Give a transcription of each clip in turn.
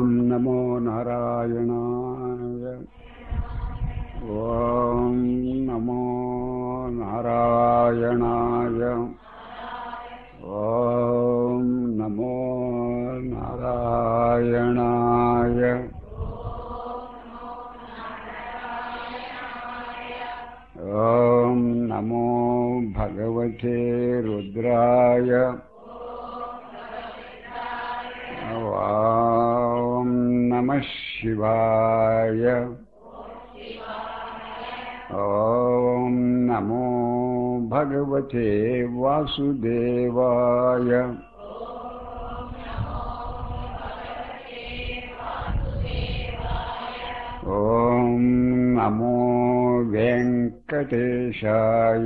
ॐ नमो नारायणाय ॐ नमो नारायणाय ॐ नमो नारायणाय ॐ नमो भगवते रुद्राय ॐ नमः शिवाय ॐ नमो भगवते वासुदेवाय ॐ नमो वेङ्कटेशाय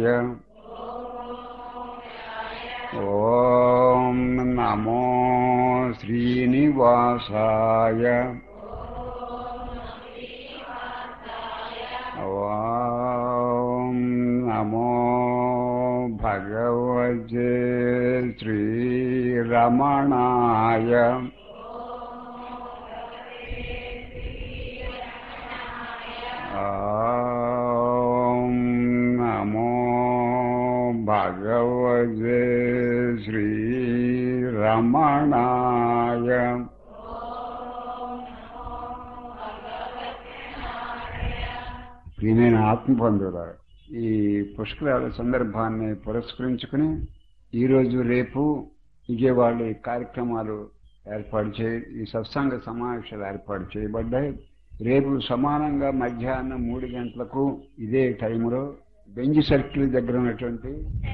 ॐ नमो श्रीनिवासाय ॐ नमो भगवते श्रीरमणाय ॐ नमो भगवते श्रीरमणाय ప్రియమైన ఆత్మబంధువులారు ఈ పుష్కరాల సందర్భాన్ని పురస్కరించుకుని ఈరోజు రేపు విజయవాడలో ఈ కార్యక్రమాలు ఏర్పాటు చే ఈ సత్సంగ సమావేశాలు ఏర్పాటు చేయబడ్డాయి రేపు సమానంగా మధ్యాహ్నం మూడు గంటలకు ఇదే టైంలో బెంజ్ సర్కిల్ దగ్గర ఉన్నటువంటి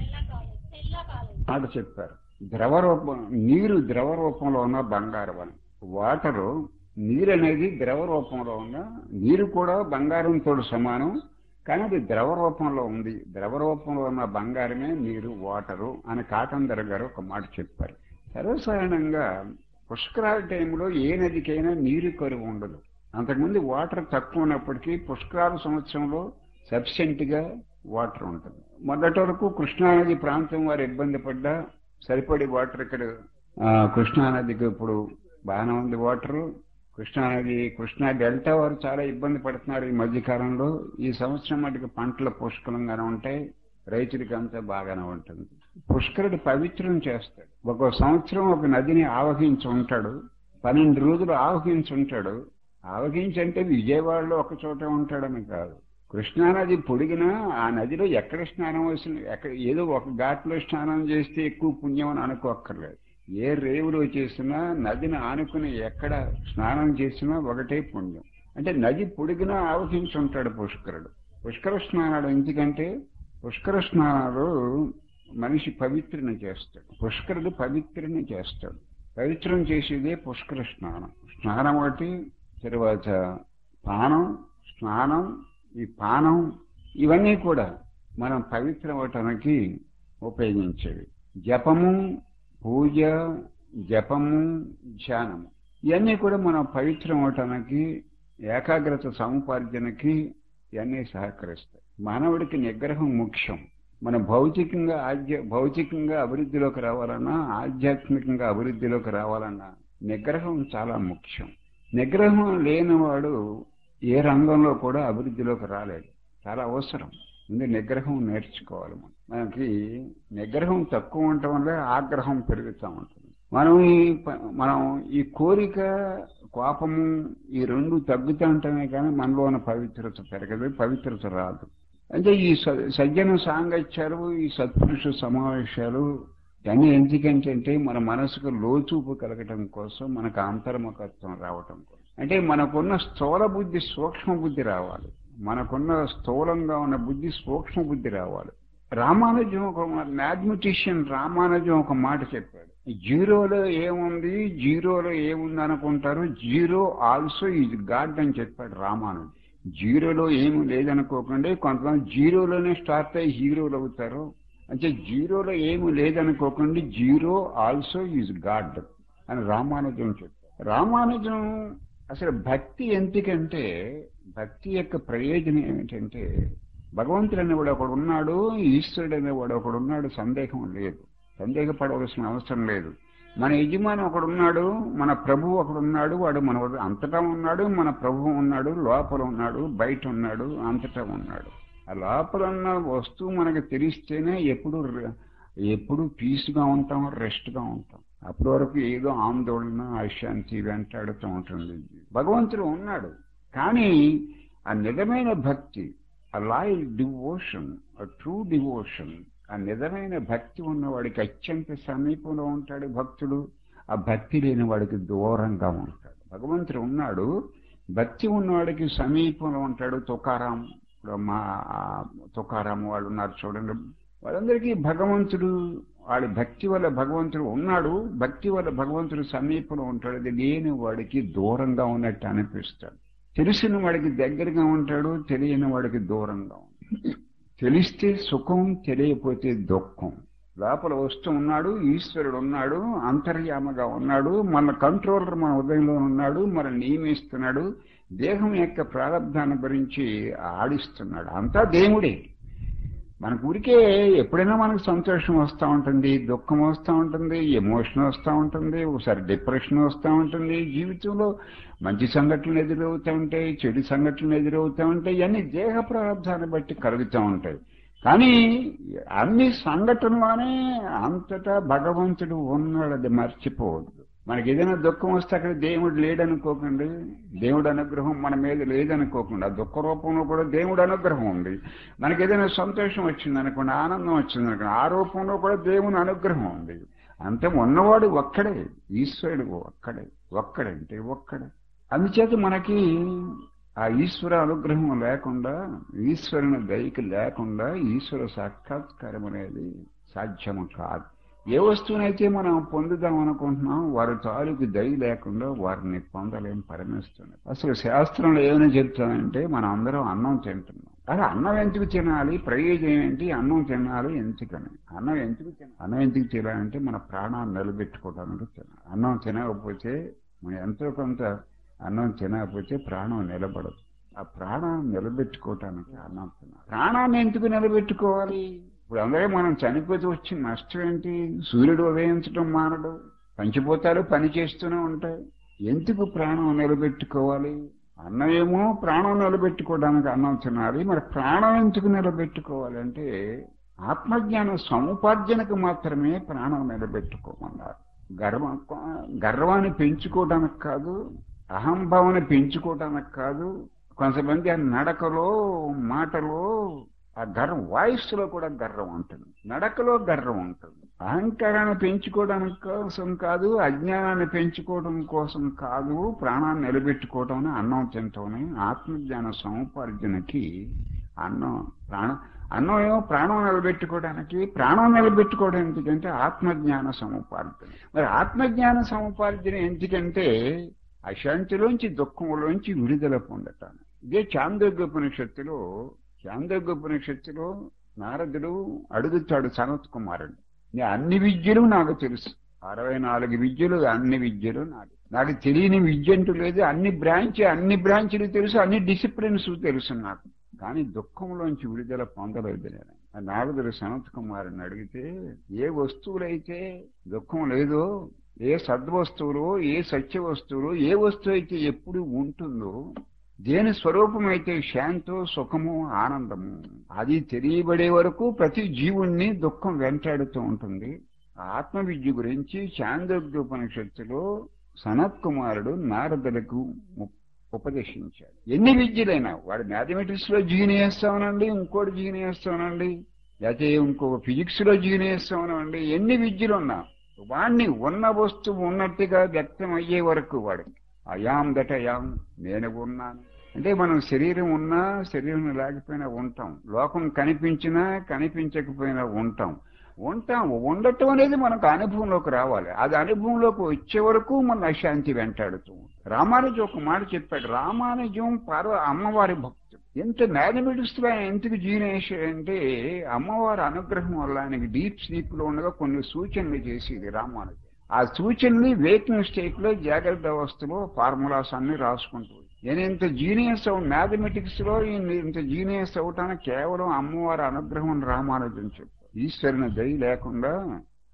మాట చెప్పారు ద్రవ రూపం నీరు ద్రవ రూపంలో ఉన్న బంగారం అని వాటరు నీరు అనేది ద్రవ రూపంలో ఉన్న నీరు కూడా బంగారంతో సమానం కానీ అది ద్రవ రూపంలో ఉంది ద్రవ రూపంలో ఉన్న బంగారమే నీరు వాటరు అని కాకందర గారు ఒక మాట చెప్పారు సర్వసాధారణంగా పుష్కరాల టైంలో ఏ నదికైనా నీరు కరువు ఉండదు అంతకుముందు వాటర్ తక్కువ ఉన్నప్పటికీ పుష్కరాల సంవత్సరంలో సఫిషియెంట్ గా వాటర్ ఉంటుంది మొదటి వరకు కృష్ణానది ప్రాంతం వారు ఇబ్బంది పడ్డా సరిపడి వాటర్ ఇక్కడ ఆ, కృష్ణానదికి ఇప్పుడు బాగానే ఉంది వాటర్ కృష్ణానది కృష్ణా డెల్టా వారు చాలా ఇబ్బంది పడుతున్నారు ఈ మధ్య కాలంలో ఈ సంవత్సరం మటుకు పంటలు పుష్కలంగానే ఉంటాయి రైతులకి అంతా బాగానే ఉంటుంది పుష్కరుడు పవిత్రం చేస్తాడు ఒక సంవత్సరం ఒక నదిని ఆవహించి ఉంటాడు పన్నెండు రోజులు ఆవహించి ఉంటాడు ఆవహించి అంటే విజయవాడలో ఒక చోట ఉంటాడని కాదు కృష్ణానది పొడిగినా ఆ నదిలో ఎక్కడ స్నానం వేసిన ఎక్కడ ఏదో ఒక ఘాట్లో స్నానం చేస్తే ఎక్కువ పుణ్యం అని అనుకోక్కర్లేదు ఏ రేవులో చేసినా నదిని ఆనుకుని ఎక్కడ స్నానం చేసినా ఒకటే పుణ్యం అంటే నది పొడిగినా ఆవహించి ఉంటాడు పుష్కరుడు పుష్కర స్నానాలు ఎందుకంటే పుష్కర స్నానాలు మనిషి పవిత్రని చేస్తాడు పుష్కరుడు పవిత్రని చేస్తాడు పవిత్రం చేసేదే పుష్కర స్నానం స్నానం ఒకటి తర్వాత పానం స్నానం ఈ పానం ఇవన్నీ కూడా మనం పవిత్రం అవటానికి ఉపయోగించేవి జపము పూజ జపము ధ్యానము ఇవన్నీ కూడా మనం పవిత్రం అవటానికి ఏకాగ్రత సముపార్జనకి ఇవన్నీ సహకరిస్తాయి మానవుడికి నిగ్రహం ముఖ్యం మన భౌతికంగా ఆధ్య భౌతికంగా అభివృద్ధిలోకి రావాలన్నా ఆధ్యాత్మికంగా అభివృద్ధిలోకి రావాలన్నా నిగ్రహం చాలా ముఖ్యం నిగ్రహం లేనివాడు ఏ రంగంలో కూడా అభివృద్ధిలోకి రాలేడు చాలా అవసరం ముందు నిగ్రహం నేర్చుకోవాలి మనం మనకి నిగ్రహం తక్కువ ఉండటం వల్ల ఆగ్రహం పెరుగుతూ ఉంటుంది మనం ఈ ప- మనం ఈ కోరిక కోపము ఈ రెండు తగ్గుతూ ఉంటామే కానీ మనలో ఉన్న పవిత్రత పెరగదు పవిత్రత రాదు అంటే ఈ స- సజ్జన సాంగత్యాలు ఈ సత్పురుష సమావేశాలు ఇవన్నీ ఎందుకంటే మన మనసుకు లోచూపు కలగటం కోసం మనకు అంతర్ముఖత్వం రావటం కోసం అంటే మనకున్న స్థూల బుద్ధి సూక్ష్మ బుద్ధి రావాలి మనకున్న స్థూలంగా ఉన్న బుద్ధి సూక్ష్మ బుద్ధి రావాలి రామానుజం ఒక మ్యాథమెటిషియన్ రామానుజం ఒక మాట చెప్పాడు జీరోలో ఏముంది జీరోలో ఏముంది అనుకుంటారు జీరో ఆల్సో ఈజ్ గాడ్ అని చెప్పాడు రామానుజం జీరోలో ఏమి లేదనుకోకండి కొంతమంది జీరోలోనే స్టార్ట్ అయ్యి హీరోలు అవుతారు అంటే జీరోలో ఏమి లేదనుకోకండి జీరో ఆల్సో ఈజ్ గాడ్ అని రామానుజం చెప్పారు రామానుజం అసలు భక్తి ఎందుకంటే భక్తి యొక్క ప్రయోజనం ఏమిటంటే భగవంతుడు అనేవాడు ఒకడు ఉన్నాడు ఈశ్వరుడు అనేవాడు ఒకడు ఉన్నాడు సందేహం లేదు సందేహపడవలసిన అవసరం లేదు మన యజమాని ఒకడు ఉన్నాడు మన ప్రభువు ఒకడు ఉన్నాడు వాడు మన అంతటా ఉన్నాడు మన ప్రభువు ఉన్నాడు లోపల ఉన్నాడు బయట ఉన్నాడు అంతటా ఉన్నాడు ఆ లోపల ఉన్న వస్తువు మనకు తెలిస్తేనే ఎప్పుడు ర- ఎప్పుడు పీస్గా ఉంటాం రెస్ట్గా ఉంటాం అప్పటి వరకు ఏదో ఆందోళన అశాంతి వెంటాడుతూ ఉంటుంది భగవంతుడు ఉన్నాడు కానీ ఆ నిజమైన భక్తి ఆ లాయల్ డివోషన్ ఆ ట్రూ డివోషన్ ఆ నిజమైన భక్తి ఉన్నవాడికి అత్యంత సమీపంలో ఉంటాడు భక్తుడు ఆ భక్తి లేని వాడికి దూరంగా ఉంటాడు భగవంతుడు ఉన్నాడు భక్తి ఉన్నవాడికి సమీపంలో ఉంటాడు తుకారాం ఇప్పుడు మా ఆ తుకారాం వాళ్ళు ఉన్నారు చూడండి వాళ్ళందరికీ భగవంతుడు వాడి భక్తి వల్ల భగవంతుడు ఉన్నాడు భక్తి వల్ల భగవంతుడు సమీపంలో ఉంటాడు అది లేని వాడికి దూరంగా ఉన్నట్టు అనిపిస్తాడు తెలిసిన వాడికి దగ్గరగా ఉంటాడు తెలియని వాడికి దూరంగా ఉంటాడు తెలిస్తే సుఖం తెలియకపోతే దుఃఖం లోపల వస్తూ ఉన్నాడు ఈశ్వరుడు ఉన్నాడు అంతర్యామగా ఉన్నాడు మన కంట్రోలర్ మన ఉదయంలో ఉన్నాడు మన నియమిస్తున్నాడు దేహం యొక్క ప్రారంధాన్ని గురించి ఆడిస్తున్నాడు అంతా దేవుడే మనకు ఊరికే ఎప్పుడైనా మనకు సంతోషం వస్తూ ఉంటుంది దుఃఖం వస్తూ ఉంటుంది ఎమోషన్ వస్తూ ఉంటుంది ఒకసారి డిప్రెషన్ వస్తూ ఉంటుంది జీవితంలో మంచి సంఘటనలు ఎదురవుతూ ఉంటాయి చెడు సంఘటనలు ఎదురవుతూ ఉంటాయి ఇవన్నీ దేహ ప్రారంధాన్ని బట్టి కలుగుతూ ఉంటాయి కానీ అన్ని సంఘటనలోనే అంతటా భగవంతుడు ఉన్నాడు అది మర్చిపోవద్దు మనకి ఏదైనా దుఃఖం వస్తే అక్కడ దేవుడు లేడనుకోకండి దేవుడు అనుగ్రహం మన మీద లేదనుకోకుండా దుఃఖ రూపంలో కూడా దేవుడు అనుగ్రహం ఉంది మనకి ఏదైనా సంతోషం వచ్చింది అనుకోండి ఆనందం వచ్చింది అనుకోండి ఆ రూపంలో కూడా దేవుని అనుగ్రహం ఉంది అంతే ఉన్నవాడు ఒక్కడే ఈశ్వరుడు ఒక్కడే ఒక్కడంటే ఒక్కడే అందుచేత మనకి ఆ ఈశ్వర అనుగ్రహం లేకుండా ఈశ్వరుని దయకి లేకుండా ఈశ్వర సాక్షాత్కారం అనేది సాధ్యము కాదు ఏ వస్తువునైతే మనం పొందుదాం అనుకుంటున్నాం వారి తాలూకు దయ లేకుండా వారిని పొందలేం పరమేస్తుంది అసలు శాస్త్రంలో ఏమైనా చెప్తానంటే మనం అందరం అన్నం తింటున్నాం అరే అన్నం ఎందుకు తినాలి ప్రయోజనం ఏంటి అన్నం తినాలి ఎందుకని అన్నం ఎందుకు తినాలి అన్నం ఎందుకు తినాలంటే మన ప్రాణాన్ని నిలబెట్టుకోవడానికి తినాలి అన్నం తినకపోతే మనం ఎంతో కొంత అన్నం తినకపోతే ప్రాణం నిలబడదు ఆ ప్రాణాన్ని నిలబెట్టుకోవటానికి అన్నం తినాలి ప్రాణాన్ని ఎందుకు నిలబెట్టుకోవాలి ఇప్పుడు అందరూ మనం చనిపోతే వచ్చిన నష్టం ఏంటి సూర్యుడు ఉదయించడం మానడు పంచిపోతాలు పని చేస్తూనే ఉంటాయి ఎందుకు ప్రాణం నిలబెట్టుకోవాలి అన్నమేమో ప్రాణం నిలబెట్టుకోవడానికి అన్నం తినాలి మరి ప్రాణం ఎందుకు నిలబెట్టుకోవాలి అంటే ఆత్మజ్ఞాన సముపార్జనకు మాత్రమే ప్రాణం నిలబెట్టుకోమన్నారు గర్వ గర్వాన్ని పెంచుకోవడానికి కాదు అహంభావన పెంచుకోవడానికి కాదు కొంతమంది ఆ నడకలో మాటలో ఆ గర్వం వాయిస్ లో కూడా గర్వం ఉంటుంది నడకలో గర్వం ఉంటుంది అహంకారాన్ని పెంచుకోవడానికి కోసం కాదు అజ్ఞానాన్ని పెంచుకోవడం కోసం కాదు ప్రాణాన్ని నిలబెట్టుకోవడం అన్నం తింటామని ఆత్మజ్ఞాన సముపార్జనకి అన్నం ప్రాణం అన్నం ఏమో ప్రాణం నిలబెట్టుకోవడానికి ప్రాణం నిలబెట్టుకోవడం ఎందుకంటే ఆత్మజ్ఞాన సముపార్జన మరి ఆత్మజ్ఞాన సముపార్జన ఎందుకంటే అశాంతిలోంచి దుఃఖంలోంచి విడుదల పొందటానికి ఇదే చాందోగ్యోపనిషత్తులో చాందోగ్యోపనిషత్తులో నారదుడు అడుగుతాడు సనత్ కుమారుడు నీ అన్ని విద్యలు నాకు తెలుసు అరవై నాలుగు విద్యలు అన్ని విద్యలు నాకు నాకు తెలియని విద్య అంటూ లేదు అన్ని బ్రాంచ్ అన్ని బ్రాంచ్లు తెలుసు అన్ని డిసిప్లిన్స్ తెలుసు నాకు కానీ దుఃఖంలోంచి విడుదల పొందలేదు నేను ఆ నారదుడు సనత్ కుమారుని అడిగితే ఏ వస్తువులైతే దుఃఖం లేదో ఏ సద్వస్తువులు ఏ సత్య వస్తువులు ఏ వస్తువు అయితే ఎప్పుడు ఉంటుందో దేని స్వరూపం అయితే శాంతో సుఖము ఆనందము అది తెలియబడే వరకు ప్రతి జీవుణ్ణి దుఃఖం వెంటాడుతూ ఉంటుంది ఆత్మ విద్య గురించి చాందోగ్యోపనిషత్తులో సనత్ కుమారుడు నారదులకు ఉపదేశించాడు ఎన్ని విద్యలైనా వాడు మ్యాథమెటిక్స్ లో జీని చేస్తామనండి ఇంకోటి జీని చేస్తామనండి లేకపోతే ఇంకో ఫిజిక్స్ లో జీని చేస్తామనండి ఎన్ని విద్యలు ఉన్నా వాణ్ణి ఉన్న వస్తువు ఉన్నట్టుగా వ్యక్తం అయ్యే వరకు వాడు అయాం దట అయాం నేను ఉన్నాను అంటే మనం శరీరం ఉన్నా శరీరం లేకపోయినా ఉంటాం లోకం కనిపించినా కనిపించకపోయినా ఉంటాం ఉంటాం ఉండటం అనేది మనకు అనుభవంలోకి రావాలి అది అనుభవంలోకి వచ్చే వరకు మన అశాంతి వెంటాడుతూ రామానుజు ఒక మాట చెప్పాడు రామానుజం పార్వ అమ్మవారి భక్తుడు ఎంత మ్యాథమెటిక్స్ లో ఆయన ఎందుకు జీనేశాడంటే అమ్మవారి అనుగ్రహం వల్ల ఆయనకి డీప్ స్లీప్ లో ఉండగా కొన్ని సూచనలు చేసేది రామానుజం ఆ సూచనని వేకింగ్ స్టేట్ లో జాగ్రత్త అవస్థలో ఫార్ములాస్ అన్ని రాసుకుంటూ నేను ఇంత జీనియస్ అవు మ్యాథమెటిక్స్ లో ఇంత జీనియస్ అవటానికి కేవలం అమ్మవారి అనుగ్రహం రామానుజం చెప్పారు ఈశ్వరుని దయ లేకుండా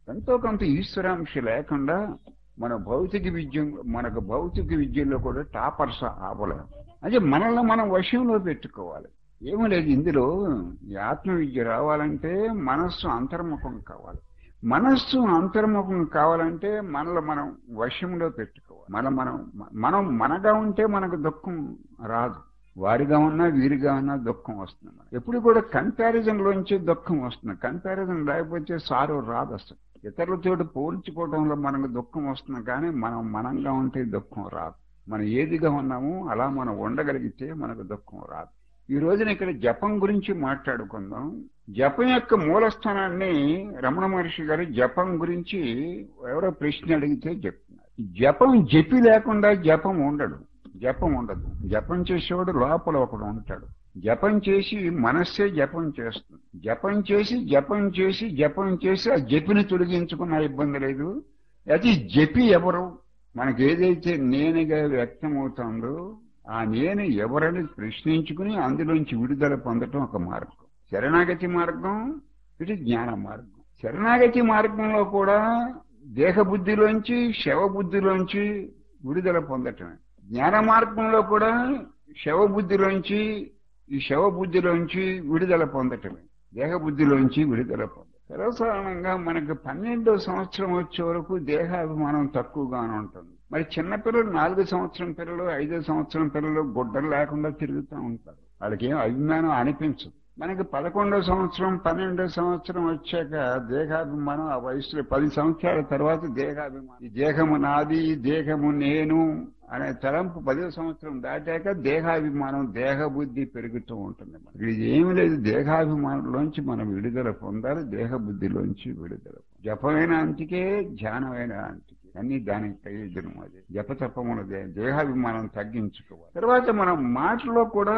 ఎంతో కొంత ఈశ్వరాంశ లేకుండా మన భౌతిక విద్య మనకు భౌతిక విద్యలో కూడా టాపర్స్ అవ్వలేం అంటే మనల్ని మనం వశంలో పెట్టుకోవాలి ఏమీ లేదు ఇందులో ఈ ఆత్మ విద్య రావాలంటే మనస్సు అంతర్ముఖం కావాలి మనస్సు అంతర్ముఖం కావాలంటే మనలో మనం వశంలో పెట్టుకోవాలి మన మనం మనం మనగా ఉంటే మనకు దుఃఖం రాదు వారిగా ఉన్నా వీరిగా ఉన్నా దుఃఖం వస్తుంది మనకి. ఎప్పుడు కూడా కంపారిజన్ లోంచి దుఃఖం వస్తుంది కంపారిజన్ లేకపోతే సారు రాదు అసలు ఇతరులతో పోల్చుకోవడంలో మనకు దుఃఖం వస్తుంది కానీ మనం మనంగా ఉంటే దుఃఖం రాదు మనం ఏదిగా ఉన్నామో అలా మనం ఉండగలిగితే మనకు దుఃఖం రాదు ఈ రోజున ఇక్కడ జపం గురించి మాట్లాడుకుందాం జపం యొక్క మూలస్థానాన్ని రమణ మహర్షి గారు జపం గురించి ఎవరో ప్రశ్న అడిగితే చెప్తున్నారు జపం జపి లేకుండా జపం ఉండడు జపం ఉండదు జపం చేసేవాడు లోపల ఒకడు ఉంటాడు జపం చేసి మనస్సే జపం చేస్తుంది జపం చేసి జపం చేసి జపం చేసి ఆ జపిని తొలగించుకున్న ఇబ్బంది లేదు అది జపి ఎవరు మనకి ఏదైతే నేనుగా వ్యక్తమవుతుందో ఆ నేను ఎవరని ప్రశ్నించుకుని అందులోంచి విడుదల పొందటం ఒక మార్గం శరణాగతి మార్గం ఇది జ్ఞాన మార్గం శరణాగతి మార్గంలో కూడా దేహబుద్ధిలోంచి శవబుద్ధిలోంచి విడుదల పొందటమే జ్ఞాన మార్గంలో కూడా శవబుద్ధిలోంచి ఈ శవబుద్ధిలోంచి విడుదల పొందటమే దేహబుద్ధిలోంచి విడుదల పొందటం సర్వసాధారణంగా మనకు పన్నెండో సంవత్సరం వచ్చే వరకు దేహాభిమానం తక్కువగానే ఉంటుంది మరి చిన్నపిల్లలు నాలుగు సంవత్సరం పిల్లలు ఐదో సంవత్సరం పిల్లలు గుడ్డలు లేకుండా తిరుగుతూ ఉంటారు వాళ్ళకి ఏం అభిమానం అనిపించదు మనకి పదకొండో సంవత్సరం పన్నెండో సంవత్సరం వచ్చాక దేహాభిమానం ఆ వయసులో పది సంవత్సరాల తర్వాత దేహాభిమానం ఈ దేహము నాది ఈ దేహము నేను అనే తలంపు పదో సంవత్సరం దాటాక దేహాభిమానం దేహబుద్ధి పెరుగుతూ ఉంటుంది మనకి ఇది ఏమి లేదు దేహాభిమానంలోంచి మనం విడుదల పొందాలి దేహబుద్ధిలోంచి విడుదల పొందాలి. జపమైన అంటికే ధ్యానమైన అంటికే అన్ని దానికి ప్రయోజనం అది జపతపముల దే- దేహాభిమానం తగ్గించుకోవాలి తర్వాత మన మాటలో కూడా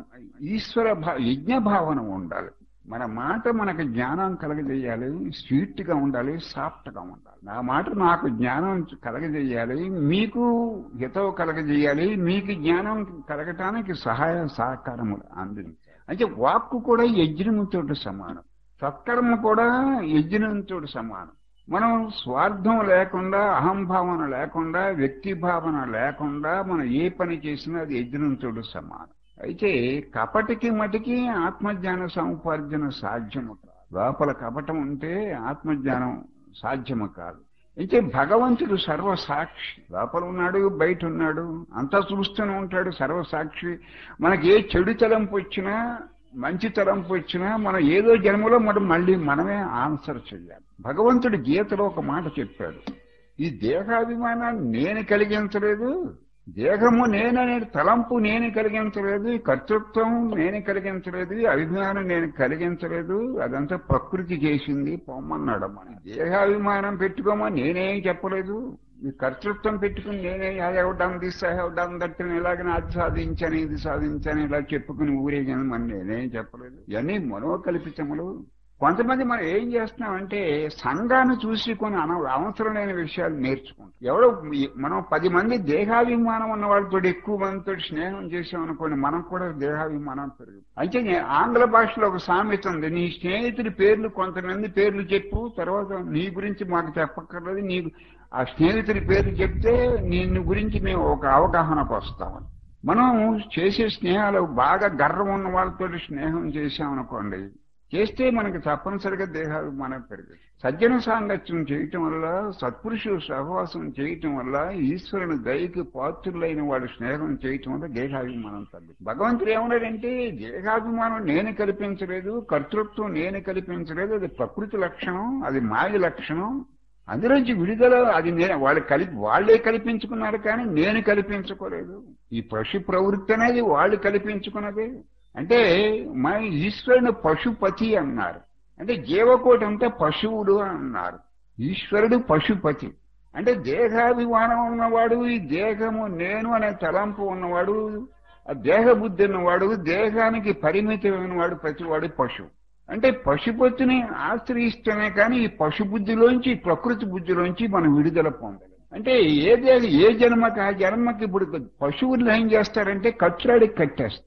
ఈశ్వర భా యజ్ఞ భావన ఉండాలి మన మాట మనకు జ్ఞానం కలగజేయాలి స్వీట్ గా ఉండాలి సాఫ్ట్ గా ఉండాలి నా మాట నాకు జ్ఞానం కలగజేయాలి మీకు హితవు కలగజేయాలి మీకు జ్ఞానం కలగటానికి సహాయ సహకారములు అందించాలి అంటే వాక్కు కూడా యజ్ఞముతో సమానం సత్కర్మ కూడా యజ్ఞంతో సమానం మనం స్వార్థం లేకుండా అహంభావన లేకుండా వ్యక్తి భావన లేకుండా మనం ఏ పని చేసినా అది యజ్ఞంతో సమానం అయితే కపటికి మటికి ఆత్మజ్ఞాన సముపార్జన సాధ్యము కాదు లోపల కపటం ఉంటే ఆత్మజ్ఞానం సాధ్యము కాదు అయితే భగవంతుడు సర్వసాక్షి లోపల ఉన్నాడు బయట ఉన్నాడు అంతా చూస్తూనే ఉంటాడు సర్వసాక్షి మనకి ఏ చెడు తలంపు వచ్చినా మంచి తలంపు వచ్చినా మనం ఏదో జన్మలో మనం మళ్ళీ మనమే ఆన్సర్ చేయాలి భగవంతుడు గీతలో ఒక మాట చెప్పాడు ఈ దేహాభిమానాన్ని నేను కలిగించలేదు దేహము నేననే తలంపు నేను కలిగించలేదు ఈ కర్తృత్వం నేను కలిగించలేదు ఈ అభిమానం నేను కలిగించలేదు అదంతా ప్రకృతి చేసింది పొమ్మన్నాడు అమ్మ దేహాభిమానం పెట్టుకోమని నేనేం చెప్పలేదు ఈ కర్తృత్వం పెట్టుకుని నేనే అది అవడం దిస్ అవడం దట్టిన ఇలాగ అది సాధించాను ఇది సాధించాను ఇలా చెప్పుకుని ఊరేగాను మరి నేనేం చెప్పలేదు ఇవన్నీ మనోకల్పితములు కొంతమంది మనం ఏం చేస్తున్నామంటే సంఘాన్ని చూసి కొన్ని అన అవసరం లేని విషయాలు నేర్చుకుంటాం ఎవడో ఈ- మనం పది మంది దేహాభిమానం ఉన్న వాళ్ళతో ఎక్కువ మందితో స్నేహం చేసామనుకోండి మనం కూడా దేహాభిమానం పెరుగుతుంది అయితే నే- ఆంగ్ల భాషలో ఒక సామెత ఉంది నీ స్నేహితుడి పేర్లు కొంతమంది పేర్లు చెప్పు తర్వాత నీ గురించి మాకు చెప్పక్కర్లేదు నీ ఆ స్నేహితుడి పేర్లు చెప్తే నిన్ను గురించి మేము ఒక అవగాహనకు వస్తామని మనం చేసే స్నేహాలు బాగా గర్వం ఉన్న వాళ్ళతో స్నేహం చేశామనుకోండి చేస్తే మనకి తప్పనిసరిగా దేహాభిమానం పెరుగుతుంది సజ్జన సాంగత్యం చేయటం వల్ల సత్పురుషులు సహవాసం చేయటం వల్ల ఈశ్వరుని దయకి పాత్రులైన వాడు స్నేహం చేయటం వల్ల దేహాభిమానం తగ్గుతుంది భగవంతుడు ఏమన్నాడంటే దేహాభిమానం నేను కల్పించలేదు కర్తృత్వం నేను కల్పించలేదు అది ప్రకృతి లక్షణం అది మాయ లక్షణం అందులోంచి విడుదల అది నేను వాళ్ళు కలిపి వాళ్లే కల్పించుకున్నారు కానీ నేను కల్పించుకోలేదు ఈ పశు ప్రవృత్తి అనేది వాళ్ళు కల్పించుకున్నదే అంటే మన ఈశ్వరుని పశుపతి అన్నారు అంటే జీవకోటి అంతా పశువుడు అన్నారు ఈశ్వరుడు పశుపతి అంటే దేహాభిమానం ఉన్నవాడు ఈ దేహము నేను అనే తలంపు ఉన్నవాడు ఆ దేహ బుద్ధి ఉన్నవాడు దేహానికి పరిమితమైన వాడు ప్రతివాడు పశువు అంటే పశుపతిని ఆశ్రయిస్తేనే కానీ ఈ పశు బుద్ధిలోంచి ఈ ప్రకృతి బుద్ధిలోంచి మనం విడుదల పొందాలి అంటే ఏ దేహ ఏ జన్మకి ఆ జన్మకి ఇప్పుడు పశువులు ఏం చేస్తారంటే కచ్చురాడికి కట్టేస్తారు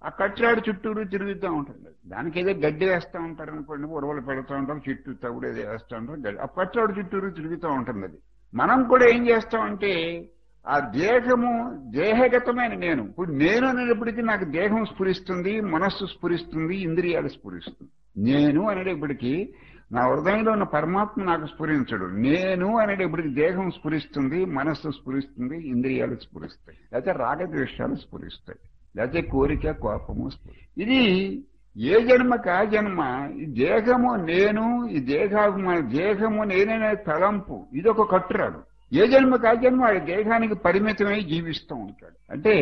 ఆ కట్టెలాడు చుట్టూరు తిరుగుతూ ఉంటుంది దానికి ఏదో గడ్డి వేస్తూ ఉంటారు అనుకోండి ఉరవలు పెడుతూ ఉంటారు చుట్టూ తవుడు ఏదో వేస్తూ ఉంటారు గడ్డి ఆ కట్టెలాడు చుట్టూరు తిరుగుతూ ఉంటుంది అది మనం కూడా ఏం చేస్తామంటే ఆ దేహము దేహగతమైన నేను ఇప్పుడు నేను అనేటప్పటికీ నాకు దేహం స్ఫురిస్తుంది మనస్సు స్ఫురిస్తుంది ఇంద్రియాలు స్ఫురిస్తుంది నేను అనేటప్పటికీ నా హృదయంలో ఉన్న పరమాత్మ నాకు స్ఫురించడు నేను అనేటప్పటికి దేహం స్ఫురిస్తుంది మనస్సు స్ఫురిస్తుంది ఇంద్రియాలు స్ఫురిస్తాయి లేకపోతే రాగద్వేషాలు స్ఫురిస్తాయి లేకపోతే కోరిక కోపము స్ఫురి ఇది ఏ జన్మకి ఆ జన్మ ఈ దేహము నేను ఈ దేహాభిమాన దేహము నేననే తలంపు ఇది ఒక కట్టురాడు ఏ జన్మకి ఆ జన్మ వాడి దేహానికి పరిమితమై జీవిస్తూ ఉంటాడు అంటే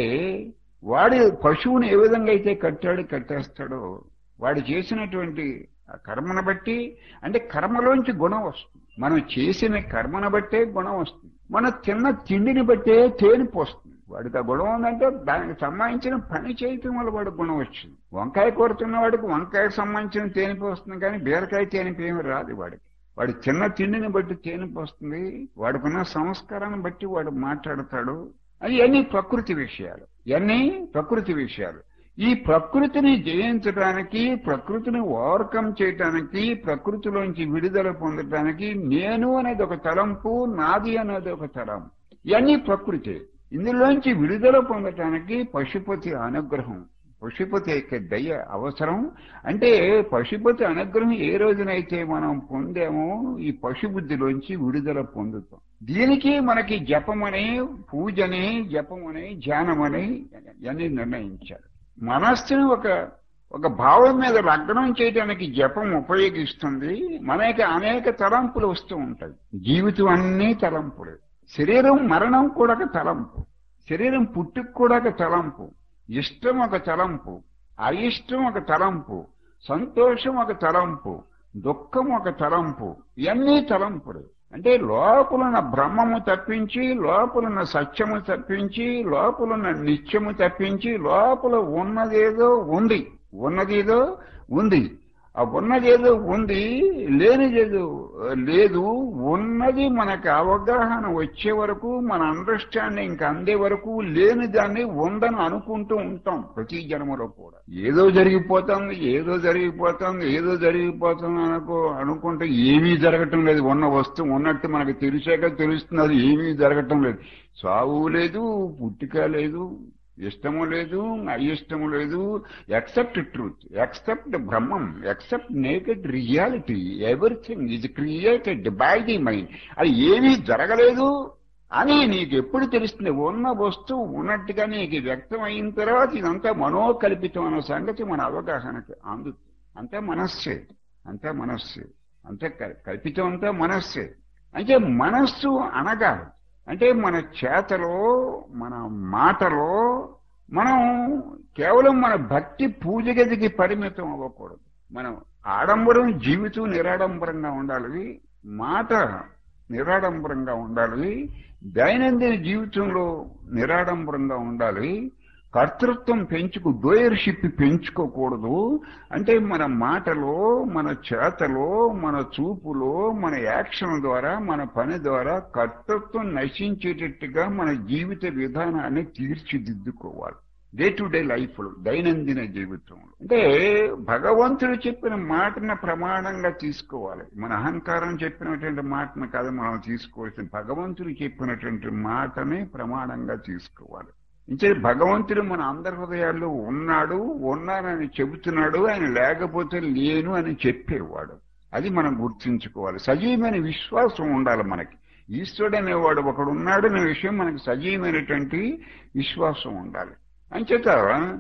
వాడి పశువుని ఏ విధంగా అయితే కట్టాడు కట్టేస్తాడో వాడు చేసినటువంటి ఆ కర్మను బట్టి అంటే కర్మలోంచి గుణం వస్తుంది మనం చేసిన కర్మను బట్టే గుణం వస్తుంది మనం తిన్న తిండిని బట్టే తేనిపు వస్తుంది వాడికి ఆ గుణం ఉందంటే దానికి సంబంధించిన పని చేయటం వల్ల వాడికి గుణం వచ్చింది వంకాయ కూర తిన్నవాడికి వంకాయకు సంబంధించిన తేనిపు వస్తుంది కానీ బీరకాయ తేనిపు ఏమి రాదు వాడికి వాడి చిన్న తిండిని బట్టి తేనిపు వస్తుంది వాడుకున్న సంస్కారాన్ని బట్టి వాడు మాట్లాడతాడు అది అన్ని ప్రకృతి విషయాలు ఇవన్నీ ప్రకృతి విషయాలు ఈ ప్రకృతిని జయించడానికి ప్రకృతిని ఓవర్కమ్ చేయటానికి ప్రకృతిలోంచి విడుదల పొందటానికి నేను అనేది ఒక తలంపు నాది అనేది ఒక తలంపు ఇవన్నీ ప్రకృతి ఇందులోంచి విడుదల పొందటానికి పశుపతి అనుగ్రహం పశుపతి యొక్క దయ అవసరం అంటే పశుపతి అనుగ్రహం ఏ రోజునైతే మనం పొందామో ఈ పశుబుద్ధిలోంచి విడుదల పొందుతాం దీనికి మనకి జపమని పూజని జపమని ధ్యానమని ఇవన్నీ నిర్ణయించారు మనస్సును ఒక ఒక భావం మీద లగ్నం చేయడానికి జపం ఉపయోగిస్తుంది మనకి అనేక తలంపులు వస్తూ ఉంటాయి జీవితం అన్నీ తలంపులు శరీరం మరణం కూడా ఒక తలంపు శరీరం పుట్టుకు కూడా ఒక తలంపు ఇష్టం ఒక తలంపు అయిష్టం ఒక తలంపు సంతోషం ఒక తలంపు దుఃఖం ఒక తలంపు ఇవన్నీ తలంపులు అంటే లోపలున్న బ్రహ్మము తప్పించి లోపలున్న సత్యము తప్పించి లోపలున్న నిత్యము తప్పించి లోపల ఉన్నదేదో ఉంది ఉన్నదేదో ఉంది ఆ ఉన్నదేదో ఉంది లేనిదేదో లేదు ఉన్నది మనకు అవగాహన వచ్చే వరకు మన అండర్స్టాండింగ్ అందే వరకు లేని దాన్ని ఉందని అనుకుంటూ ఉంటాం ప్రతి జన్మలో కూడా ఏదో జరిగిపోతుంది ఏదో జరిగిపోతుంది ఏదో జరిగిపోతుంది అనుకో అనుకుంటే ఏమీ జరగటం లేదు ఉన్న వస్తువు ఉన్నట్టు మనకు తెలిసాక తెలుస్తుంది అది ఏమీ జరగటం లేదు సావు లేదు పుట్టిక లేదు ఇష్టము లేదు అయిష్టము లేదు ఎక్సెప్ట్ ట్రూత్ ఎక్సెప్ట్ బ్రహ్మం except naked reality everything is created by the mind అది ఏమీ జరగలేదు అని నీకు ఎప్పుడు తెలుస్తుంది ఉన్న వస్తువు ఉన్నట్టుగా నీకు వ్యక్తం అయిన తర్వాత ఇదంతా మనోకల్పితం అన్న సంగతి మన అవగాహనకి అందుతుంది అంతా మనస్సే అంతా మనస్సే అంతే కల్పితం అంతా మనస్సే అంటే మనస్సు అనగా అంటే మన చేతలో మన మాటలో మనం కేవలం మన భక్తి పూజ గదికి పరిమితం అవ్వకూడదు మనం ఆడంబరం జీవితం నిరాడంబరంగా ఉండాలి మాట నిరాడంబరంగా ఉండాలి దైనందిన జీవితంలో నిరాడంబరంగా ఉండాలి కర్తృత్వం పెంచుకు డోయర్షిప్ పెంచుకోకూడదు అంటే మన మాటలో మన చేతలో మన చూపులో మన యాక్షన్ ద్వారా మన పని ద్వారా కర్తృత్వం నశించేటట్టుగా మన జీవిత విధానాన్ని తీర్చిదిద్దుకోవాలి డే టు డే లైఫ్లో దైనందిన జీవితంలో అంటే భగవంతుడు చెప్పిన మాటను ప్రమాణంగా తీసుకోవాలి మన అహంకారం చెప్పినటువంటి మాటను కాదు మనం తీసుకోవాల్సిన భగవంతుడు చెప్పినటువంటి మాటని ప్రమాణంగా తీసుకోవాలి ఇంకే భగవంతుడు మన అందరి హృదయాల్లో ఉన్నాడు ఉన్నానని చెబుతున్నాడు ఆయన లేకపోతే లేను అని చెప్పేవాడు అది మనం గుర్తుంచుకోవాలి సజీవమైన విశ్వాసం ఉండాలి మనకి ఈశ్వరుడు అనేవాడు ఒకడు ఉన్నాడు అనే విషయం మనకి సజీవమైనటువంటి విశ్వాసం ఉండాలి అంచేత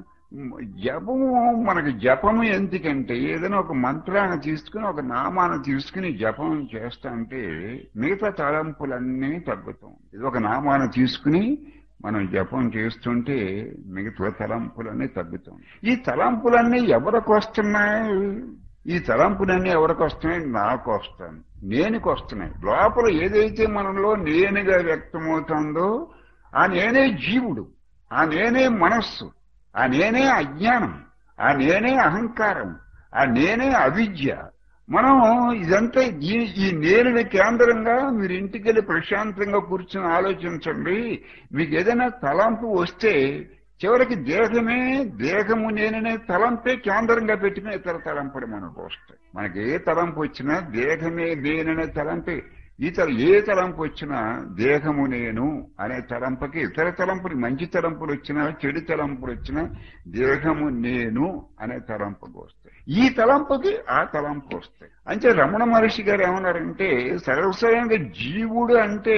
జపము మనకి జపము ఎందుకంటే ఏదైనా ఒక మంత్రాన్ని తీసుకుని ఒక నామాన్ని తీసుకుని జపం చేస్తా అంటే మిగతా తలంపులన్నీ తగ్గుతాం ఇది ఒక నామాన్ని తీసుకుని మనం జపం చేస్తుంటే మిగతా తలంపులన్నీ తగ్గుతాం ఈ తలంపులన్నీ ఎవరికి వస్తున్నాయి ఈ తలంపులన్నీ ఎవరికి వస్తున్నాయి నాకు వస్తాయి నేనుకి వస్తున్నాయి లోపల ఏదైతే మనలో నేనుగా వ్యక్తమవుతుందో ఆ నేనే జీవుడు ఆ నేనే మనస్సు ఆ నేనే అజ్ఞానం ఆ నేనే అహంకారం ఆ నేనే అవిద్య మనం ఇదంతా ఈ ఈ నేరుని కేంద్రంగా మీరు ఇంటికెళ్ళి ప్రశాంతంగా కూర్చొని ఆలోచించండి మీకు ఏదైనా తలంపు వస్తే చివరికి దేహమే దేహము నేననే తలంపే కేంద్రంగా పెట్టుకుని ఇతర తలంపులు మనకు వస్తాయి మనకి ఏ తలంపు వచ్చినా దేహమే నేననే తలంపే ఇతర ఏ తలంపు వచ్చినా దేహము నేను అనే తలంపుకి ఇతర తలంపులు మంచి తలంపులు వచ్చినా చెడు తలంపులు వచ్చినా దేహము నేను అనే తలంపుకు వస్తాయి ఈ తలంపుకి ఆ తలంపు వస్తాయి అంటే రమణ మహర్షి గారు ఏమన్నారంటే సర్వసరంగా జీవుడు అంటే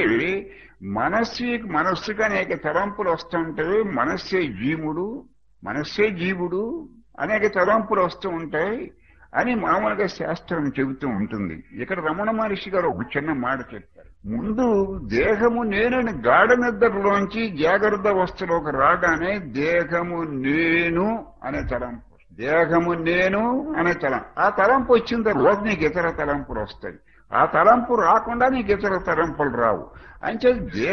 మనస్సు మనస్సుకు అనేక తలంపులు వస్తుంటే మనస్సే జీవుడు మనస్సే జీవుడు అనేక తలంపులు వస్తూ ఉంటాయి అని మామూలుగా శాస్త్రం చెబుతూ ఉంటుంది ఇక్కడ రమణ మహర్షి గారు ఒక చిన్న మాట చెప్పారు ముందు దేహము నేనని గాఢ నిద్రలోంచి జాగ్రత్త అవస్థలోకి రాగానే దేహము నేను అనే తలంపు దేహము నేను అనే తలం ఆ తలంపు వచ్చిన తర్వాత నీకు ఇతర తలంపులు వస్తాయి ఆ తలంపు రాకుండా నీకు ఇతర తలంపులు రావు అంటే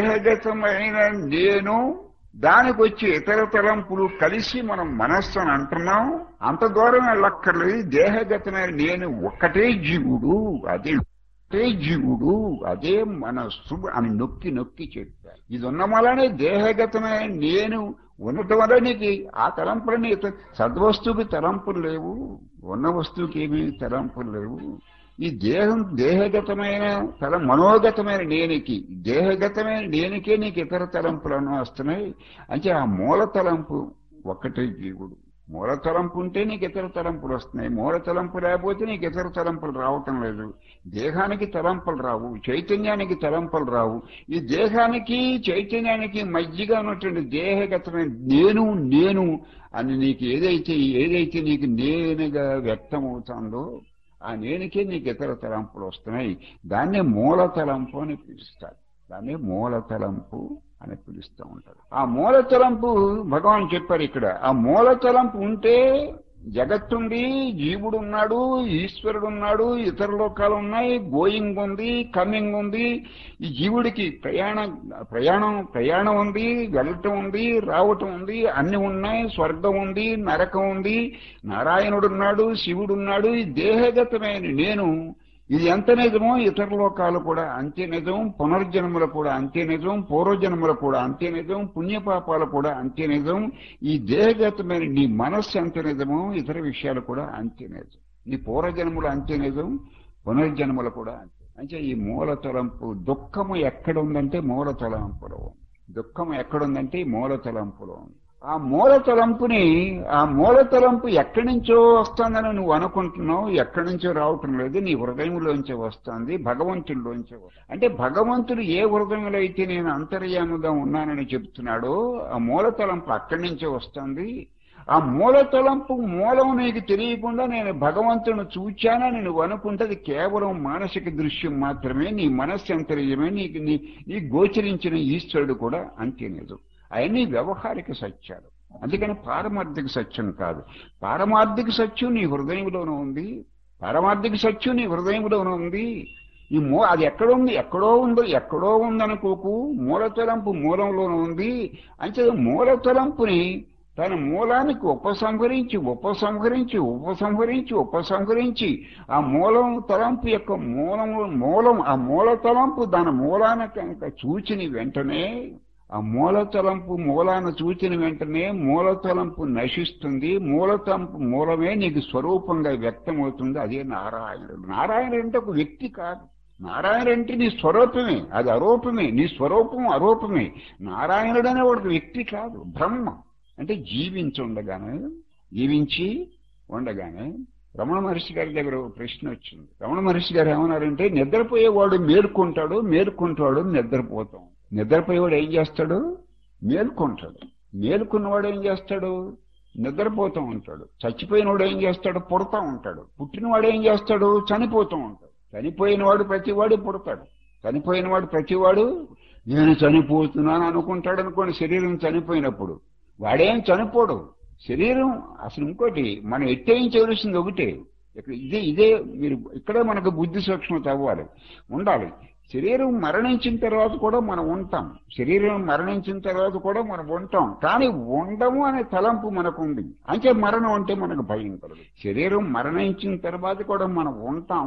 దేహగతమైన నేను దానికి వచ్చి ఇతర తలంపులు కలిసి మనం మనస్సు అని అంటున్నాం అంత దూరం వెళ్ళక్కర్లేదు దేహగతమైన నేను ఒక్కటే జీవుడు అదే ఒక్కటే జీవుడు అదే మనస్సు అని నొక్కి నొక్కి చెప్పారు ఇది ఉన్న వల్లనే దేహగతమైన నేను ఉండటం వల్ల నీకు ఆ తలంపులని సద్వస్తువుకి తలంపులు లేవు ఉన్న వస్తువుకి ఏమీ తలంపులు లేవు ఈ దేహం దేహగతమైన తల మనోగతమైన నేనికి దేహగతమైన నేనికే నీకు ఇతర తలంపులను వస్తున్నాయి అంటే ఆ మూల తలంపు ఒక్కటే జీవుడు మూల తలంపు ఉంటే నీకు ఇతర తలంపులు వస్తున్నాయి మూల తలంపు లేకపోతే నీకు ఇతర తలంపులు రావటం లేదు దేహానికి తలంపులు రావు చైతన్యానికి తలంపులు రావు ఈ దేహానికి చైతన్యానికి మధ్యగా ఉన్నటువంటి దేహగతమైన నేను నేను అని నీకు ఏదైతే ఏదైతే నీకు నేనుగా వ్యక్తం అవుతుందో ఆ నేనుకే నీకు ఇతర తలంపులు వస్తున్నాయి దాన్నే మూల తలంపు అని పిలుస్తారు దాన్నే మూల తలంపు అని పిలుస్తూ ఉంటారు ఆ మూల తలంపు భగవాన్ చెప్పారు ఇక్కడ ఆ మూల తలంపు ఉంటే జగత్తుంది జీవుడు ఉన్నాడు ఈశ్వరుడు ఉన్నాడు ఇతర లోకాలు ఉన్నాయి గోయింగ్ ఉంది కమింగ్ ఉంది ఈ జీవుడికి ప్రయాణం ప్రయాణం ప్రయాణం ఉంది వెళ్ళటం ఉంది రావటం ఉంది అన్ని ఉన్నాయి స్వర్గం ఉంది నరకం ఉంది నారాయణుడు ఉన్నాడు శివుడు ఉన్నాడు ఈ దేహగతమైన నేను ఇది ఎంత నిజమో ఇతర లోకాలు కూడా అంతే నిజం పునర్జన్మలు కూడా అంతే నిజం పూర్వజన్మలు కూడా అంతే నిజం పుణ్యపాపాలు కూడా అంతే నిజం ఈ దేహగతమైన నీ మనస్సు ఎంత నిజమో ఇతర విషయాలు కూడా అంతే నిజం నీ పూర్వజన్మలు అంతే నిజం పునర్జన్మలు కూడా అంతే అంటే ఈ మూల తలంపు దుఃఖము ఎక్కడ ఉందంటే మూల తలంపులో దుఃఖం ఎక్కడుందంటే ఈ మూల తలంపులో ఉంది ఆ మూల తలంపుని ఆ మూల తలంపు ఎక్కడి నుంచో వస్తుందని నువ్వు అనుకుంటున్నావు ఎక్కడి నుంచో రావటం లేదు నీ హృదయంలోంచి వస్తుంది భగవంతుడిలోంచి అంటే భగవంతుడు ఏ హృదయంలో అయితే నేను అంతర్యాముగా ఉన్నానని చెప్తున్నాడో ఆ మూల తలంపు అక్కడి నుంచే వస్తుంది ఆ మూల తలంపు మూలం నీకు తెలియకుండా నేను భగవంతుని చూచానని నువ్వు అనుకుంటే కేవలం మానసిక దృశ్యం మాత్రమే నీ మనస్సు అంతర్యమే నీకు నీ నీ గోచరించిన ఈశ్వరుడు కూడా అంతే నిజం అవన్నీ వ్యవహారిక సత్యాలు అందుకని పారమార్థిక సత్యం కాదు పారమార్థిక సత్యం నీ హృదయంలోనూ ఉంది పారమార్థిక సత్యం నీ హృదయంలోనూ ఉంది ఈ మూ అది ఎక్కడ ఉంది ఎక్కడో ఉందో ఎక్కడో ఉందనుకోకు మూలతలంపు మూలంలోనూ ఉంది అంటే మూలతలంపుని తన మూలానికి ఉపసంహరించి ఉపసంహరించి ఉపసంహరించి ఉపసంహరించి ఆ మూలం తలంపు యొక్క మూలము మూలం ఆ మూల తలంపు దాని మూలాన కనుక చూచిన వెంటనే ఆ మూల తలంపు మూలాన చూచిన వెంటనే మూల తలంపు నశిస్తుంది మూల తలంపు మూలమే నీకు స్వరూపంగా వ్యక్తమవుతుంది అదే నారాయణుడు నారాయణుడు అంటే ఒక వ్యక్తి కాదు నారాయణుడు అంటే నీ స్వరూపమే అది అరూపమే నీ స్వరూపం అరూపమే నారాయణుడు అనే ఒక వ్యక్తి కాదు బ్రహ్మ అంటే జీవించి ఉండగానే జీవించి ఉండగానే రమణ మహర్షి గారి దగ్గర ఒక ప్రశ్న వచ్చింది రమణ మహర్షి గారు ఏమన్నారంటే నిద్రపోయేవాడు మేల్కొంటాడు మేల్కొంటాడు నిద్రపోతాం నిద్రపోయేవాడు ఏం చేస్తాడు మేల్కొంటాడు మేల్కొన్నవాడు ఏం చేస్తాడు నిద్రపోతూ ఉంటాడు చచ్చిపోయినవాడు ఏం చేస్తాడు పుడతా ఉంటాడు పుట్టినవాడు ఏం చేస్తాడు చనిపోతూ ఉంటాడు చనిపోయినవాడు ప్రతివాడు పుడతాడు చనిపోయినవాడు ప్రతివాడు నేను చనిపోతున్నాను అనుకుంటాడు అనుకోండి శరీరం చనిపోయినప్పుడు వాడేం చనిపోడు శరీరం అసలు ఇంకోటి మనం ఎత్తేయించవలసింది ఒకటే ఇదే ఇదే మీరు ఇక్కడే మనకు బుద్ధి సూక్ష్మత అవ్వాలి ఉండాలి శరీరం మరణించిన తర్వాత కూడా మనం ఉంటాం శరీరం మరణించిన తర్వాత కూడా మనం ఉంటాం కానీ ఉండము అనే తలంపు మనకు ఉంది అంటే మరణం అంటే మనకు భయం కలదు శరీరం మరణించిన తర్వాత కూడా మనం ఉంటాం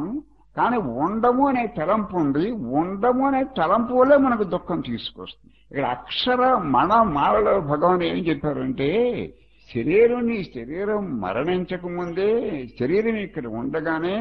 కానీ ఉండము అనే తలంపు ఉంది ఉండము అనే తలంపు వల్లే మనకు దుఃఖం తీసుకొస్తుంది ఇక్కడ అక్షర మన మాలలో భగవాన్ ఏం చెప్పారంటే శరీరం నీ శరీరం మరణించక ముందే శరీరం ఇక్కడ ఉండగానే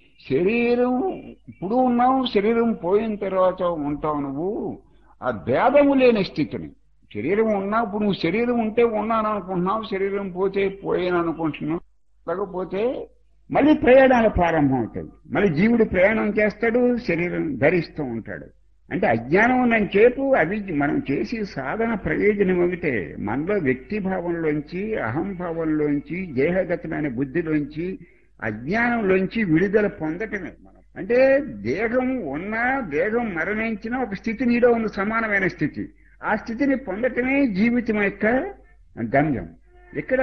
శరీరం ఇప్పుడు ఉన్నావు శరీరం పోయిన తర్వాత ఉంటావు నువ్వు ఆ భేదము లేని స్థితిని శరీరం ఉన్నప్పుడు నువ్వు శరీరం ఉంటే ఉన్నాను అనుకుంటున్నావు శరీరం పోతే పోయాను అనుకుంటున్నావు లేకపోతే మళ్ళీ ప్రయాణాలు ప్రారంభం అవుతుంది మళ్ళీ జీవుడు ప్రయాణం చేస్తాడు శరీరం ధరిస్తూ ఉంటాడు అంటే అజ్ఞానం ఉన్నని చేపు అవి మనం చేసే సాధన ప్రయోజనం ఒకటే మనలో వ్యక్తి భావంలోంచి అహంభావంలోంచి దేహగతమైన బుద్ధిలోంచి అజ్ఞానంలోంచి విడుదల పొందటమే మనం అంటే దేహం ఉన్నా దేహం మరణించినా ఒక స్థితి నీలో ఉన్న సమానమైన స్థితి ఆ స్థితిని పొందటమే జీవితం యొక్క గమ్యం ఇక్కడ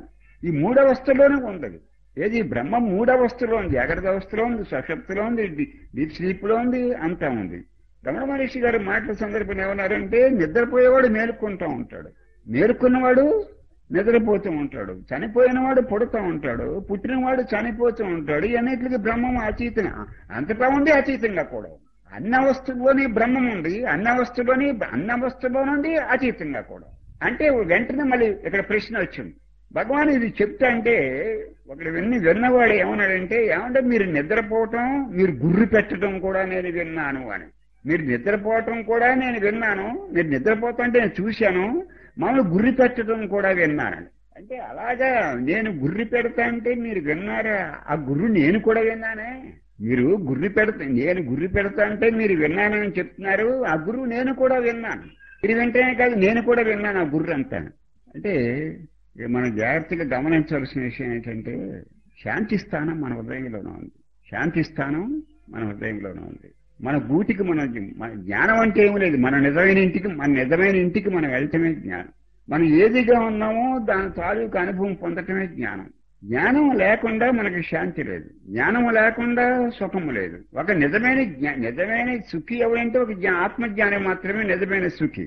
ఈ మూడవస్థలోనే ఉండదు ఏది బ్రహ్మం మూడవస్థలో ఉంది జాగ్రత్త అవస్థలో ఉంది సశక్తిలో ఉంది డీప్ స్లీప్లో ఉంది అంతా ఉంది రమణ మహర్షి గారి మాటల సందర్భం ఏమన్నారంటే నిద్రపోయేవాడు మేలుకుంటూ ఉంటాడు మేలుకున్నవాడు నిద్రపోతూ ఉంటాడు చనిపోయినవాడు పుడుతూ ఉంటాడు పుట్టినవాడు చనిపోతూ ఉంటాడు అన్నిటికి బ్రహ్మం అతీతం అంతటా ఉంది అతీతంగా కూడా అన్న వస్తువులోని బ్రహ్మం ఉంది అన్న వస్తువులోని అన్న వస్తువులో నుండి అతీతంగా కూడా అంటే వెంటనే మళ్ళీ ఇక్కడ ప్రశ్న వచ్చింది భగవాన్ ఇది చెప్తా అంటే ఒకటి విన్ని విన్నవాడు ఏమన్నాడంటే ఏమంటే మీరు నిద్రపోవటం మీరు గుర్రు పెట్టడం కూడా నేను విన్నాను అని మీరు నిద్రపోవటం కూడా నేను విన్నాను మీరు నిద్రపోతుంటే నేను చూశాను మామూలు గుర్రి పెట్టడం కూడా విన్నానని అంటే అలాగా నేను గుర్రి పెడతా అంటే మీరు విన్నారా ఆ గుర్రు నేను కూడా విన్నానే మీరు గుర్రి పెడతా నేను గుర్రి పెడతా అంటే మీరు విన్నానని చెప్తున్నారు ఆ గురువు నేను కూడా విన్నాను ఇది వెంటనే కాదు నేను కూడా విన్నాను ఆ గుర్రు అంతా అంటే మనం జాగ్రత్తగా గమనించవలసిన విషయం ఏంటంటే శాంతి స్థానం మన హృదయంలోనే ఉంది శాంతి స్థానం మన హృదయంలోనే ఉంది మన గూటికి మన మన జ్ఞానం అంటే ఏమి లేదు మన నిజమైన ఇంటికి మన నిజమైన ఇంటికి మనం వెళ్ళటమే జ్ఞానం మనం ఏదిగా ఉన్నామో దాని తాలూకు అనుభవం పొందటమే జ్ఞానం జ్ఞానం లేకుండా మనకి శాంతి లేదు జ్ఞానం లేకుండా సుఖము లేదు ఒక నిజమైన జ్ఞా నిజమైన సుఖి ఎవరంటే ఒక జ్ఞా ఆత్మజ్ఞానం మాత్రమే నిజమైన సుఖి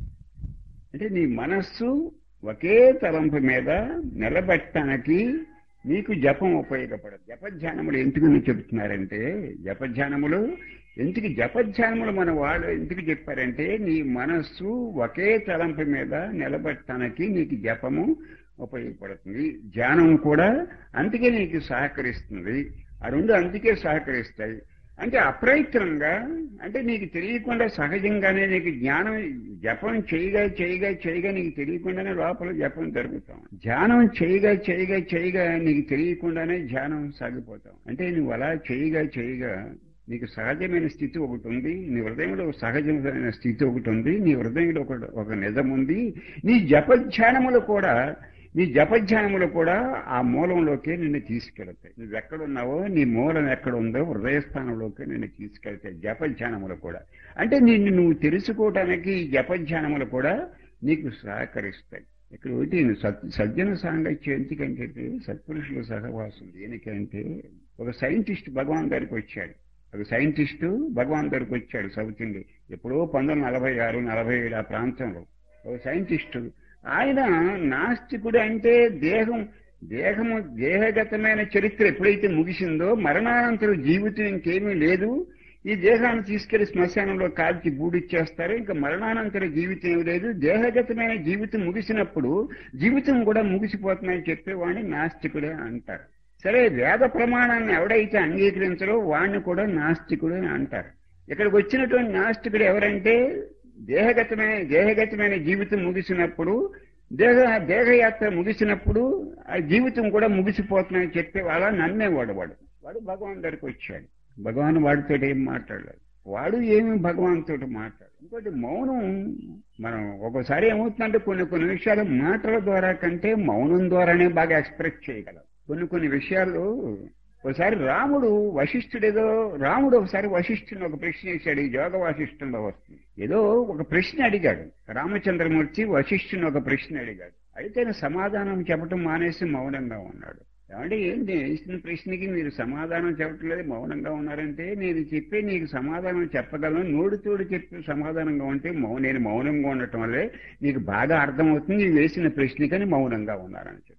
అంటే నీ మనస్సు ఒకే తలంపు మీద నిలబెట్టడానికి నీకు జపం ఉపయోగపడదు జపధ్యానములు ఎందుకు చెబుతున్నారంటే జపధ్యానములు ఎందుకు జపధ్యానములు మన వాళ్ళు ఎందుకు చెప్పారంటే నీ మనస్సు ఒకే తలంపు మీద నిలబెట్టడానికి నీకు జపము ఉపయోగపడుతుంది ధ్యానం కూడా అందుకే నీకు సహకరిస్తుంది ఆ రెండు అందుకే సహకరిస్తాయి అంటే అప్రయత్నంగా అంటే నీకు తెలియకుండా సహజంగానే నీకు జ్ఞానం జపం చేయగా చేయగా చేయగా నీకు తెలియకుండానే లోపల జపం జరుగుతాం ధ్యానం చేయగా చేయగా చేయగా నీకు తెలియకుండానే ధ్యానం సాగిపోతాం అంటే నువ్వు అలా చేయగా చేయగా నీకు సహజమైన స్థితి ఒకటి ఉంది నీ హృదయంలో సహజమైన స్థితి ఒకటి ఉంది నీ హృదయంలో ఒక ఒక నిజం ఉంది నీ జపధ్యానములు కూడా నీ జపధ్యానములు కూడా ఆ మూలంలోకే నిన్ను తీసుకెళ్తాయి నువ్వు ఎక్కడున్నావో నీ మూలం ఎక్కడ ఉందో హృదయస్థానంలోకి నిన్ను తీసుకెళ్తాయి జపధ్యానములు కూడా అంటే నిన్ను నువ్వు తెలుసుకోవటానికి ఈ జపధ్యానములు కూడా నీకు సహకరిస్తాయి ఇక్కడ ఒకటి సత్ సజ్జన సాంగత్యం ఎందుకంటే సత్పురుషుల సహవాసం దేనికంటే ఒక సైంటిస్ట్ భగవాన్ గారికి వచ్చాడు ఒక సైంటిస్టు భగవాన్ దగ్గరికి వచ్చాడు సౌత్ ఇండియా ఎప్పుడో పంతొమ్మిది నలభై ఆరు నలభై ఏడు ఆ ప్రాంతంలో ఒక సైంటిస్టు ఆయన నాస్తికుడు అంటే దేహం దేహము దేహగతమైన చరిత్ర ఎప్పుడైతే ముగిసిందో మరణానంతర జీవితం ఇంకేమీ లేదు ఈ దేహాన్ని తీసుకెళ్లి శ్మశానంలో కాల్చి బూడిచ్చేస్తారు ఇంకా మరణానంతర జీవితం ఏమి లేదు దేహగతమైన జీవితం ముగిసినప్పుడు జీవితం కూడా ముగిసిపోతుందని చెప్పేవాడిని నాస్తికుడే అంటారు సరే వేద ప్రమాణాన్ని ఎవడైతే అంగీకరించరో వాడిని కూడా నాస్తికుడు అని అంటారు ఇక్కడికి వచ్చినటువంటి నాస్తికుడు ఎవరంటే దేహగతమైన దేహగతమైన జీవితం ముగిసినప్పుడు దేహ దేహయాత్ర ముగిసినప్పుడు ఆ జీవితం కూడా ముగిసిపోతుందని చెప్పే అలా నమ్మేవాడు వాడు వాడు భగవాన్ దగ్గరికి వచ్చాడు భగవాన్ వాడితో ఏం మాట్లాడలేదు వాడు ఏమి భగవాన్ తోటి మాట్లాడు ఇంకోటి మౌనం మనం ఒక్కోసారి ఏమవుతుందంటే కొన్ని కొన్ని విషయాలు మాటల ద్వారా కంటే మౌనం ద్వారానే బాగా ఎక్స్ప్రెస్ చేయగలం కొన్ని కొన్ని విషయాలు ఒకసారి రాముడు వశిష్ఠుడేదో రాముడు ఒకసారి వశిష్ఠుని ఒక ప్రశ్న వేశాడు ఈ యోగ వాసిష్ఠంలో వస్తుంది ఏదో ఒక ప్రశ్న అడిగాడు రామచంద్రమూర్తి వశిష్ఠుని ఒక ప్రశ్న అడిగాడు అయితే సమాధానం చెప్పటం మానేసి మౌనంగా ఉన్నాడు ఏమంటే ఏంటి వేసిన ప్రశ్నకి మీరు సమాధానం చెప్పట్లేదు మౌనంగా ఉన్నారంటే నేను చెప్పే నీకు సమాధానం చెప్పగలను నోడుతోడు చెప్పి సమాధానంగా ఉంటే మౌ నేను మౌనంగా ఉండటం వల్లే నీకు బాగా అర్థమవుతుంది నీవు వేసిన ప్రశ్నకని మౌనంగా ఉన్నారని చెప్పి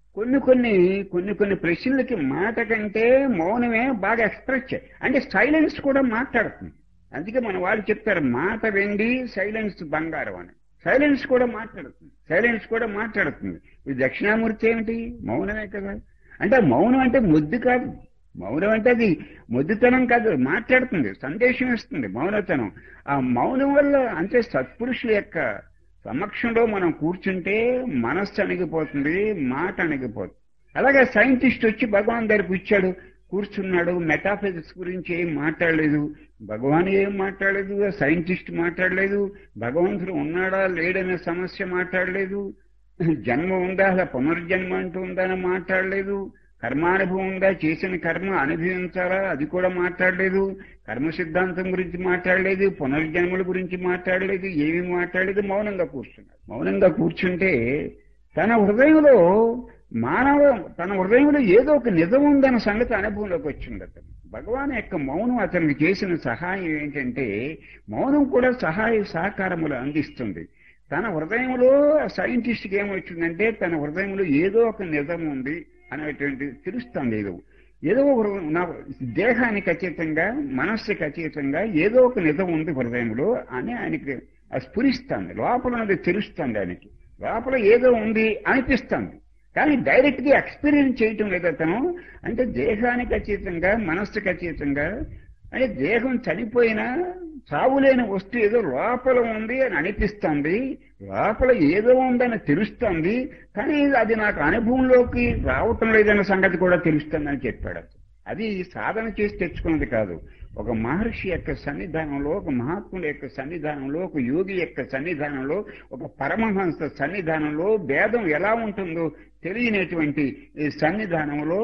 కొన్ని కొన్ని కొన్ని కొన్ని ప్రశ్నలకి మాట కంటే మౌనమే బాగా ఎక్స్ప్రెస్ చే అంటే సైలెన్స్ కూడా మాట్లాడుతుంది అందుకే మన వాళ్ళు చెప్తారు మాట వెండి సైలెన్స్ బంగారం అని సైలెన్స్ కూడా మాట్లాడుతుంది సైలెన్స్ కూడా మాట్లాడుతుంది ఈ దక్షిణామూర్తి ఏమిటి మౌనమే కదా అంటే మౌనం అంటే ముద్దు కాదు మౌనం అంటే అది ముద్దుతనం కాదు మాట్లాడుతుంది సందేశం ఇస్తుంది మౌనతనం ఆ మౌనం వల్ల అంటే సత్పురుషుల యొక్క సమక్షంలో మనం కూర్చుంటే మనస్సు అణిగిపోతుంది మాట అణిగిపోతుంది అలాగే సైంటిస్ట్ వచ్చి భగవాన్ దగ్గరికి వచ్చాడు కూర్చున్నాడు మెటాఫిజిక్స్ గురించి ఏం మాట్లాడలేదు భగవాన్ ఏం మాట్లాడలేదు సైంటిస్ట్ మాట్లాడలేదు భగవంతుడు ఉన్నాడా లేడనే సమస్య మాట్లాడలేదు జన్మ ఉందా అసలు పునర్జన్మ అంటూ ఉందా అని మాట్లాడలేదు కర్మానుభవం ఉందా చేసిన కర్మ అనుభవించాలా అది కూడా మాట్లాడలేదు కర్మ సిద్ధాంతం గురించి మాట్లాడలేదు పునర్జన్మల గురించి మాట్లాడలేదు ఏమీ మాట్లాడలేదు మౌనంగా కూర్చున్నాడు మౌనంగా కూర్చుంటే తన హృదయంలో మానవ తన హృదయంలో ఏదో ఒక నిజం ఉందన్న సంగతి అనుభవంలోకి వచ్చింది అతను భగవాన్ యొక్క మౌనం అతనికి చేసిన సహాయం ఏంటంటే మౌనం కూడా సహాయ సహకారములు అందిస్తుంది తన హృదయంలో సైంటిస్ట్కి ఏమొచ్చిందంటే తన హృదయంలో ఏదో ఒక నిజం ఉంది అనేటువంటి తెలుస్తుంది ఏదో ఏదో ఒక నా దేహానికి అతీతంగా మనస్సుకి అతీతంగా ఏదో ఒక నిజం ఉంది హృదయంలో అని ఆయనకి స్ఫురిస్తుంది లోపల ఉన్నది తెలుస్తుంది ఆయనకి లోపల ఏదో ఉంది అనిపిస్తుంది కానీ డైరెక్ట్ గా ఎక్స్పీరియన్స్ చేయటం లేదు అతను అంటే దేహానికి అతీతంగా మనస్సుకి అతీతంగా అంటే దేహం చనిపోయినా చావులేని వస్తువు ఏదో లోపల ఉంది అని అనిపిస్తుంది లోపల ఏదో ఉందని తెలుస్తుంది కానీ అది నాకు అనుభవంలోకి రావటం లేదన్న సంగతి కూడా తెలుస్తుందని చెప్పాడు అతను అది సాధన చేసి తెచ్చుకున్నది కాదు ఒక మహర్షి యొక్క సన్నిధానంలో ఒక మహాత్ముడి యొక్క సన్నిధానంలో ఒక యోగి యొక్క సన్నిధానంలో ఒక పరమహంస సన్నిధానంలో భేదం ఎలా ఉంటుందో తెలియనటువంటి ఈ సన్నిధానంలో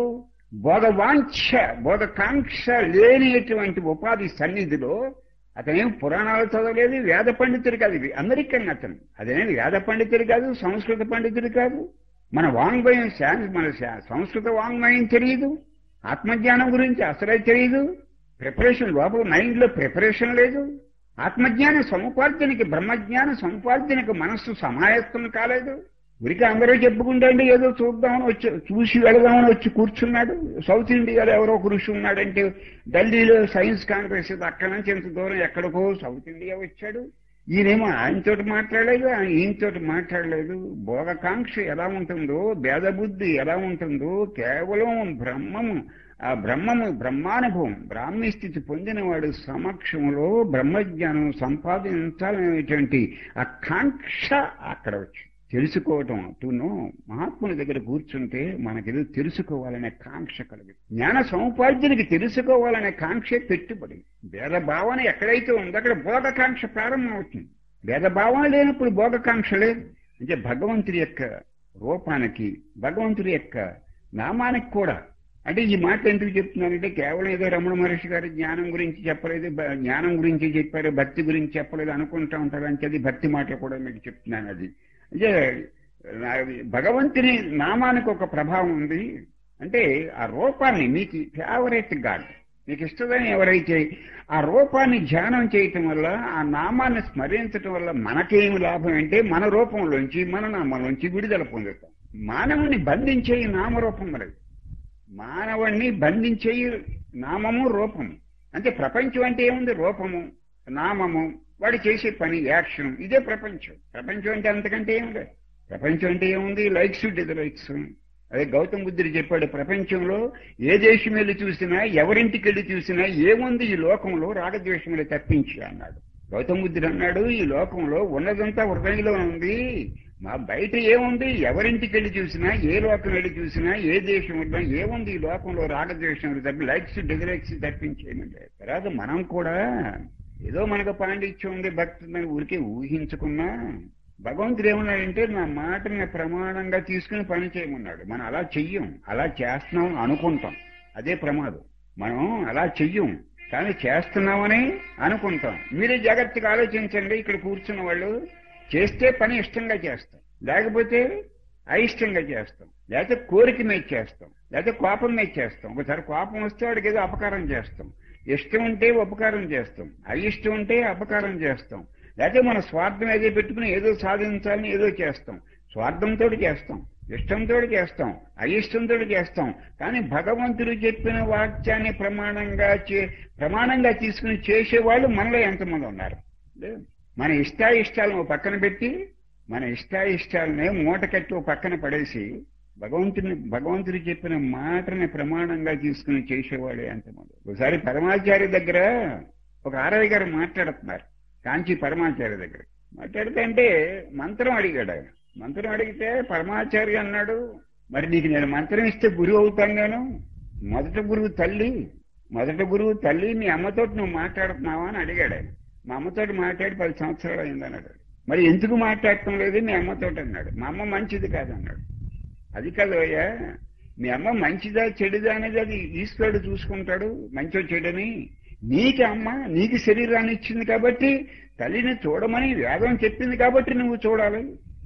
బోధవాంఛ బోధకాంక్ష లేనిటువంటి ఉపాధి సన్నిధిలో అతనేం పురాణాలు చదవలేదు వేద పండితుడు కాదు ఇది అమెరికన్ అతను అదేం వేద పండితుడు కాదు సంస్కృత పండితుడు కాదు మన వాంగ్మయం మన సంస్కృత వాంగ్మయం తెలియదు ఆత్మజ్ఞానం గురించి అసలే తెలియదు ప్రిపరేషన్ లోపల మైండ్ లో ప్రిపరేషన్ లేదు ఆత్మజ్ఞాన సముపార్జనకి బ్రహ్మజ్ఞాన సముపార్జనకి మనస్సు సమాయత్తం కాలేదు ఉరికి అందరూ చెప్పుకుంటే ఏదో చూద్దామని వచ్చి చూసి వెళదామని వచ్చి కూర్చున్నాడు సౌత్ ఇండియాలో ఎవరో కృషి ఉన్నాడంటే ఢిల్లీలో సైన్స్ కాంగ్రెస్ అక్కడి నుంచి ఎంత దూరం ఎక్కడికో సౌత్ ఇండియా వచ్చాడు ఈయనేమో ఆయనతోటి మాట్లాడలేదు ఆయన ఈయనతోటి మాట్లాడలేదు భోగకాంక్ష ఎలా ఉంటుందో భేదబుద్ధి ఎలా ఉంటుందో కేవలం బ్రహ్మము ఆ బ్రహ్మము బ్రహ్మానుభవం బ్రాహ్మీ స్థితి పొందినవాడు సమక్షంలో బ్రహ్మజ్ఞానం సంపాదించాలనేటువంటి ఆ కాంక్ష అక్కడ వచ్చి తెలుసుకోవటం టు నో మహాత్ముని దగ్గర కూర్చుంటే మనకేదో తెలుసుకోవాలనే కాంక్ష కలిగింది జ్ఞాన సముపార్జనకి తెలుసుకోవాలనే కాంక్షే పెట్టుబడి భేదభావన ఎక్కడైతే ఉందో అక్కడ భోగకాంక్ష ప్రారంభమవుతుంది భేదభావన లేనప్పుడు భోగకాంక్ష లేదు అంటే భగవంతుడి యొక్క రూపానికి భగవంతుడి యొక్క నామానికి కూడా అంటే ఈ మాట ఎందుకు చెప్తున్నానంటే కేవలం ఏదో రమణ మహర్షి గారు జ్ఞానం గురించి చెప్పలేదు జ్ఞానం గురించి చెప్పారు భక్తి గురించి చెప్పలేదు అనుకుంటా ఉంటారు అంటే అది భక్తి మాటలు కూడా మీకు చెప్తున్నాను అది అంటే భగవంతుని నామానికి ఒక ప్రభావం ఉంది అంటే ఆ రూపాన్ని మీకు ఫేవరెట్ గాడ్ మీకు ఇష్టదని ఎవరైతే ఆ రూపాన్ని ధ్యానం చేయటం వల్ల ఆ నామాన్ని స్మరించటం వల్ల మనకేమి లాభం అంటే మన రూపంలోంచి మన నామంలోంచి విడుదల పొందుతాం మానవుని బంధించే నామరూపం మరి మానవుణ్ణి బంధించే నామము రూపము అంటే ప్రపంచం అంటే ఏముంది రూపము నామము వాడు చేసే పని యాక్షన్ ఇదే ప్రపంచం ప్రపంచం అంటే అంతకంటే ఏం లేదు ప్రపంచం అంటే ఏముంది లైక్స్ డిజలైక్స్ అదే గౌతమ్ బుద్ధుడు చెప్పాడు ప్రపంచంలో ఏ దేశం వెళ్ళి చూసినా ఎవరింటికి వెళ్ళి చూసినా ఏముంది ఈ లోకంలో రాగద్వేషములు తప్పించి అన్నాడు గౌతమ్ బుద్ధుడు అన్నాడు ఈ లోకంలో ఉన్నదంతా హృదయంలో ఉంది మా బయట ఏముంది ఎవరింటికి వెళ్ళి చూసినా ఏ లోకం వెళ్ళి చూసినా ఏ దేశం వెళ్ళినా ఏముంది ఈ లోకంలో రాగద్వేషములు తప్పి లైక్స్ డిజలైక్స్ తప్పించేయమండి తర్వాత మనం కూడా ఏదో మనకు పాండిత్యం ఉంది భక్తి ఊరికే ఊహించుకున్నా భగవంతుడు ఏమన్నాడంటే నా మాటని ప్రమాణంగా తీసుకుని పని చేయమన్నాడు మనం అలా చెయ్యం అలా చేస్తున్నాం అనుకుంటాం అదే ప్రమాదం మనం అలా చెయ్యం కానీ చేస్తున్నామని అనుకుంటాం మీరే జాగ్రత్తగా ఆలోచించండి ఇక్కడ కూర్చున్న వాళ్ళు చేస్తే పని ఇష్టంగా చేస్తాం లేకపోతే అయిష్టంగా చేస్తాం లేకపోతే కోరిక మీద చేస్తాం లేకపోతే కోపం మీద చేస్తాం ఒకసారి కోపం వస్తే వాడికి ఏదో అపకారం చేస్తాం ఇష్టం ఉంటే ఉపకారం చేస్తాం అయిష్టం ఉంటే అపకారం చేస్తాం లేకపోతే మన స్వార్థం ఏదో పెట్టుకుని ఏదో సాధించాలని ఏదో చేస్తాం స్వార్థంతో చేస్తాం ఇష్టంతో చేస్తాం అయిష్టంతో చేస్తాం కానీ భగవంతుడు చెప్పిన వాక్యాన్ని ప్రమాణంగా చే ప్రమాణంగా తీసుకుని చేసేవాళ్ళు మనలో ఎంతమంది ఉన్నారు లేదు. మన ఇష్టాయిష్టాలను ఓ పక్కన పెట్టి మన ఇష్టాయిష్టాలనే మూట కట్టి ఓ పక్కన పడేసి భగవంతుని భగవంతుడు చెప్పిన మాటని ప్రమాణంగా తీసుకుని చేసేవాళ్ళు ఎంతమంది ఒకసారి పరమాచార్య దగ్గర ఒక ఆరవి గారు మాట్లాడుతున్నారు కాంచి పరమాచార్య దగ్గర మాట్లాడితే అంటే మంత్రం అడిగాడు ఆయన మంత్రం అడిగితే పరమాచార్య అన్నాడు మరి నీకు నేను మంత్రం ఇస్తే గురువు అవుతాను నేను మొదట గురువు తల్లి మొదట గురువు తల్లి మీ అమ్మతోటి నువ్వు మాట్లాడుతున్నావా అని అడిగాడు ఆయన మా అమ్మతోటి మాట్లాడి పది సంవత్సరాలు అయిందన్నాడు మరి ఎందుకు మాట్లాడటం లేదు మీ అమ్మతోటి అన్నాడు మా అమ్మ మంచిది కాదన్నాడు అది కాదు అయ్యా మీ అమ్మ మంచిదా చెడుదా అనేది అది ఈశ్వరుడు చూసుకుంటాడు మంచో చెడని నీకు అమ్మ నీకు శరీరాన్ని ఇచ్చింది కాబట్టి తల్లిని చూడమని వేదం చెప్పింది కాబట్టి నువ్వు చూడాలి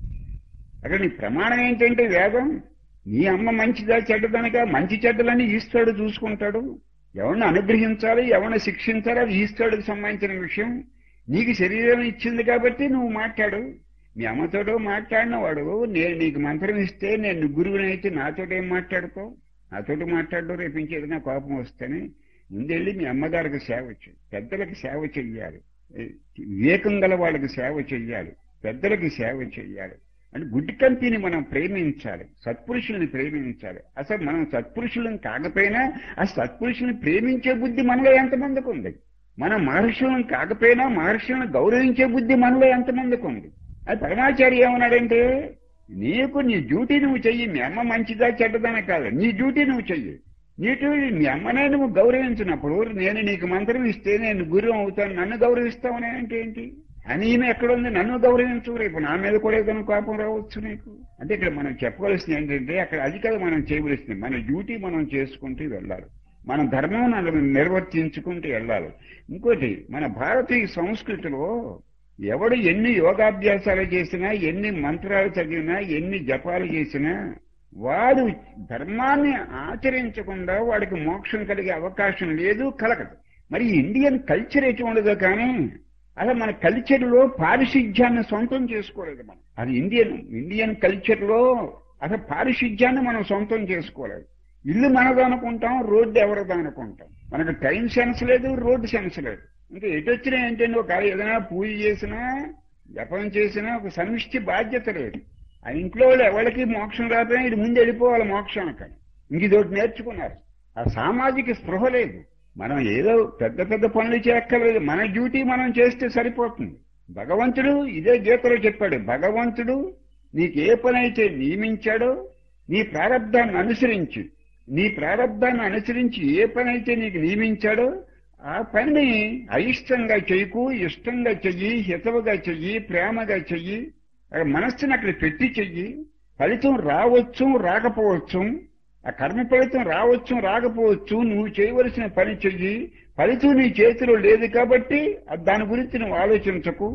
అక్కడ నీ ప్రమాణం ఏంటంటే వేదం నీ అమ్మ మంచిదా చెడ్డదనక మంచి చెడ్డలని ఈశ్వరుడు చూసుకుంటాడు ఎవరిని అనుగ్రహించాలి ఎవరిని శిక్షించాలి అది ఈశ్వరుడికి సంబంధించిన విషయం నీకు శరీరం ఇచ్చింది కాబట్టి నువ్వు మాట్లాడు మీ అమ్మతోటో మాట్లాడిన వాడు నేను నీకు మంత్రం ఇస్తే నేను గురువుని అయితే నాతోటి ఏం మాట్లాడుతావు నాతోటి మాట్లాడు రేపు ఇంకేదైనా కోపం వస్తేనే ముందెళ్ళి మీ అమ్మగారికి సేవ చేయి పెద్దలకు సేవ చెయ్యాలి వివేకం గల వాళ్ళకి సేవ చెయ్యాలి పెద్దలకి సేవ చెయ్యాలి అంటే గుడ్డి కంపెనీ మనం ప్రేమించాలి సత్పురుషుల్ని ప్రేమించాలి అసలు మనం సత్పురుషులను కాకపోయినా ఆ సత్పురుషుల్ని ప్రేమించే బుద్ధి మనలో ఎంతమందికి ఉంది మనం మహర్షులను కాకపోయినా మహర్షులను గౌరవించే బుద్ధి మనలో ఎంతమందికి ఉంది అది పరమాచార్య ఏమన్నాడంటే నీకు నీ డ్యూటీ నువ్వు చెయ్యి మీ అమ్మ మంచిదా చెడ్డదనే కాదు నీ డ్యూటీ నువ్వు చెయ్యి నీ డ్యూటీ మీ అమ్మనే నువ్వు గౌరవించినప్పుడు నేను నీకు మంత్రం ఇస్తే నేను గురువు అవుతాను నన్ను గౌరవిస్తావని అంటే ఏంటి అని ఈమె ఎక్కడుంది నన్ను గౌరవించు రేపు నా మీద కూడా ఏదైనా కోపం రావచ్చు నీకు అంటే ఇక్కడ మనం చెప్పవలసింది ఏంటంటే అక్కడ అది కదా మనం చేయవలసింది మన డ్యూటీ మనం చేసుకుంటూ వెళ్ళాలి మన ధర్మం మనం నిర్వర్తించుకుంటూ వెళ్ళాలి ఇంకోటి మన భారతీయ సంస్కృతిలో ఎవడు ఎన్ని యోగాభ్యాసాలు చేసినా ఎన్ని మంత్రాలు చదివినా ఎన్ని జపాలు చేసినా వాడు ధర్మాన్ని ఆచరించకుండా వాడికి మోక్షం కలిగే అవకాశం లేదు కలగదు మరి ఇండియన్ కల్చర్ ఎటువంటిదో కానీ అలా మన కల్చర్ లో పారిశుధ్యాన్ని సొంతం చేసుకోలేదు మనం అది ఇండియన్ ఇండియన్ కల్చర్ లో అసలు పారిశుధ్యాన్ని మనం సొంతం చేసుకోలేదు ఇల్లు మనది అనుకుంటాం రోడ్డు ఎవరిది అనుకుంటాం మనకు టైం సెన్స్ లేదు రోడ్డు సెన్స్ లేదు ఇంకా ఎటు వచ్చినా ఏంటంటే ఒక ఏదైనా పూజ చేసినా జపం చేసినా ఒక సమిష్టి బాధ్యత లేదు ఆ ఇంట్లో వాళ్ళు ఎవరికి మోక్షం రాకపోయినా ఇది ముందు వెళ్ళిపోవాలి మోక్షానికి ఇంక ఇదొకటి నేర్చుకున్నారు ఆ సామాజిక స్పృహ లేదు మనం ఏదో పెద్ద పెద్ద పనులు చేయక్కర్లేదు మన డ్యూటీ మనం చేస్తే సరిపోతుంది భగవంతుడు ఇదే గీతలో చెప్పాడు భగవంతుడు నీకు ఏ పని అయితే నియమించాడో నీ ప్రారంధాన్ని అనుసరించి నీ ప్రారంధాన్ని అనుసరించి ఏ పని అయితే నీకు నియమించాడో ఆ పనిని అయిష్టంగా చెయ్యకు ఇష్టంగా చెయ్యి హితవుగా చెయ్యి ప్రేమగా చెయ్యి ఆ మనస్సుని అక్కడ పెట్టి చెయ్యి ఫలితం రావచ్చు రాకపోవచ్చు ఆ కర్మ ఫలితం రావచ్చు రాకపోవచ్చు నువ్వు చేయవలసిన పని చెయ్యి ఫలితం నీ చేతిలో లేదు కాబట్టి అది దాని గురించి నువ్వు ఆలోచించకు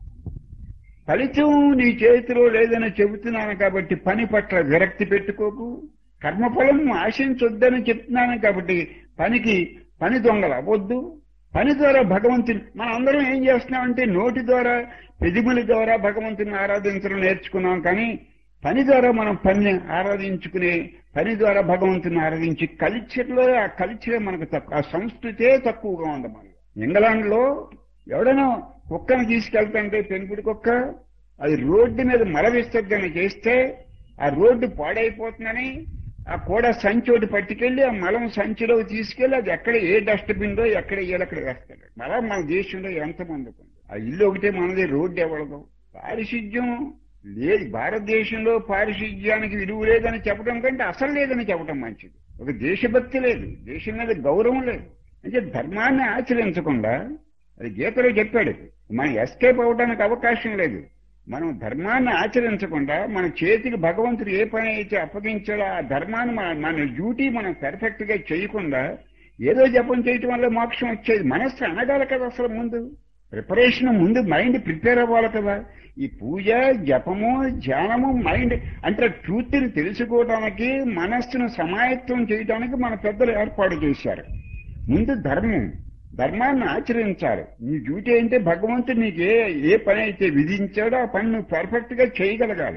ఫలితం నీ చేతిలో లేదని చెబుతున్నాను కాబట్టి పని పట్ల విరక్తి పెట్టుకోకు కర్మఫలం ఆశించొద్దని చెప్తున్నాను కాబట్టి పనికి పని దొంగలు అవ్వద్దు పని ద్వారా భగవంతుని మనం అందరం ఏం చేస్తున్నామంటే నోటి ద్వారా పెదిముల ద్వారా భగవంతుని ఆరాధించడం నేర్చుకున్నాం కానీ పని ద్వారా మనం పని ఆరాధించుకునే పని ద్వారా భగవంతుని ఆరాధించి కల్చర్లో ఆ కల్చరే మనకు తక్కువ ఆ సంస్కృతే తక్కువగా ఉంది మనకి ఇంగ్లాండ్ లో ఎవడైనా కుక్కను తీసుకెళ్తుంటే పెంపుడు కుక్క అది రోడ్డు మీద మల విసర్జన చేస్తే ఆ రోడ్డు పాడైపోతుందని ఆ కూడ సంచి ఒకటి పట్టుకెళ్లి ఆ మలం సంచిలో తీసుకెళ్లి అది ఎక్కడ ఏ డస్ట్బిన్ లో ఎక్కడ వేయాలి అక్కడ వేస్తాడు మళ్ళా మన దేశంలో ఎంతమంది ఉంది ఆ ఇల్లు ఒకటే మనది రోడ్డు ఎవడదు పారిశుద్ధ్యం లేదు భారతదేశంలో పారిశుద్ధ్యానికి విలువ లేదని చెప్పడం కంటే అసలు లేదని చెప్పడం మంచిది ఒక దేశభక్తి లేదు దేశం మీద గౌరవం లేదు అంటే ధర్మాన్ని ఆచరించకుండా అది గీతలో చెప్పాడు మనం ఎస్కేప్ అవడానికి అవకాశం లేదు మనం ధర్మాన్ని ఆచరించకుండా మన చేతికి భగవంతుడు ఏ పని అయితే అప్పగించాడో ఆ ధర్మాన్ని మన మన డ్యూటీ మనం పెర్ఫెక్ట్ గా చేయకుండా ఏదో జపం చేయటం వల్ల మోక్షం వచ్చేది మనస్సు అనగాలి కదా అసలు ముందు ప్రిపరేషన్ ముందు మైండ్ ప్రిపేర్ అవ్వాలి కదా ఈ పూజ జపము ధ్యానము మైండ్ అంటే ట్రూత్ని తెలుసుకోవడానికి మనస్సును సమాయత్తం చేయడానికి మన పెద్దలు ఏర్పాటు చేశారు ముందు ధర్మం ధర్మాన్ని ఆచరించాలి నీ డ్యూటీ అంటే భగవంతుడు నీకు ఏ ఏ పని అయితే విధించాడో ఆ పని నువ్వు పర్ఫెక్ట్ గా చేయగలగాలి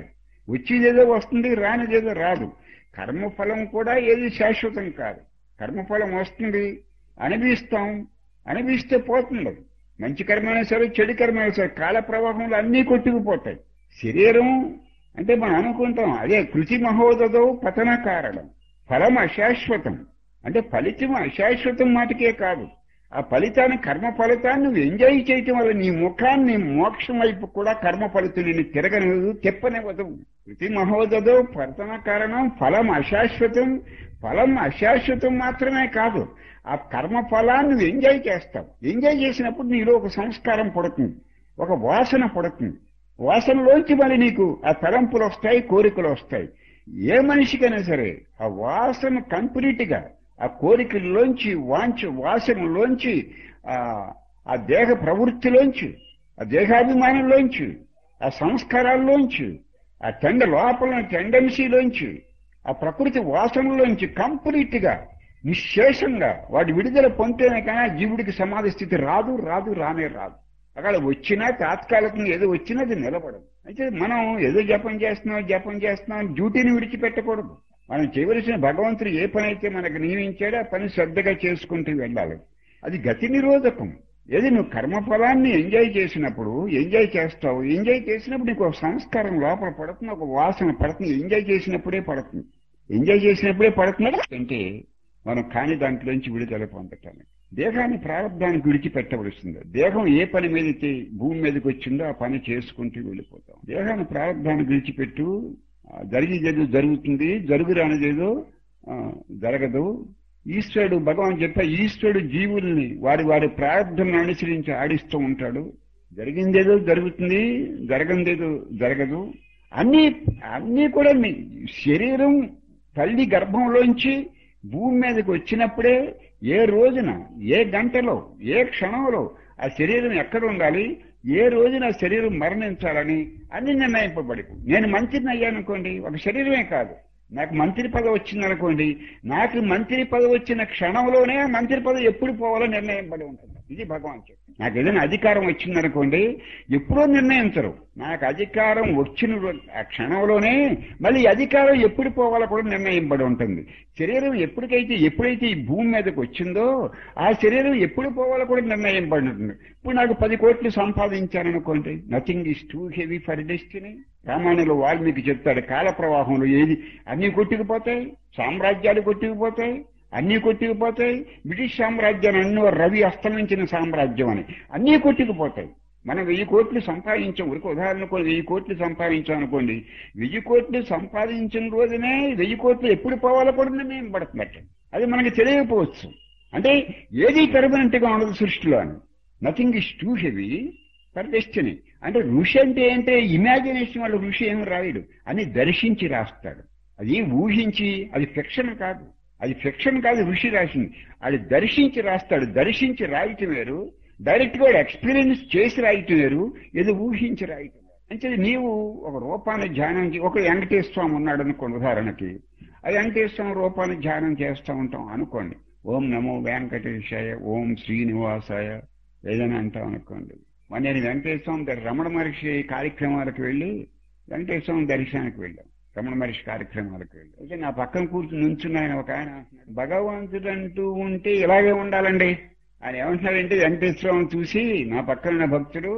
వచ్చేదేదో వస్తుంది రానిదేదో రాదు కర్మఫలం కూడా ఏది శాశ్వతం కాదు కర్మఫలం వస్తుంది అనిపిస్తాం అనిపిస్తే పోతుంది అది. మంచి కర్మైనా సరే చెడు కర్మైనా సరే కాల ప్రవాహంలో అన్నీ కొట్టుకుపోతాయి శరీరం అంటే మనం అనుకుంటాం అదే కృతి మహోదదో పతన కారణం ఫలం అశాశ్వతం అంటే ఫలితం అశాశ్వతం మాటకే కాదు ఆ ఫలితాన్ని కర్మ ఫలితాన్ని నువ్వు ఎంజాయ్ చేయటం వల్ల నీ ముఖాన్ని మోక్షం వైపు కూడా కర్మ ఫలితం నిన్ను తిరగనివ్వదు తెప్పనివ్వదు కృతి మహోదదో పతన కారణం ఫలం అశాశ్వతం ఫలం అశాశ్వతం మాత్రమే కాదు ఆ కర్మ ఫలాన్ని నువ్వు ఎంజాయ్ చేస్తావు ఎంజాయ్ చేసినప్పుడు నీలో ఒక సంస్కారం పడుతుంది ఒక వాసన పడుతుంది వాసనలోంచి మళ్ళీ నీకు ఆ తలంపులు వస్తాయి కోరికలు వస్తాయి ఏ మనిషికైనా సరే ఆ వాసన కంప్లీట్ గా ఆ కోరికల్లోంచి వాంచ వాసనలోంచి ఆ ఆ దేహ ప్రవృత్తిలోంచి ఆ దేహాభిమానంలోంచి ఆ సంస్కారాల్లోంచి ఆ టెండ లోపల టెండెన్సీలోంచి ఆ ప్రకృతి వాసనలోంచి కంప్లీట్ గా నిశ్శేషంగా వాడి విడుదల పొందితేనే కానీ ఆ జీవుడికి సమాధి స్థితి రాదు రాదు రానే రాదు అక్కడ వచ్చినా తాత్కాలికంగా ఏదో వచ్చినా అది నిలబడదు అయితే మనం ఏదో జపం చేస్తున్నాం జపం చేస్తున్నాం డ్యూటీని విడిచిపెట్టకూడదు మనం చేయవలసిన భగవంతుడు ఏ పని అయితే మనకు నియమించాడో ఆ పని శ్రద్ధగా చేసుకుంటూ వెళ్ళాలి అది గతి నిరోధకం ఏది నువ్వు కర్మఫలాన్ని ఎంజాయ్ చేసినప్పుడు ఎంజాయ్ చేస్తావు ఎంజాయ్ చేసినప్పుడు నీకు ఒక సంస్కారం లోపల పడుతుంది ఒక వాసన పడుతుంది ఎంజాయ్ చేసినప్పుడే పడుతుంది ఎంజాయ్ చేసినప్పుడే పడుతుంది అంటే మనం కాని దాంట్లోంచి విడుదల పొందటానికి దేహాన్ని ప్రారంభానికి విడిచిపెట్టవలసింది దేహం ఏ పని మీదకి భూమి మీదకి వచ్చిందో ఆ పని చేసుకుంటూ వెళ్ళిపోతాం దేహాన్ని ప్రారంభానికి విడిచిపెట్టు ఆ, జరిగేదేదో జరుగుతుంది జరుగురానిదేదో ఆ, జరగదు ఈశ్వరుడు భగవాన్ చెప్పా ఈశ్వరుడు జీవుల్ని వారి వారి ప్రారంభం అనుసరించి ఆడిస్తూ ఉంటాడు జరిగిందేదో జరుగుతుంది జరగందేదో జరగదు అన్ని అన్ని కూడా మీ శరీరం తల్లి గర్భంలోంచి భూమి మీదకి వచ్చినప్పుడే ఏ రోజున ఏ గంటలో ఏ క్షణంలో ఆ శరీరం ఎక్కడ ఉండాలి ఏ రోజున ఆ శరీరం మరణించాలని అన్ని నిర్ణయింపబడి నేను మంత్రిని అయ్యానుకోండి ఒక శరీరమే కాదు నాకు మంత్రి పదవి వచ్చిందనుకోండి నాకు మంత్రి పదవి వచ్చిన క్షణంలోనే ఆ మంత్రి పదవి ఎప్పుడు పోవాలో నిర్ణయింపబడి ఉంటుంది ఇది భగవాన్ చెప్పు నాకు ఏదైనా అధికారం వచ్చిందనుకోండి ఎప్పుడో నిర్ణయించరు నాకు అధికారం వచ్చిన రో- ఆ క్షణంలోనే మళ్ళీ ఈ అధికారం ఎప్పుడు పోవాలో కూడా నిర్ణయింపబడి ఉంటుంది శరీరం ఎప్పటికైతే ఎప్పుడైతే ఈ భూమి మీదకి వచ్చిందో ఆ శరీరం ఎప్పుడు పోవాలో కూడా నిర్ణయింపబడి ఉంటుంది ఇప్పుడు నాకు పది కోట్లు సంపాదించాననుకోండి nothing is too heavy for destiny రామాయణంలో వాల్మీకి చెప్తాడు కాల ప్రవాహంలో ఏది అన్ని కొట్టుకుపోతాయి సామ్రాజ్యాలు కొట్టుకుపోతాయి అన్నీ కొట్టుకుపోతాయి బ్రిటిష్ సామ్రాజ్యాన్ని అన్ని రవి అస్తమించిన సామ్రాజ్యం అని అన్నీ కొట్టుకుపోతాయి మనం వెయ్యి కోట్లు సంపాదించాం ఊరికి ఉదాహరణకు వెయ్యి కోట్లు సంపాదించాం అనుకోండి వెయ్యి కోట్లు సంపాదించిన రోజునే వెయ్యి కోట్లు ఎప్పుడు పోవాలో కూడా నిర్ణయం పడుతున్నట్టు అది మనకి తెలియకపోవచ్చు అంటే ఏది పెర్మనెంట్ గా ఉండదు సృష్టిలో అని nothing is too heavy for destiny అంటే ఋషి అంటే ఏంటంటే ఇమాజినేషన్ వాళ్ళ ఋషి ఏమి రాయడు అని దర్శించి రాస్తాడు అది ఊహించి అది ఫిక్షన్ కాదు అది ఫిక్షన్ కాదు ఋషి రాసింది అది దర్శించి రాస్తాడు దర్శించి రాయటం వేరు డైరెక్ట్ గా ఎక్స్పీరియన్స్ చేసి రాయటం వేరు ఏదో ఊహించి రాయటం వేరు. అంటే నీవు ఒక రూపాన్ని ధ్యానం చే- ఒక వెంకటేశ్వర స్వామి ఉన్నాడు అనుకోండి ఉదాహరణకి ఆ వెంకటేశ్వర స్వామి రూపాన్ని ధ్యానం చేస్తూ ఉంటాం అనుకోండి ఓం నమో వెంకటేశాయ ఓం శ్రీనివాసాయ ఏదైనా అంటాం అనుకోండి మరి నేను వెంకటేశ్వర స్వామి దగ్గర రమణ మహర్షి కార్యక్రమాలకు వెళ్ళి వెంకటేశ్వర స్వామి దర్శనానికి వెళ్ళాం రమణ మహర్షి కార్యక్రమాలకు వెళ్ళి అయితే నా పక్కన కూర్చుని నుంచున్న ఆయన ఒక ఆయన అంటున్నాడు, భగవంతుడు అంటూ ఉంటే ఇలాగే ఉండాలండి ఆయన ఏమంటున్నాడంటే వెంకటేశ్వర స్వామిని చూసి నా పక్కన ఉన్న భక్తుడు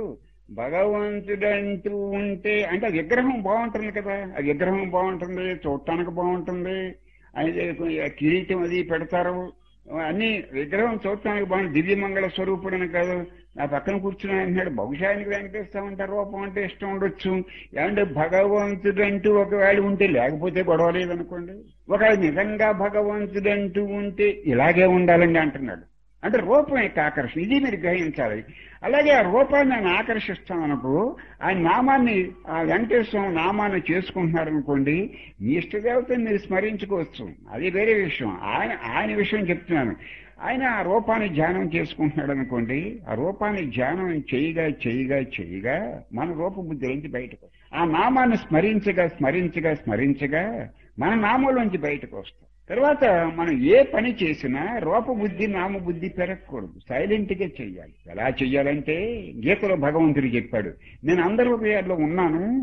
భగవంతుడు అంటూ ఉంటే అంటే ఆ విగ్రహం బాగుంటుంది కదా ఆ విగ్రహం బాగుంటుంది చూడటానికి బాగుంటుంది అయితే ఆ కిరీటం అది పెడతారు అన్ని విగ్రహం చూడటానికి బాగుంది దివ్యమంగళ స్వరూపుడని కాదు నా పక్కన కూర్చుని అంటున్నాడు బహుశా ఆయనకి వెంకటేశ్వరం అంటే రూపం అంటే ఇష్టం ఉండొచ్చు ఏమంటే భగవంతుడు అంటూ ఒకవేళ ఉంటే లేకపోతే గొడవ లేదనుకోండి ఒకవేళ నిజంగా భగవంతుడు అంటూ ఉంటే ఇలాగే ఉండాలండి అంటున్నాడు అంటే రూపం యొక్క ఆకర్షణ ఇది మీరు గ్రహించాలి అలాగే ఆ రూపాన్ని ఆయన ఆకర్షిస్తామన్నప్పుడు ఆయన నామాన్ని ఆ వెంకటేశ్వరం నామాన్ని చేసుకుంటున్నారనుకోండి మీ ఇష్టదేవతని మీరు స్మరించుకోవచ్చు అది వేరే విషయం ఆయన ఆయన విషయం చెప్తున్నాను ఆయన ఆ రూపాన్ని ధ్యానం చేసుకుంటున్నాడు అనుకోండి ఆ రూపాన్ని ధ్యానం చేయగా చేయగా చేయగా మన రూపబుద్ధి నుంచి బయటకు వస్తాం. ఆ నామాన్ని స్మరించగా స్మరించగా స్మరించగా మన నామంలోంచి బయటకు వస్తాం తర్వాత మనం ఏ పని చేసినా రూపబుద్ధి నామబుద్ధి పెరగకూడదు సైలెంట్ గా చెయ్యాలి ఎలా చెయ్యాలంటే గీతలో భగవంతుడు చెప్పాడు నేను అందరి హృదయాల్లో ఉన్నాను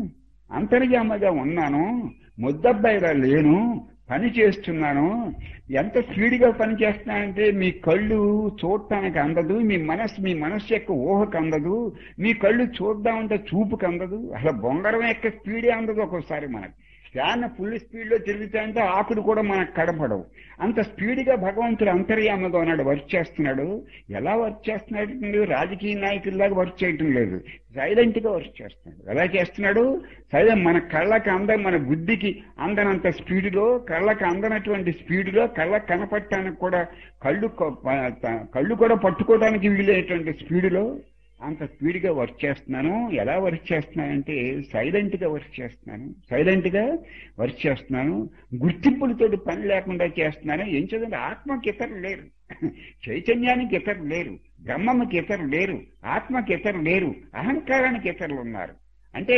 అంతర్యామగా ఉన్నాను ముద్దబ్బాయిగా లేను పని చేస్తున్నాను ఎంత స్పీడ్గా పని చేస్తున్నానంటే మీ కళ్ళు చూడటానికి అందదు మీ మనస్సు మీ మనస్సు యొక్క ఊహకు అందదు మీ కళ్ళు చూద్దామంటే చూపుకు అందదు అసలు బొంగరం యొక్క స్పీడే అందదు ఒక్కోసారి మనకు ఫ్యాన్ ఫుల్ స్పీడ్లో తిరుగుతాయంటే ఆకులు కూడా మనకు కడపడవు అంత స్పీడ్గా భగవంతుడు అంతర్యామగా ఉన్నాడు వర్క్ చేస్తున్నాడు ఎలా వర్క్ చేస్తున్నాడు రాజకీయ నాయకుల్లాగా వర్క్ చేయటం లేదు సైలెంట్ గా వర్క్ చేస్తున్నాడు ఎలా చేస్తున్నాడు సైలెంట్ మన కళ్ళకి అంద మన బుద్ధికి అందనంత స్పీడ్లో కళ్ళకి అందనటువంటి స్పీడ్లో కళ్ళకి కనపడటానికి కూడా కళ్ళు కొ- కళ్ళు కూడా పట్టుకోవడానికి వీలైనటువంటి స్పీడ్లో అంత స్పీడ్గా వర్క్ చేస్తున్నాను ఎలా వర్క్ చేస్తున్నానంటే సైలెంట్ గా వర్క్ చేస్తున్నాను సైలెంట్ గా వర్క్ చేస్తున్నాను గుర్తింపులతోటి పని లేకుండా చేస్తున్నాను ఏం చదండి ఆత్మకి ఇతరులు లేరు చైతన్యానికి ఇతరులు లేరు బ్రహ్మకి ఇతరులు లేరు ఆత్మకి ఇతరులు లేరు అహంకారానికి ఇతరులు ఉన్నారు అంటే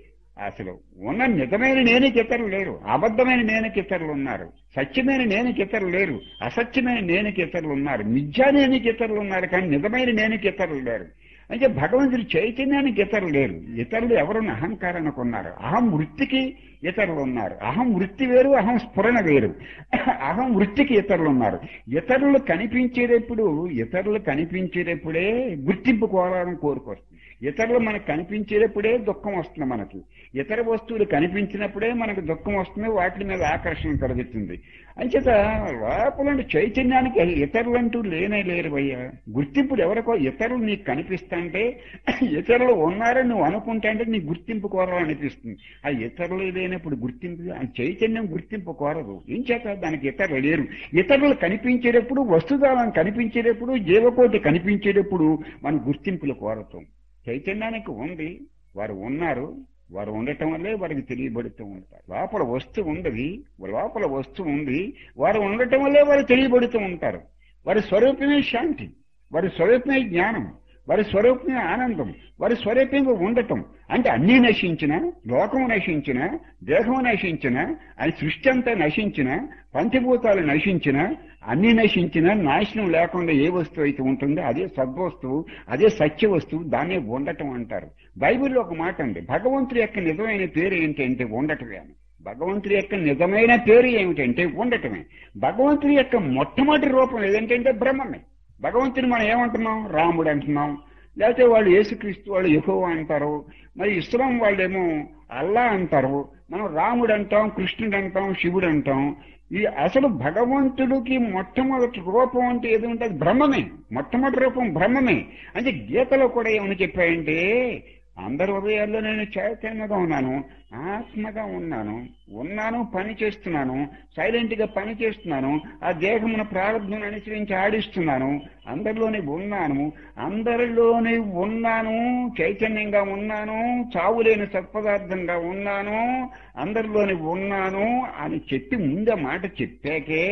అసలు ఉన్న నిజమైన నేనకి ఇతరులు లేరు అబద్ధమైన నేనకి ఇతరులు ఉన్నారు సత్యమైన నేనకి ఇతరులు లేరు అసత్యమైన నేనకి ఇతరులు ఉన్నారు మిథ్యా నేనకి ఇతరులు ఉన్నారు కానీ నిజమైన నేనకి ఇతరులు లేరు అంటే భగవంతుడి చైతన్యానికి ఇతరులు లేరు ఇతరులు ఎవరున్న అహంకారానికి ఉన్నారు అహం వృత్తికి ఇతరులు ఉన్నారు అహం వృత్తి వేరు అహం స్ఫురణ వేరు అహం వృత్తికి ఇతరులు ఉన్నారు ఇతరులు కనిపించేటప్పుడు ఇతరులు కనిపించేటప్పుడే గుర్తింపు కోరాలని కోరుకొస్తుంది ఇతరులు మనకు కనిపించేటప్పుడే దుఃఖం వస్తుంది మనకి ఇతర వస్తువులు కనిపించినప్పుడే మనకు దుఃఖం వస్తుంది వాటి మీద ఆకర్షణ కలుగుతుంది అంచేత లోపల చైతన్యానికి ఇతరులంటూ లేనే లేరు అయ్యా గుర్తింపులు ఎవరికో ఇతరులు నీకు కనిపిస్తాంటే ఇతరులు ఉన్నారని నువ్వు అనుకుంటా అంటే నీ గుర్తింపు కోరాలనిపిస్తుంది ఆ ఇతరులు లేనప్పుడు గుర్తింపు ఆ చైతన్యం గుర్తింపు కోరదు ఏం చేత దానికి ఇతరులు లేరు ఇతరులు కనిపించేటప్పుడు వస్తుదాలను కనిపించేటప్పుడు జీవకోటి కనిపించేటప్పుడు మన గుర్తింపులు కోరతాం చైతన్యానికి ఉంది వారు ఉన్నారు వారు ఉండటం వల్లే వారికి తెలియబడుతూ ఉంటారు లోపల వస్తువు ఉండదు లోపల వస్తువు ఉంది వారు ఉండటం వల్లే వారు తెలియబడుతూ ఉంటారు వారి స్వరూపమే శాంతి వారి స్వరూపమే జ్ఞానం వారి స్వరూపమే ఆనందం వారి స్వరూపంగా ఉండటం అంటే అన్నీ నశించిన లోకము నశించిన దేహము నశించిన అది సృష్టి అంతా నశించిన పంచభూతాలు నశించిన అన్ని నశించిన నాశనం లేకుండా ఏ వస్తువు అయితే ఉంటుందో అదే సద్వస్తువు అదే సత్య వస్తువు దాన్నే ఉండటం అంటారు బైబిల్లో ఒక మాట ఉంది భగవంతుడి యొక్క నిజమైన పేరు ఏంటంటే ఉండటమే అని భగవంతుడి యొక్క నిజమైన పేరు ఏమిటంటే ఉండటమే భగవంతుడి యొక్క మొట్టమొదటి రూపం ఏదంటే బ్రహ్మమే భగవంతుని మనం ఏమంటున్నాం రాముడు అంటున్నాం లేకపోతే వాళ్ళు యేసుక్రీస్తు వాళ్ళు ఎక్కువ అంటారు మరి ఇస్లాం వాళ్ళేమో అల్లా అంటారు మనం రాముడు అంటాం కృష్ణుడు అంటాం శివుడు అంటాం ఈ అసలు భగవంతుడికి మొట్టమొదటి రూపం అంటే ఏది ఉంటుంది బ్రహ్మమే మొట్టమొదటి రూపం బ్రహ్మమే అంటే గీతలో కూడా ఏమని చెప్పాయంటే అందరి హృదయాల్లో నేను చైతన్యంగా ఉన్నాను ఆత్మగా ఉన్నాను ఉన్నాను పని చేస్తున్నాను సైలెంట్ గా పని చేస్తున్నాను ఆ దేహమున ప్రారంభం అనుసరించి ఆడిస్తున్నాను అందరిలోనే ఉన్నాను అందరిలోనే ఉన్నాను చైతన్యంగా ఉన్నాను చావులేని సత్పదార్థంగా ఉన్నాను అందరిలోని ఉన్నాను అని చెప్పి ముందే మాట చెప్పాకే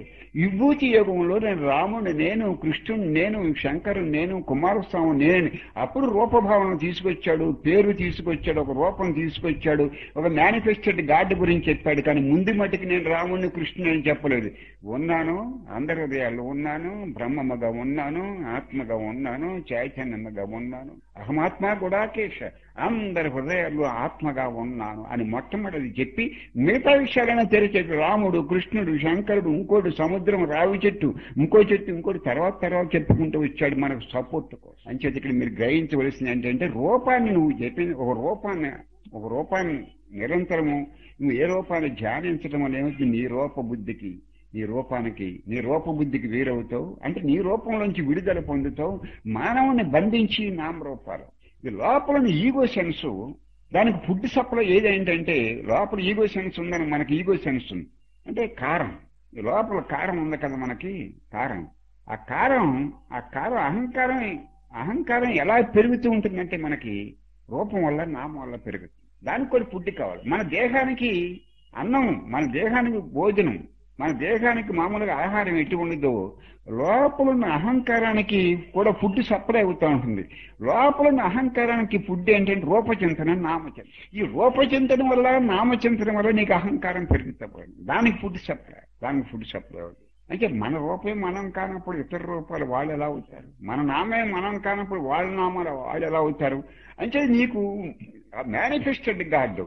విభూతి యోగంలో నేను రాముడు నేను కృష్ణుడు నేను శంకరుడు నేను కుమారస్వామి నేను అప్పుడు రూపభావన తీసుకొచ్చాడు పేరు తీసుకొచ్చాడు ఒక రూపం తీసుకొచ్చాడు ఒక మేనిఫెస్టెడ్ గాడ్ గురించి చెప్పాడు కానీ ముందు మటుకు నేను రాముడిని కృష్ణుని అని చెప్పలేదు ఉన్నాను అందరి హృదయాల్లో ఉన్నాను బ్రహ్మముగా ఉన్నాను ఆత్మగా ఉన్నాను చైతన్యముగా ఉన్నాను అహమాత్మ గుడాకేశ అందరి హృదయాల్లో ఆత్మగా ఉన్నాను అని మొట్టమొదటి చెప్పి మిగతా విషయాలైనా తెరిచేది రాముడు కృష్ణుడు శంకరుడు ఇంకోటి సముద్రం రావి చెట్టు ఇంకో చెట్టు ఇంకోటి తర్వాత తర్వాత చెప్పుకుంటూ వచ్చాడు మనకు సపోర్ట్ కోసం అంచేది ఇక్కడ మీరు గ్రహించవలసింది ఏంటంటే రూపాన్ని నువ్వు చెప్పిన ఒక రూపాన్ని ఒక రూపాన్ని నిరంతరము నువ్వు ఏ రూపాన్ని ధ్యానించడం వల్ల ఏమవుతుంది నీ రూప బుద్ధికి నీ రూపానికి నీ రూప బుద్ధికి వేరవుతావు అంటే నీ రూపంలోంచి విడుదల పొందుతావు మానవుని బంధించి నామరూపాలు ఈ లోపల ఈగో సెన్స్ దానికి ఫుడ్ సప్లై ఏదేంటంటే లోపల ఈగో సెన్స్ ఉందని మనకి ఈగో సెన్స్ ఉంది అంటే కారం ఈ లోపల కారం ఉంది కదా మనకి కారం ఆ కారం ఆ కారం అహంకారం అహంకారం ఎలా పెరుగుతూ ఉంటుందంటే మనకి రూపం వల్ల నామం వల్ల పెరుగుతుంది దానికి కూడా ఫుడ్ కావాలి మన దేహానికి అన్నం మన దేహానికి భోజనం మన దేహానికి మామూలుగా ఆహారం ఎటు ఉండదో లోపల ఉన్న అహంకారానికి కూడా ఫుడ్ సప్లై అవుతూ ఉంటుంది లోపల ఉన్న అహంకారానికి ఫుడ్ ఏంటంటే రూపచింతన నామచింతన ఈ రూపచింతన వల్ల నామచింతన వల్ల నీకు అహంకారం పెరుగుతా పోయింది దానికి ఫుడ్ సప్లై దానికి ఫుడ్ సప్లై అవుతుంది అంటే మన రూపే మనం కానప్పుడు ఇతర రూపాలు వాళ్ళు ఎలా అవుతారు మన నామే మనం కానప్పుడు వాళ్ళ నామాలు వాళ్ళు ఎలా అవుతారు అంటే నీకు మేనిఫెస్టెడ్ గాడ్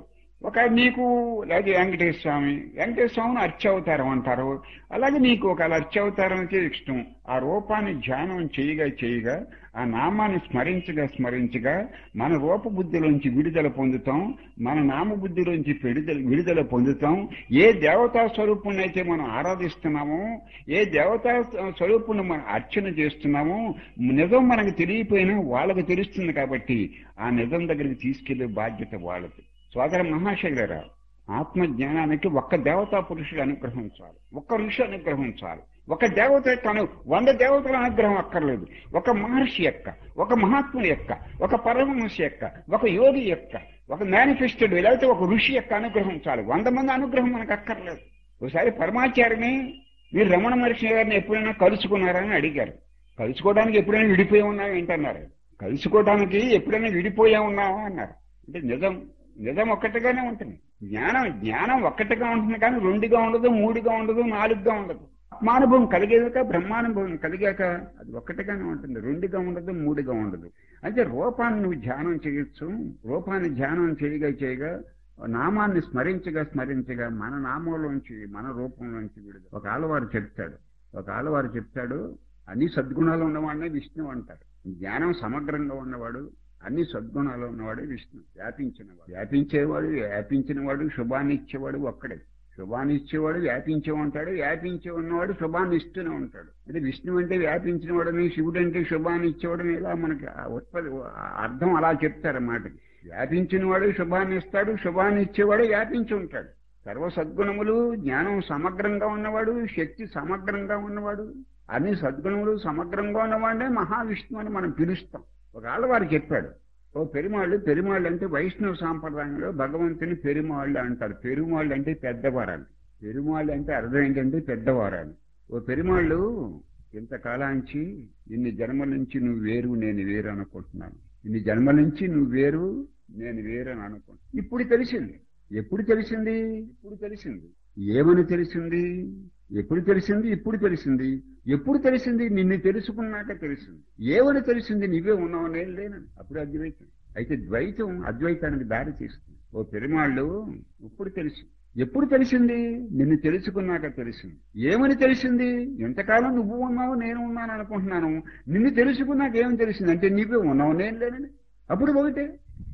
ఒక నీకు లేదా వెంకటేశ్వర స్వామి వెంకటేశ్వర స్వామిని అర్చావతారం అంటారు అలాగే నీకు ఒక అర్చావతారం అయితే ఇష్టం ఆ రూపాన్ని ధ్యానం చేయగా చేయగా ఆ నామాన్ని స్మరించగా స్మరించగా మన రూపబుద్ధిలోంచి విడుదల పొందుతాం మన నామబుద్ధిలోంచి విడుదల విడుదల పొందుతాం ఏ దేవతా స్వరూపుణ్ణి అయితే మనం ఆరాధిస్తున్నామో ఏ దేవతా స్వరూపుణ్ణి మనం అర్చన చేస్తున్నామో నిజం మనకు తెలియపోయినా వాళ్ళకి తెలుస్తుంది కాబట్టి ఆ నిజం దగ్గరికి తీసుకెళ్లే బాధ్యత వాళ్ళది సోదర మహాశైలరా ఆత్మ జ్ఞానానికి ఒక్క దేవతా పురుషుడు అనుగ్రహం చాలు ఒక్క ఋషి అనుగ్రహం చాలు ఒక దేవత యొక్క అను వంద దేవతల అనుగ్రహం అక్కర్లేదు ఒక మహర్షి యొక్క ఒక మహాత్ముడి యొక్క ఒక పరమహంస యొక్క ఒక యోగి యొక్క ఒక మేనిఫెస్టెడ్ లేకపోతే ఒక ఋషి యొక్క అనుగ్రహం చాలు వంద మంది అనుగ్రహం మనకు అక్కర్లేదు ఒకసారి పరమాచార్యని మీరు రమణ మహర్షి గారిని ఎప్పుడైనా కలుసుకున్నారని అడిగారు కలుసుకోవడానికి ఎప్పుడైనా విడిపోయి ఉన్నావా ఏంటన్నారు కలుసుకోవడానికి ఎప్పుడైనా విడిపోయా ఉన్నావా అన్నారు అంటే నిజం నిజం ఒక్కటిగానే ఉంటుంది జ్ఞానం జ్ఞానం ఒక్కటిగా ఉంటుంది కానీ రెండుగా ఉండదు మూడుగా ఉండదు నాలుగుగా ఉండదు ఆత్మానుభవం కలిగాక బ్రహ్మానుభవం కలిగాక అది ఒక్కటిగానే ఉంటుంది రెండుగా ఉండదు మూడుగా ఉండదు అయితే రూపాన్ని నువ్వు ధ్యానం చేయొచ్చు రూపాన్ని ధ్యానం చేయగా చేయగా నామాన్ని స్మరించగా స్మరించగా మన నామంలోంచి మన రూపంలోంచి విడుదల ఒక ఆలవారు చెప్తాడు ఒక ఆలవారు చెప్తాడు అన్ని సద్గుణాలు ఉన్నవాడినే విష్ణు అంటారు జ్ఞానం సమగ్రంగా ఉన్నవాడు అన్ని సద్గుణాలు ఉన్నవాడు విష్ణు వ్యాపించినవాడు వ్యాపించేవాడు వ్యాపించినవాడు శుభాన్ని ఇచ్చేవాడు ఒక్కడే శుభాన్ని ఇచ్చేవాడు వ్యాపించే ఉంటాడు వ్యాపించే ఉన్నవాడు శుభాన్ని ఇస్తూనే ఉంటాడు అంటే విష్ణు అంటే వ్యాపించినవాడని శివుడు అంటే శుభాన్ని ఇచ్చేవాడని ఇలా మనకి ఆ ఉత్పత్తి ఆ అర్థం అలా చెప్తారు అన్నమాట వ్యాపించినవాడు శుభాన్ని ఇస్తాడు శుభాన్ని ఇచ్చేవాడు వ్యాపించి ఉంటాడు సర్వ సద్గుణములు జ్ఞానం సమగ్రంగా ఉన్నవాడు శక్తి సమగ్రంగా ఉన్నవాడు అన్ని సద్గుణములు సమగ్రంగా ఉన్నవాడే మహావిష్ణువు అని మనం పిలుస్తాం ఒక ఆళ్ళవారు చెప్పాడు ఓ పెరుమాళ్ళు పెరుమాళ్ళు అంటే వైష్ణవ సాంప్రదాయంలో భగవంతుని పెరుమాళ్ళు అంటారు పెరుమాళ్ళు అంటే పెద్దవారాలు పెరుమాళ్ళు అంటే అర్థం ఏంటంటే పెద్దవారాలు ఓ పెరుమాళ్ళు ఇంతకాలాంచి ఇన్ని జన్మల నుంచి నువ్వు వేరు నేను వేరు అనుకుంటున్నాను ఇన్ని జన్మల నుంచి నువ్వు వేరు నేను వేరు అని అనుకుంటున్నాను ఇప్పుడు తెలిసింది ఎప్పుడు తెలిసింది ఇప్పుడు తెలిసింది ఏమని తెలిసింది ఎప్పుడు తెలిసింది ఇప్పుడు తెలిసింది ఎప్పుడు తెలిసింది నిన్ను తెలుసుకున్నాక తెలిసింది ఏమని తెలిసింది నువ్వే ఉన్నావు నేను లేనని అప్పుడు అద్వైతం అయితే ద్వైతం అద్వైతానికి దారి తీస్తుంది ఓ పెరుమాళ్ళు ఇప్పుడు తెలిసి ఎప్పుడు తెలిసింది నిన్ను తెలుసుకున్నాక తెలిసింది ఏమని తెలిసింది ఎంతకాలం నువ్వు ఉన్నావు నేను ఉన్నాను అనుకుంటున్నాను నిన్ను తెలుసుకున్నాక ఏమని తెలిసింది అంటే నువ్వే ఉన్నావు నేను లేనని అప్పుడు ఒకటే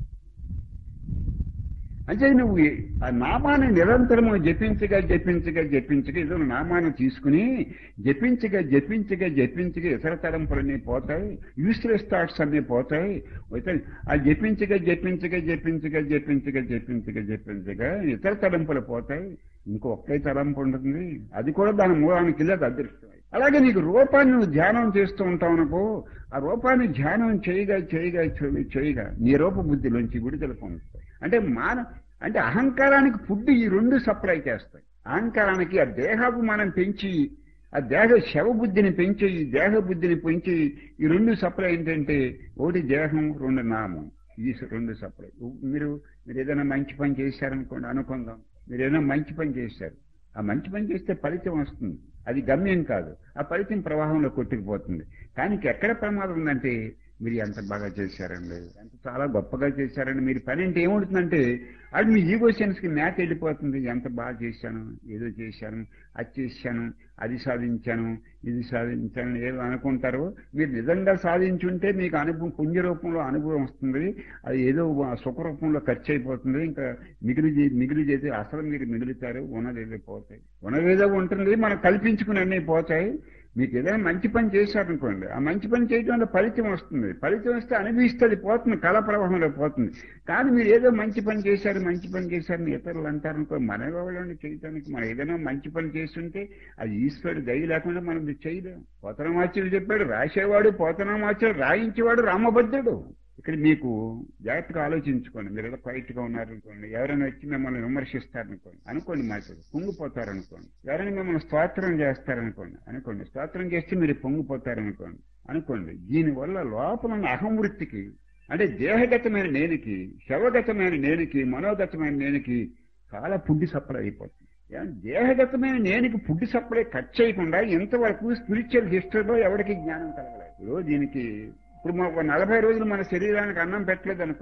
అంటే నువ్వు ఆ నామాన్ని నిరంతరము జపించగా జపించగా జపించగా ఏదో నామాన్ని తీసుకుని జపించగా జపించగా జపించగా ఇతర తరంపులన్నీ పోతాయి యూస్లెస్ థాట్స్ అన్నీ పోతాయి అయితే ఆ జపించగా జపించగా జపించగా జపించగా జపించగా జపించగా ఇతర తలంపులు పోతాయి ఇంకో ఒకే తలంపు ఉంటుంది అది కూడా దాని మూలానికి వెళ్ళి అది అదృష్టం అలాగే నీకు రూపాన్ని నువ్వు ధ్యానం చేస్తూ ఉంటావు అనుకో ఆ రూపాన్ని ధ్యానం చేయగా చేయగా చేయగా నీ రూప బుద్ధిలోంచి విడుదల పొందుతాయి అంటే మాన అంటే అహంకారానికి ఫుడ్ ఈ రెండు సప్లై చేస్తాయి అహంకారానికి ఆ దేహాభిమానం పెంచి ఆ దేహ శవబుద్ధిని పెంచి ఈ దేహ బుద్ధిని పెంచి ఈ రెండు సప్లై ఏంటంటే ఒకటి దేహం రెండు నామం ఈ రెండు సప్లై మీరు మీరు ఏదైనా మంచి పని చేశారనుకోండి అనుకుందాం మీరు ఏదైనా మంచి పని చేశారు ఆ మంచి పని చేస్తే ఫలితం వస్తుంది అది గమ్యం కాదు ఆ ఫలితం ప్రవాహంలో కొట్టుకుపోతుంది కానీ ఎక్కడ ప్రమాదం ఉందంటే మీరు ఎంత బాగా చేశారండి ఎంత చాలా గొప్పగా చేశారండి మీరు పని అంటే ఏముంటుందంటే అది మీ ఈగో సెన్స్కి మ్యాచ్ వెళ్ళిపోతుంది ఎంత బాగా చేశాను ఏదో చేశాను అది చేశాను అది సాధించాను ఇది సాధించాను ఏదో అనుకుంటారో మీరు నిజంగా సాధించుంటే మీకు అనుభవం పుణ్య రూపంలో అనుభవం వస్తుంది అది ఏదో సుఖ రూపంలో ఖర్చు అయిపోతుంది ఇంకా మిగిలి మిగిలి చేసి అసలు మీరు మిగులుతారు ఉన్నదేదో పోతాయి ఉన్నదేదో ఉంటుంది మనం కల్పించుకుని అన్నీ పోతాయి మీకు ఏదైనా మంచి పని చేశారనుకోండి ఆ మంచి పని చేయడం వల్ల ఫలితం వస్తుంది ఫలితం వస్తే అనుభవిస్తుంది పోతుంది కళ ప్రవాహంలో పోతుంది కానీ మీరు ఏదో మంచి పని చేశారు మంచి పని చేశారని ఇతరులు అంటారనుకో మన వాళ్ళని చేయడానికి మనం ఏదైనా మంచి పని చేస్తుంటే అది ఈశ్వరుడు దయ లేకుండా మనం చేయలేం పోతనమాచుడు చెప్పాడు రాసేవాడు పోతనమాచుడు రాయించేవాడు రామభద్రుడు ఇక్కడ మీకు జాగ్రత్తగా ఆలోచించుకోండి మీరు ఏదో క్వైట్గా ఉన్నారనుకోండి ఎవరైనా వచ్చి మిమ్మల్ని విమర్శిస్తారనుకోండి అనుకోండి మాట పొంగిపోతారనుకోండి ఎవరైనా మిమ్మల్ని స్తోత్రం చేస్తారనుకోండి అనుకోండి స్తోత్రం చేస్తే మీరు పొంగిపోతారనుకోండి అనుకోండి దీనివల్ల లోపల ఉన్న అహంవృత్తికి అంటే దేహగతమైన నేనికి శవగతమైన నేనికి మనోగతమైన నేనికి చాలా పుడ్డి సప్లై అయిపోతుంది దేహగతమైన నేనికి పుడ్డి సప్లై కట్ చేయకుండా ఇంతవరకు స్పిరిచువల్ హిస్టరీలో ఎవరికి జ్ఞానం కలగలేదు ఇప్పుడు దీనికి ఇప్పుడు మాకు నలభై రోజులు మన శరీరానికి అన్నం పెట్టలేదు అనుకోండి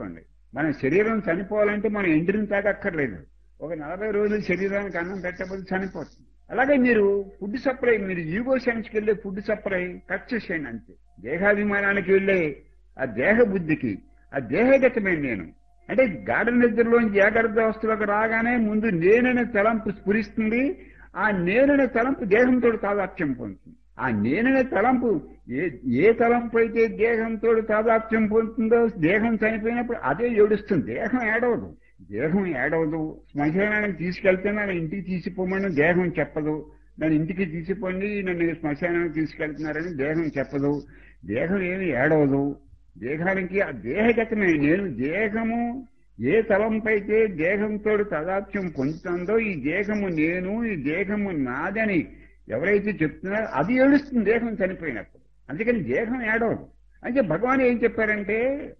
మన శరీరం చనిపోవాలంటే మనం ఎండిని తాగక్కర్లేదు ఒక నలభై రోజులు శరీరానికి అన్నం పెట్టకపోతే చనిపోతుంది అలాగే మీరు ఫుడ్ సప్లై మీరు ఈగో సెన్స్కి వెళ్ళే ఫుడ్ సప్లై కట్ చేసేయండి అంతే దేహాభిమానానికి వెళ్ళే ఆ దేహ బుద్ధికి ఆ దేహగతమైన నేను అంటే గాఢ నిద్రలోంచి జాగ్రత్త అవస్థలోకి రాగానే ముందు నేననే తలంపు స్ఫురిస్తుంది ఆ నేననే తలంపు దేహంతో తాదాత్యం పొందుతుంది ఆ నేననే తలంపు ఏ ఏ తలంపు అయితే దేహంతో తాదాత్యం పొందుతుందో దేహం చనిపోయినప్పుడు అదే ఏడుస్తుంది దేహం ఏడవదు దేహం ఏడవదు శ్మశానానికి తీసుకెళ్తే నన్ను ఇంటికి తీసిపోమని దేహం చెప్పదు నన్ను ఇంటికి తీసిపోండి నన్ను శ్మశానానికి తీసుకెళ్తున్నారని దేహం చెప్పదు దేహం ఏమి ఏడవదు దేహానికి ఆ దేహగతమే నేను దేహము ఏ తలంపైతే దేహంతో తదాత్యం పొందుతుందో ఈ దేహము నేను ఈ దేహము నాదని ఎవరైతే చెప్తున్నారో అది ఏడుస్తుంది దేహం చనిపోయినప్పుడు అందుకని దేహం ఏడవదు అంటే భగవాన్ ఏం చెప్పారంటే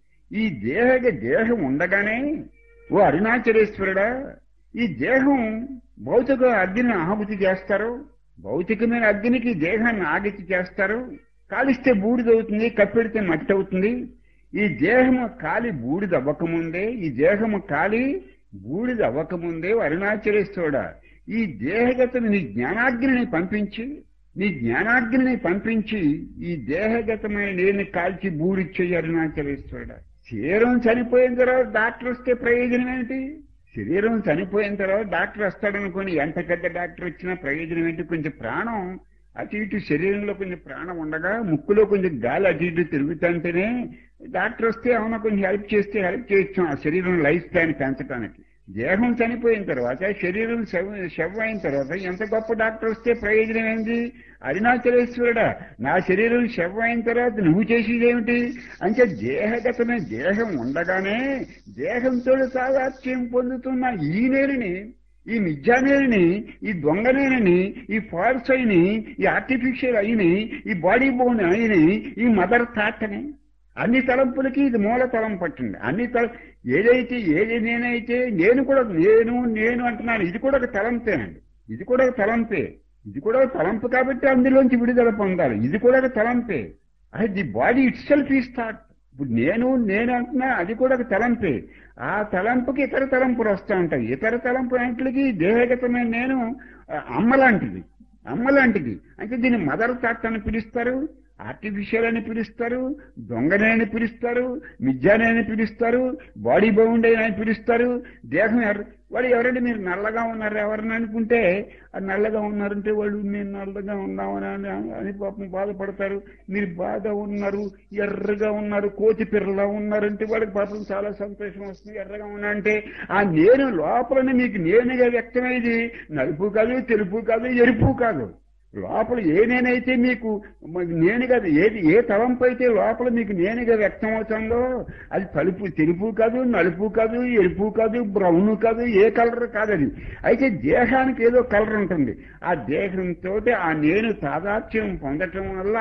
ఈ దేహ దేహం ఉండగానే ఓ అరుణాచలేశ్వరుడా ఈ దేహం భౌతిక అగ్నిని ఆహుతి చేస్తారు భౌతికమైన అగ్నికి దేహాన్ని ఆగితి చేస్తారు కాలిస్తే బూడిదవుతుంది కప్పెడితే మట్టి అవుతుంది ఈ దేహము కాలి బూడిద అవ్వకముందే ఈ దేహము కాలి బూడిద అవ్వకముందే అరుణాచలేశ్వరుడా ఈ దేహగతను నీ జ్ఞానాగ్నిని పంపించి నీ జ్ఞానాగ్నిని పంపించి ఈ దేహగతమైన నేను కాల్చి బూడిచ్చేయి అరుణాచలేశ్వరుడా శరీరం చనిపోయిన తర్వాత డాక్టర్ వస్తే ప్రయోజనం ఏంటి శరీరం చనిపోయిన తర్వాత డాక్టర్ వస్తాడనుకోని ఎంత పెద్ద డాక్టర్ వచ్చినా ప్రయోజనం ఏంటి కొంచెం ప్రాణం అటు ఇటు శరీరంలో కొంచెం ప్రాణం ఉండగా ముక్కులో కొంచెం గాలి అటు ఇటు తిరుగుతుంటేనే డాక్టర్ వస్తే ఏమైనా కొంచెం హెల్ప్ చేస్తే హెల్ప్ చేయొచ్చు ఆ శరీరం లైఫ్ స్పాన్ పెంచడానికి దేహం చనిపోయిన తర్వాత శరీరం శవ శవ అయిన తర్వాత ఎంత గొప్ప డాక్టర్ వస్తే ప్రయోజనం ఏంది అరుణాచలేశ్వరుడా నా శరీరం శవ అయిన తర్వాత నువ్వు చేసేదేమిటి అంటే దేహగతమైన దేహం ఉండగానే దేహంతో సాదాత్యం పొందుతున్న ఈ నేరుని ఈ మిథ్యానేని ఈ దొంగనేని ఈ ఫాల్స్ అయిని ఈ ఆర్టిఫిషియల్ అయిని ఈ బాడీ బోన్ అయిని ఈ మదర్ థాట్ అని అన్ని తలంపులకి ఇది మూల తలం పట్టింది అన్ని తల ఏదైతే ఏది నేనైతే నేను కూడా నేను నేను అంటున్నాను ఇది కూడా ఒక తలంపేనండి ఇది కూడా ఒక తలంపే ఇది కూడా ఒక తలంపు కాబట్టి అందులోంచి విడుదల పొందాలి ఇది కూడా ఒక తలంపే అది ది బాడీ ఇట్ సెల్ఫ్ ఈ థాట్ ఇప్పుడు నేను నేను అంటున్నా అది కూడా ఒక తలంపే ఆ తలంపుకి ఇతర తలంపులు వస్తూ ఉంటాయి ఇతర తలంపు అంట్లకి దేహగతమైన నేను అమ్మ లాంటిది అమ్మ లాంటిది అంటే దీన్ని మదర్ థాట్ అని పిలుస్తారు ఆర్టిఫిషియల్ అని పిలుస్తారు దొంగనే అని పిలుస్తారు మిథ్యానే అని పిలుస్తారు బాడీ బౌండ్ అని పిలుస్తారు దేహం ఎర్ర వాడు ఎవరంటే మీరు నల్లగా ఉన్నారు ఎవరిని అనుకుంటే ఆ నల్లగా ఉన్నారంటే వాళ్ళు నేను నల్లగా ఉన్నామని అని అని పాపం బాధపడతారు మీరు బాధ ఉన్నారు ఎర్రగా ఉన్నారు కోతి పిర్రలా ఉన్నారంటే వాళ్ళకి పాపం చాలా సంతోషం వస్తుంది ఎర్రగా ఉన్నా అంటే ఆ నేను లోపలని మీకు నేనుగా వ్యక్తమైంది నలుపు కాదు తెలుపు కాదు ఎరుపు కాదు లోపల ఏ నేనైతే మీకు నేను కాదు ఏది ఏ తలంపు అయితే లోపల మీకు నేనుగా వ్యక్తం అవుతుందో అది తలుపు తెలుపు కాదు నలుపు కాదు ఎరుపు కాదు బ్రౌన్ కాదు ఏ కలర్ కాదు అది అయితే దేహానికి ఏదో కలర్ ఉంటుంది ఆ దేహంతో ఆ నేను తాదాత్యం పొందటం వల్ల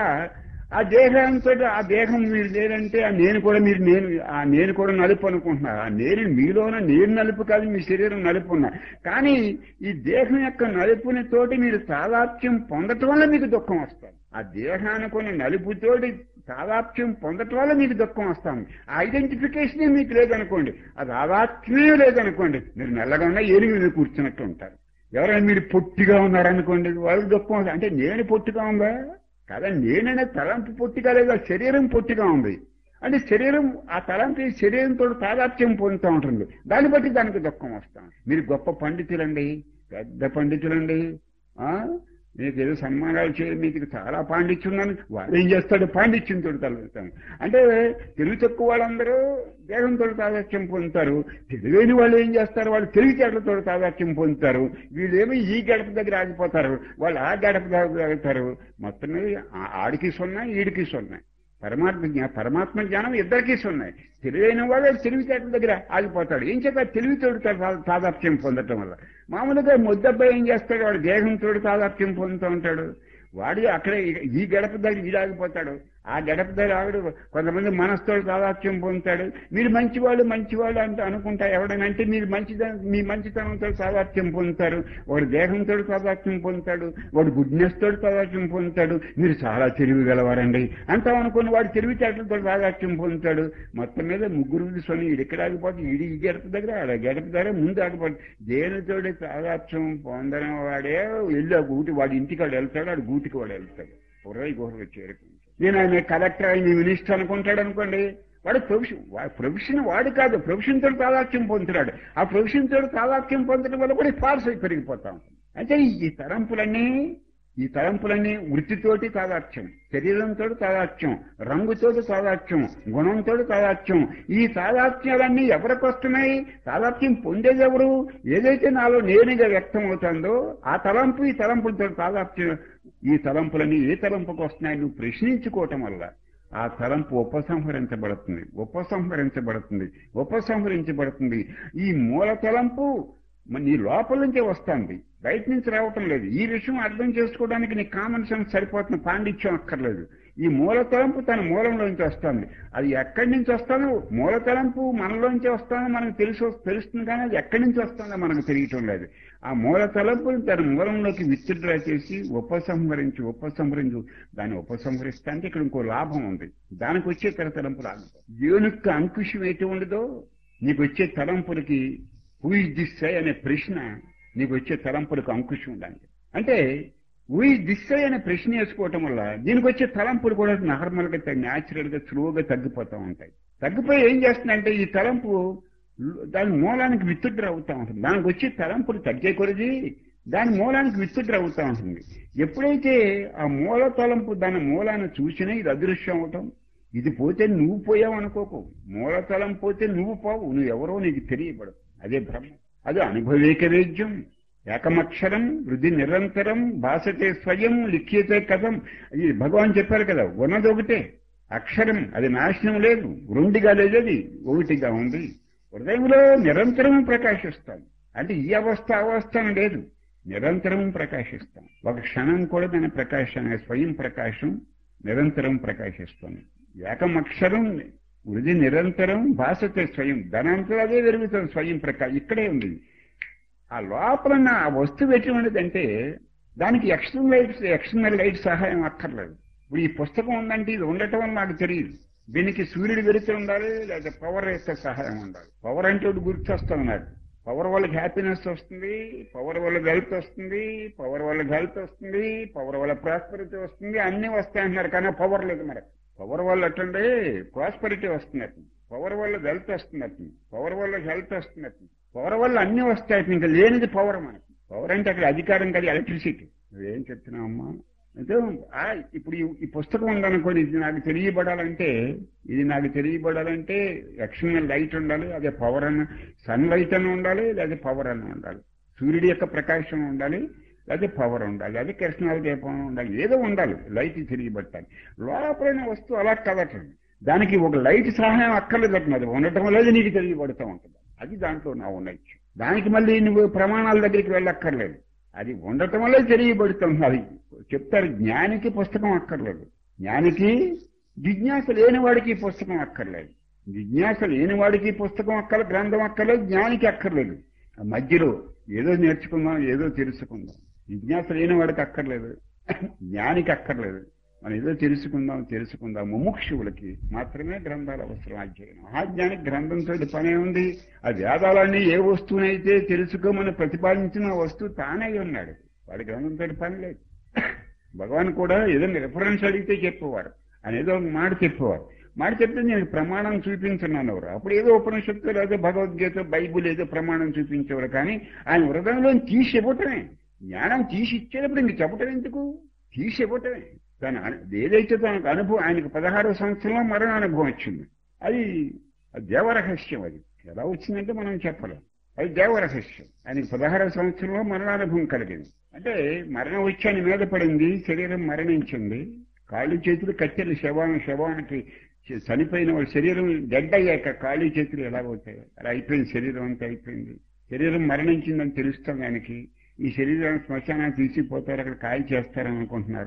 ఆ దేహంతో ఆ దేహం మీరు లేదంటే ఆ నేను కూడా మీరు నేను ఆ నేను కూడా నలుపు అనుకుంటున్నారు ఆ నేను మీలోన నేను నలుపు కాదు మీ శరీరం నలుపు ఉన్నా కానీ ఈ దేహం యొక్క నలుపుని తోటి మీరు తాదాత్యం పొందటం వల్ల మీకు దుఃఖం వస్తుంది ఆ దేహానికి నలుపుతోటి తాదాత్యం పొందటం వల్ల మీకు దుఃఖం వస్తుంది ఆ ఐడెంటిఫికేషనే మీకు లేదనుకోండి అది ఆదాత్మ్యమే లేదనుకోండి మీరు నల్లగా ఉన్నా ఏనుగు మీద కూర్చున్నట్టు ఉంటారు ఎవరైనా మీరు పొట్టిగా ఉన్నారనుకోండి వాళ్ళకి దుఃఖం వస్తుంది అంటే నేను పొట్టిగా ఉందా కదా నేననే తలంపు పొట్టిగా లేదా శరీరం పొట్టిగా ఉంది అంటే శరీరం ఆ తలంపు శరీరంతో తాదాత్యం పొందుతూ ఉంటుంది దాన్ని బట్టి దానికి దుఃఖం వస్తాం మీరు గొప్ప పండితులండి పెద్ద పండితులండి ఆ మీకు ఏదో సన్మానాలు చేయ మీకు చాలా పాండిత్యం ఉందని వాడు ఏం చేస్తాడు పాండిత్యంతో తలెత్తాను అంటే తెలుగు తక్కువ వాళ్ళందరూ దేహంతో తాదాత్యం పొందుతారు తెలివైన వాళ్ళు ఏం చేస్తారు వాళ్ళు తెలివితేటలతో తాదాత్యం పొందుతారు వీళ్ళేమో ఈ గడప దగ్గర ఆగిపోతారు వాళ్ళు ఆ గడప దగ్గర ఆగుతారు మొత్తం మీద ఆ- ఆడికి సున్నా ఈడికి సున్నా పరమాత్మ జ్ఞా- పరమాత్మ జ్ఞానం ఇద్దరికీ ఉన్నాయి తెలివైన వాడు తెలివితేటల దగ్గర ఆగిపోతాడు ఏం చేత తెలివితోడు తాదాప్యం పొందటం వల్ల మామూలుగా ముద్దబ్బాయి ఏం చేస్తాడు వాడు దేహంతో తాదాప్యం పొందుతూ ఉంటాడు వాడు అక్కడే ఈ గడప దగ్గర వీడు ఆగిపోతాడు ఆ గడప దగ్గర ఆవిడ కొంతమంది మనస్తోడు తాదాత్యం పొందుతాడు మీరు మంచివాళ్ళు మంచివాళ్ళు అంటే అనుకుంటా ఎవడైనా అంటే మీరు మంచిదనం మీ మంచితనంతో తాదాత్యం పొందుతారు వాడు దేహంతో తాదాత్యం పొందుతాడు వాడు గుడ్నెస్ తోటి తాదాత్యం పొందుతాడు మీరు చాలా తెలివి గలవారండి అంటాం అనుకుని వాడు తెలివితేటలతో తాదాత్యం పొందుతాడు మొత్తం మీద ముగ్గురు స్వామి ఈడు ఎక్కడ ఆగిపోతే ఈడు ఈ గడప దగ్గర ఆడ గడప దగ్గర ముందు ఆగిపోతే దేనితోటి తాదాత్యం పొందడం వాడే వెళ్ళి ఆ గూటి వాడి ఇంటికి వాడు వెళ్తాడు వాడు గూటికి వాడు వెళ్తాడు పుర్రై గుహకు చేరుకుంటాడు నేను ఆయన కలెక్టర్ ఆయన మినిస్టర్ అనుకుంటాడు అనుకోండి వాడు ప్రొఫెషన్ వాడు ప్రొఫెషన్ వాడు కాదు ప్రొఫెషన్ తోటి తాదాత్యం పొందుతున్నాడు ఆ ప్రొఫెషన్ తోటి తాదాత్యం పొందడం వల్ల కూడా ఫాల్స్ అయి పెరిగిపోతా ఉంటుంది అంటే ఈ తలంపులన్నీ ఈ తలంపులన్నీ వృత్తితోటి తాదాత్యం శరీరంతో తాదాత్యం రంగుతోటి తాదాత్యం గుణంతో తాదాత్యం ఈ తాదాత్మ్యాలన్నీ ఎవరికి వస్తున్నాయి తాదాత్మ్యం పొందేది ఎవరు ఏదైతే నాలో నేనుగా వ్యక్తం అవుతుందో ఆ తలంపు ఈ తలంపులతో తాదాత్మ్యం ఈ తలంపులన్నీ ఏ తలంపుకు వస్తున్నాయి నువ్వు ప్రశ్నించుకోవటం వల్ల ఆ తలంపు ఉపసంహరించబడుతుంది ఉపసంహరించబడుతుంది ఉపసంహరించబడుతుంది ఈ మూల తలంపు మరి నీ లోపల నుంచే వస్తుంది బయట నుంచి రావటం లేదు ఈ విషయం అర్థం చేసుకోవడానికి నీ కామన్ సెన్స్ సరిపోతుంది పాండిత్యం అక్కర్లేదు ఈ మూల తలంపు తన మూలంలోంచి వస్తుంది అది ఎక్కడి నుంచి వస్తుందో మూల తలంపు మనలోంచి వస్తుందో మనకు తెలుసు తెలుస్తుంది కానీ అది ఎక్కడి నుంచి వస్తుందో మనకు తెలియటం లేదు ఆ మూల తలంపుని తన మూలంలోకి విత్డ్రా చేసి ఉపసంహరించి ఉపసంహరించు దాన్ని ఉపసంహరిస్తా అంటే ఇక్కడ ఇంకో లాభం ఉంది దానికి వచ్చే తెర తలంపు రాదు ఏనుక్క అంకుశం ఎటు ఉండదో నీకు వచ్చే తలంపులకి హూ ఇస్ దిస్ అనే ప్రశ్న నీకు వచ్చే తలంపులకు అంకుశం ఉండాలి అంటే హూ ఇస్ దిస్ అనే ప్రశ్న వేసుకోవటం వల్ల దీనికి వచ్చే తలంపులు కూడా నార్మల్ గా న్యాచురల్ గా స్లోగా తగ్గిపోతూ ఉంటాయి తగ్గిపోయి ఏం చేస్తుందంటే ఈ తలంపు దాని మూలానికి విత్తుడ్ర అవుతా ఉంటుంది దానికి వచ్చే తలంపులు తగ్గే కొరిది దాని మూలానికి విత్తుడ్ర అవుతా ఉంటుంది ఎప్పుడైతే ఆ మూల తలంపు దాని మూలాన్ని చూసినా ఇది అదృశ్యం అవటం ఇది పోతే నువ్వు పోయావు అనుకోకు మూల తలం పోతే నువ్వు పోవు నువ్వు ఎవరో నీకు తెలియబడవు అదే బ్రహ్మ అది అనుభవేక వేద్యం ఏకమక్షరం వృద్ధి నిరంతరం భాషతే స్వయం లిఖ్యతే కథం ఇది భగవాన్ చెప్పారు కదా ఉన్నది ఒకటే అక్షరం అది నాశనం లేదు రెండుగా లేదు అది ఒకటిగా ఉంది హృదయంలో నిరంతరం ప్రకాశిస్తాం అంటే ఈ అవస్థ అవస్థ అని లేదు నిరంతరం ప్రకాశిస్తాం ఒక క్షణం కూడా దాని ప్రకాశాన్ని స్వయం ప్రకాశం నిరంతరం ప్రకాశిస్తుంది ఏకమక్షరం వృద్ధి నిరంతరం భాషతే స్వయం ధనంతో అదే పెరుగుతుంది స్వయం ప్రకాశం ఇక్కడే ఉంది ఆ లోపల ఉన్న ఆ వస్తువు ఎటువంటిదంటే దానికి ఎక్స్టర్నల్ లైట్స్ ఎక్స్టర్నల్ లైట్ సహాయం అక్కర్లేదు ఇప్పుడు ఈ పుస్తకం ఉందంటే ఇది ఉండటం వల్ల నాకు తెలియదు దీనికి సూర్యుడు వెలుతు ఉండాలి లేదా పవర్ యొక్క సహాయం ఉండాలి పవర్ అంటే ఒకటి గుర్తొస్తుంది నాకు పవర్ వల్ల హ్యాపీనెస్ వస్తుంది పవర్ వల్ల వెల్త్ వస్తుంది పవర్ వల్ల హెల్త్ వస్తుంది పవర్ వల్ల ప్రాస్పరిటీ వస్తుంది అన్ని వస్తాయి అంటున్నారు కానీ పవర్ లేదు మనకు పవర్ వల్ల అట్టండి ప్రాస్పరిటీ వస్తున్నట్టు పవర్ వల్ల వెల్త్ వస్తున్నట్టు పవర్ వల్ల హెల్త్ వస్తున్నట్టు పవర్ వల్ల అన్ని వస్తాయి ఇంకా లేనిది పవర్ మనకి పవర్ అంటే అక్కడ అధికారం కాదు ఎలక్ట్రిసిటీ నువ్వేం చెప్తున్నావమ్మా అయితే ఆ, ఇప్పుడు ఈ- ఈ పుస్తకం ఉందనుకోండి ఇది నాకు తెలియబడాలంటే ఇది నాకు తెలియబడాలంటే ఎక్స్టర్నల్ లైట్ ఉండాలి అదే పవర్ అన్న సన్ లైట్ అని ఉండాలి లేదా పవర్ అని ఉండాలి సూర్యుడి యొక్క ప్రకాశం ఉండాలి లేదా పవర్ ఉండాలి అది కిరసనాల దీపం ఉండాలి ఏదో ఉండాలి లైట్ తెలియబట్టాలి లోపలైన వస్తువు అలా కదటండి దానికి ఒక లైట్ సహాయం అక్కర్లేదట అది ఉండటం వల్ల నీకు తెలియబడుతూ ఉంటుంది అది దాంట్లో నా ఉన్నాయి దానికి మళ్ళీ నువ్వు ప్రమాణాల దగ్గరికి వెళ్ళక్కర్లేదు అది ఉండటం వల్లే తెలియబడుతుంది అది చెప్తారు జ్ఞానికి పుస్తకం అక్కర్లేదు జ్ఞానికి జిజ్ఞాస లేని వాడికి పుస్తకం అక్కర్లేదు జిజ్ఞాస లేని వాడికి పుస్తకం అక్కర్లేదు గ్రంథం అక్కర్లేదు జ్ఞానికి అక్కర్లేదు ఆ మధ్యలో ఏదో నేర్చుకుందాం ఏదో తెలుసుకుందాం జిజ్ఞాస లేని వాడికి అక్కర్లేదు జ్ఞానికి అక్కర్లేదు మనం ఏదో తెలుసుకుందాం తెలుసుకుందాం ముముక్షువులకి మాత్రమే గ్రంథాలు అవసరం అధ్యయనం మహాజ్ఞానికి గ్రంథంతో పనే ఉంది ఆ వేదాలన్నీ ఏ వస్తువునైతే తెలుసుకోమని ప్రతిపాదించిన ఆ వస్తువు తానే ఉన్నాడు వాడి గ్రంథంతో పని లేదు భగవాన్ కూడా ఏదైనా రిఫరెన్స్ అడిగితే చెప్పేవారు ఆయన ఏదో ఒక మాట చెప్పేవారు మాట చెప్తే నేను ప్రమాణం చూపించున్నాను ఎవరు అప్పుడు ఏదో ఉపనిషత్తు లేదా భగవద్గీత బైబుల్ ఏదో ప్రమాణం చూపించేవారు కానీ ఆయన హృదయంలో తీసి ఇవ్వటమే జ్ఞానం తీసి ఇచ్చేటప్పుడు ఇంక చెప్పటం ఎందుకు తీసి ఇవ్వటమే తన అను- ఏదైతే తనకు అనుభవం ఆయనకు పదహారో సంవత్సరంలో మరణ అనుభవం వచ్చింది అది అది దేవరహస్యం అది ఎలా వచ్చిందంటే మనం చెప్పలేం అది దేవరహస్యం ఆయనకి పదహారో సంవత్సరంలో మరణానుభవం కలిగింది అంటే మరణం వచ్చి ఆయన మీద పడింది శరీరం మరణించింది కాళ్ళు చేతులు కట్టెలు శవాన్ని శవానికి చ- చనిపోయిన వాళ్ళ శరీరం డెడ్ అయ్యాక కాళ్ళు చేతులు ఎలాగవుతాయి అలా అయిపోయింది శరీరం అంతా అయిపోయింది శరీరం మరణించిందని తెలుస్తుంది ఆయనకి ఈ శరీరాన్ని శ్మశానాన్ని తీసిపోతారు అక్కడ కాయ చేస్తారని అనుకుంటున్నారు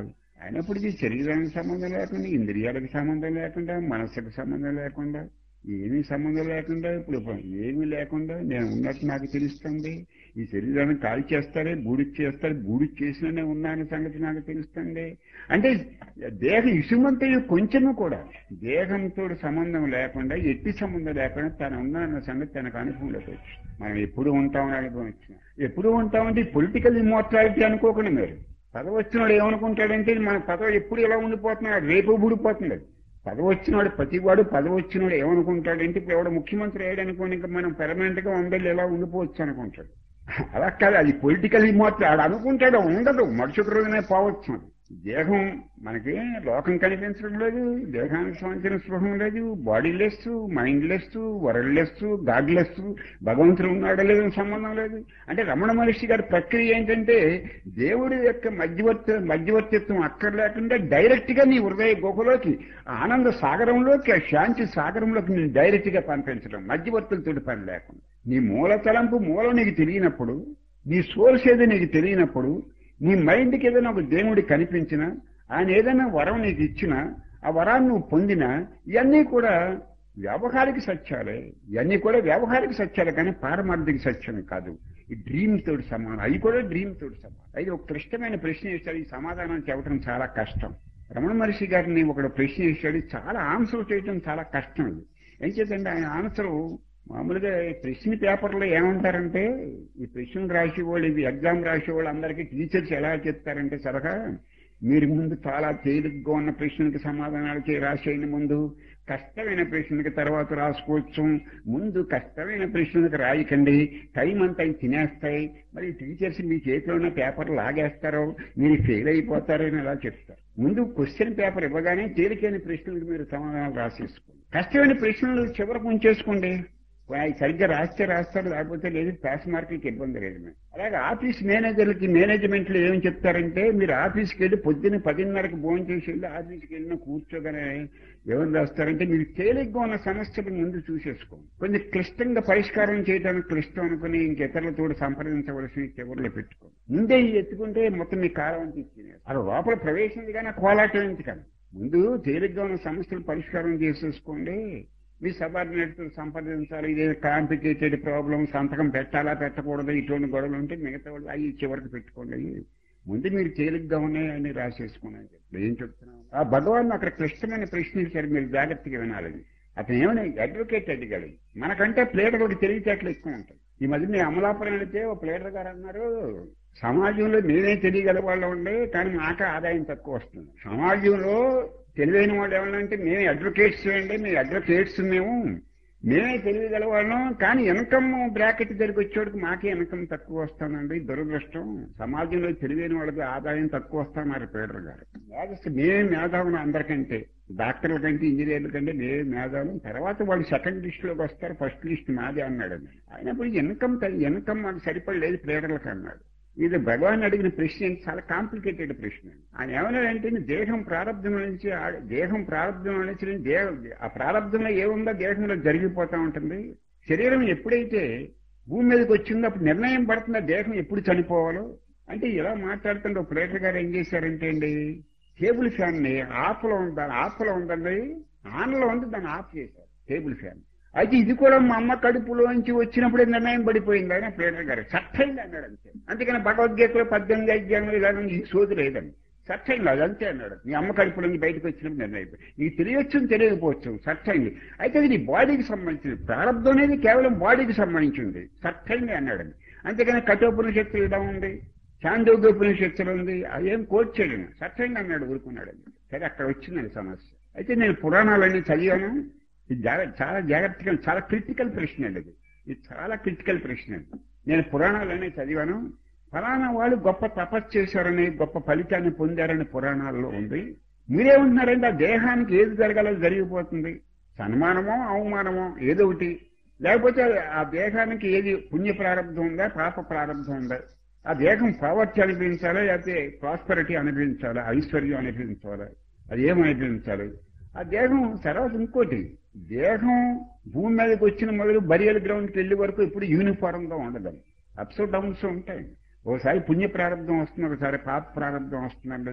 అయినప్పటికీ శరీరానికి సంబంధం లేకుండా ఇంద్రియాలకు సంబంధం లేకుండా మనస్సుకు సంబంధం లేకుండా ఏమీ సంబంధం లేకుండా ఇప్పుడు ఏమీ లేకుండా నేను ఉన్నట్టు నాకు తెలుస్తుంది ఈ శరీరాన్ని కాల్ చేస్తారే బూడికి చేస్తారు బూడికి చేసిననే ఉన్నాను సంగతి నాకు తెలుస్తుంది అంటే దేహ ఇసుమంతయు కొంచెము కూడా దేహంతో సంబంధం లేకుండా ఎట్టి సంబంధం లేకుండా తను ఉన్నాన్న సంగతి తనకు అనుభవంలోకి వచ్చి మనం ఎప్పుడు ఉంటామని అనుభవం వచ్చిన ఎప్పుడు ఉంటామంటే పొలిటికల్ ఇమ్మోర్టాలిటీ అనుకోకుండా మీరు పదవి వచ్చినాడు ఏమనుకుంటాడంటే మన పదవి ఎప్పుడు ఎలా ఉండిపోతున్నాడు రేపు ఊడిపోతుంది పదవి వచ్చినాడు ప్రతివాడు పదవి వచ్చినాడు ఏమనుకుంటాడంటే ఇప్పుడు ఎవడు ముఖ్యమంత్రి అయ్యాడు అనుకోని ఇంకా మనం పెర్మనెంట్ గా వందేళ్ళు ఎలా ఉండిపోవచ్చు అనుకుంటాడు అలా కాదు అది పొలిటికల్ ఇమోర్టల్ ఆడు అనుకుంటాడు ఉండదు మరుసటి రోజునే పోవచ్చు దేహం మనకి లోకం కనిపించడం లేదు దేహానికి సంబంధించిన స్పృహం లేదు bodyless mindless worldless godless భగవంతుడు ఉన్నాడో లేదో సంబంధం లేదు అంటే రమణ మహర్షి గారి ప్రక్రియ ఏంటంటే దేవుడి యొక్క మధ్యవర్తి మధ్యవర్తిత్వం అక్కర్లేకుండా డైరెక్ట్ గా నీ హృదయ గుహలోకి ఆనంద సాగరంలోకి ఆ శాంతి సాగరంలోకి నేను డైరెక్ట్ గా పంపించడం మధ్యవర్తులతో పని లేకుండా నీ మూల తలంపు మూలం నీకు తెలియనప్పుడు నీ సోర్స్ ఏదో నీకు తెలియనప్పుడు నీ మైండ్కి ఏదైనా ఒక దేవుడి కనిపించినా ఆయన ఏదైనా వరం నీకు ఇచ్చినా ఆ వరాన్ని నువ్వు పొందినా ఇవన్నీ కూడా వ్యవహారిక సత్యాలే ఇవన్నీ కూడా వ్యవహారిక సత్యాలే కానీ పారమార్థిక సత్యం కాదు ఈ డ్రీమ్ తోటి సమానం అవి కూడా డ్రీమ్ తోటి సమానం అయితే ఒక క్లిష్టమైన ప్రశ్న వేశాడు ఈ సమాధానం చెప్పడం చాలా కష్టం రమణ మహర్షి గారిని ఒకడు ప్రశ్న వేశాడు చాలా ఆన్సర్ చేయడం చాలా కష్టం ఇది ఏం చేద్దంటే ఆయన ఆన్సర్ మామూలుగా ప్రశ్న పేపర్లో ఏమంటారంటే ఈ ప్రశ్నలు రాసేవాళ్ళు ఇది ఎగ్జామ్ రాసేవాళ్ళు అందరికీ టీచర్స్ ఎలా చెప్తారంటే సరగా మీరు ముందు చాలా తేలిగ్గా ఉన్న ప్రశ్నలకు సమాధానాలు చే రాసేయని ముందు కష్టమైన ప్రశ్నలకు తర్వాత రాసుకోవచ్చు ముందు కష్టమైన ప్రశ్నలకు రాయకండి టైం అంతా తినేస్తాయి మరి టీచర్స్ మీ చేతిలో ఉన్న పేపర్ లాగేస్తారో మీరు ఫెయిల్ అయిపోతారని అలా చెప్తారు ముందు క్వశ్చన్ పేపర్ ఇవ్వగానే తేలికైన ప్రశ్నలకు మీరు సమాధానాలు రాసేసుకోండి కష్టమైన ప్రశ్నలు చివరకు ఉంచేసుకోండి అవి సరిగ్గా రాస్తే రాస్తారు లేకపోతే లేదు పాస్ మార్కులకి ఇబ్బంది లేదు అలాగే ఆఫీస్ మేనేజర్లకి మేనేజ్మెంట్లు ఏం చెప్తారంటే మీరు ఆఫీస్కి వెళ్ళి పొద్దున్న పదిన్నరకు భోజనం చేసి వెళ్ళి ఆఫీస్కి వెళ్ళిన కూర్చోగానే ఎవరు రాస్తారంటే మీరు తేలిగ్గా ఉన్న సమస్యలు ముందు చూసేసుకోండి కొంచెం క్లిష్టంగా పరిష్కారం చేయడానికి క్లిష్టం అనుకుని ఇంకెతరులతో సంప్రదించవలసిన చివరిలో పెట్టుకోండి ముందే ఎత్తుకుంటే మొత్తం మీ కాలం అంతా ఇచ్చింది అది లోపల ప్రవేశం కానీ కోలాటం ఏంటి కానీ ముందు తేలిగ్గా ఉన్న సమస్యలు పరిష్కారం చేసేసుకోండి మీ సబార్డినేట్తో సంప్రదించాలి ఇదే కాంప్లికేటెడ్ ప్రాబ్లం సంతకం పెట్టాలా పెట్టకూడదు ఇటువంటి గొడవలు ఉంటే మిగతా వాళ్ళు అవి చివరికి పెట్టుకోండి ముందు మీరు తేలిగ్గా ఉన్నాయని రాసేసుకున్నాను చెప్పి ఏం చెప్తున్నాను ఆ భగవాన్ అక్కడ క్లిష్టమైన ప్రశ్న ఇచ్చారు మీరు జాగ్రత్తగా వినాలని అతను ఏమైనా అడ్వకేట్ అడిగాడు మనకంటే ప్లేటర్లకు తెలివితేటలు ఎక్కువ ఉంటాయి ఈ మధ్య మీ అమలాపురం వెళితే ఓ ప్లేటర్ గారు అన్నారు సమాజంలో మేమే తెలియగల వాళ్ళు ఉండే కానీ మాకే ఆదాయం తక్కువ వస్తుంది సమాజంలో తెలివైన వాళ్ళు ఏమన్నా అంటే మేమే అడ్వకేట్స్ అండి మీ అడ్వకేట్స్ మేము మేమే తెలియగల వాళ్ళం కానీ ఇన్కమ్ బ్రాకెట్ దగ్గరికి వచ్చేవాడికి మాకే ఇన్కమ్ తక్కువ వస్తుందండి దురదృష్టం సమాజంలో తెలివైన వాళ్ళకి ఆదాయం తక్కువ వస్తున్నారు పేదరు గారు మేధస్సు మేమే మేధావులు అందరికంటే డాక్టర్ల కంటే ఇంజనీర్ల కంటే మేమే మేధావులు తర్వాత వాళ్ళు సెకండ్ లిస్ట్ లోకి వస్తారు ఫస్ట్ లిస్ట్ మాదే అన్నాడు అయినప్పుడు ఇన్కమ్ ఇన్కమ్ మాకు సరిపడలేదు ప్లేడర్లకు అన్నాడు ఇది భగవాన్ అడిగిన ప్రశ్న చాలా కాంప్లికేటెడ్ ప్రశ్న ఆయన ఏమన్నాడంటే దేహం ప్రారంభం నుంచి దేహం ప్రారంభం నుంచి దేహ ఆ ప్రారంభంలో ఏముందో దేహంలో జరిగిపోతా ఉంటుంది శరీరం ఎప్పుడైతే భూమి మీదకి వచ్చిందో అప్పుడు నిర్ణయం పడుతుందో దేహం ఎప్పుడు చనిపోవాలో అంటే ఇలా మాట్లాడుతుంటే ప్లేటర్ గారు ఏం చేశారంటే అండి టేబుల్ ఫ్యాన్ ని ఆఫ్ లో దాని ఆఫ్ లో ఉందండి ఆన్ లో ఉంది దాన్ని ఆఫ్ చేశారు టేబుల్ ఫ్యాన్ అయితే ఇది కూడా మా అమ్మ కడుపులోంచి వచ్చినప్పుడే నిర్ణయం పడిపోయింది ఆయన ప్లేటర్ గారు సట్టయింది అన్నాడు అంతే అందుకని భగవద్గీతలో పద్దెనిమిది అధ్యాయంలో ఇలా ఈ సోది లేదండి సట్టయింది అది అంతే అన్నాడు మీ అమ్మ కడుపులోంచి బయటకు వచ్చినప్పుడు నిర్ణయం నీకు తెలియచ్చు తెలియకపోవచ్చు సట్టయింది అయితే అది నీ బాడీకి సంబంధించింది ప్రారంభం అనేది కేవలం బాడీకి సంబంధించింది సట్టయింది అన్నాడు అంతేకాని కఠోపనిషత్తులు ఇలా ఉంది చాందోగ్యోపనిషత్తులు ఉంది అదేం కోట్ చేయలేను సట్టయింది అన్నాడు ఊరుకున్నాడు సరే అక్కడ వచ్చిందండి సమస్య అయితే నేను పురాణాలన్నీ చదివాను ఇది చాలా జాగ్రత్తగా చాలా క్రిటికల్ ప్రశ్న అండి ఇది ఇది చాలా క్రిటికల్ ప్రశ్న నేను పురాణాలనే చదివాను ఫలానా వాళ్ళు గొప్ప తపస్సు చేశారని గొప్ప ఫలితాన్ని పొందారని పురాణాల్లో ఉంది మీరేమంటున్నారంటే ఆ దేహానికి ఏది జరగాలో జరిగిపోతుంది సన్మానమో అవమానమో ఏదో ఒకటి లేకపోతే ఆ దేహానికి ఏది పుణ్య ప్రారంభం ఉందా పాప ప్రారంభం ఉందా ఆ దేహం పావర్టీ అనిపించాలా లేకపోతే ప్రాస్పరిటీ అనిపించాలా ఐశ్వర్యం అనిపించాలా అది ఏం అనిపించాలి ఆ దేహం తర్వాత ఇంకోటి దేహం భూమి మీదకి వచ్చిన మొదలు బరియల్ గ్రౌండ్కి వెళ్ళే వరకు ఇప్పుడు యూనిఫారం గా ఉండదు అప్స్ డౌన్స్ ఉంటాయి ఒకసారి పుణ్య ప్రారంభం వస్తుంది ఒకసారి పాప ప్రారంభం వస్తుందండి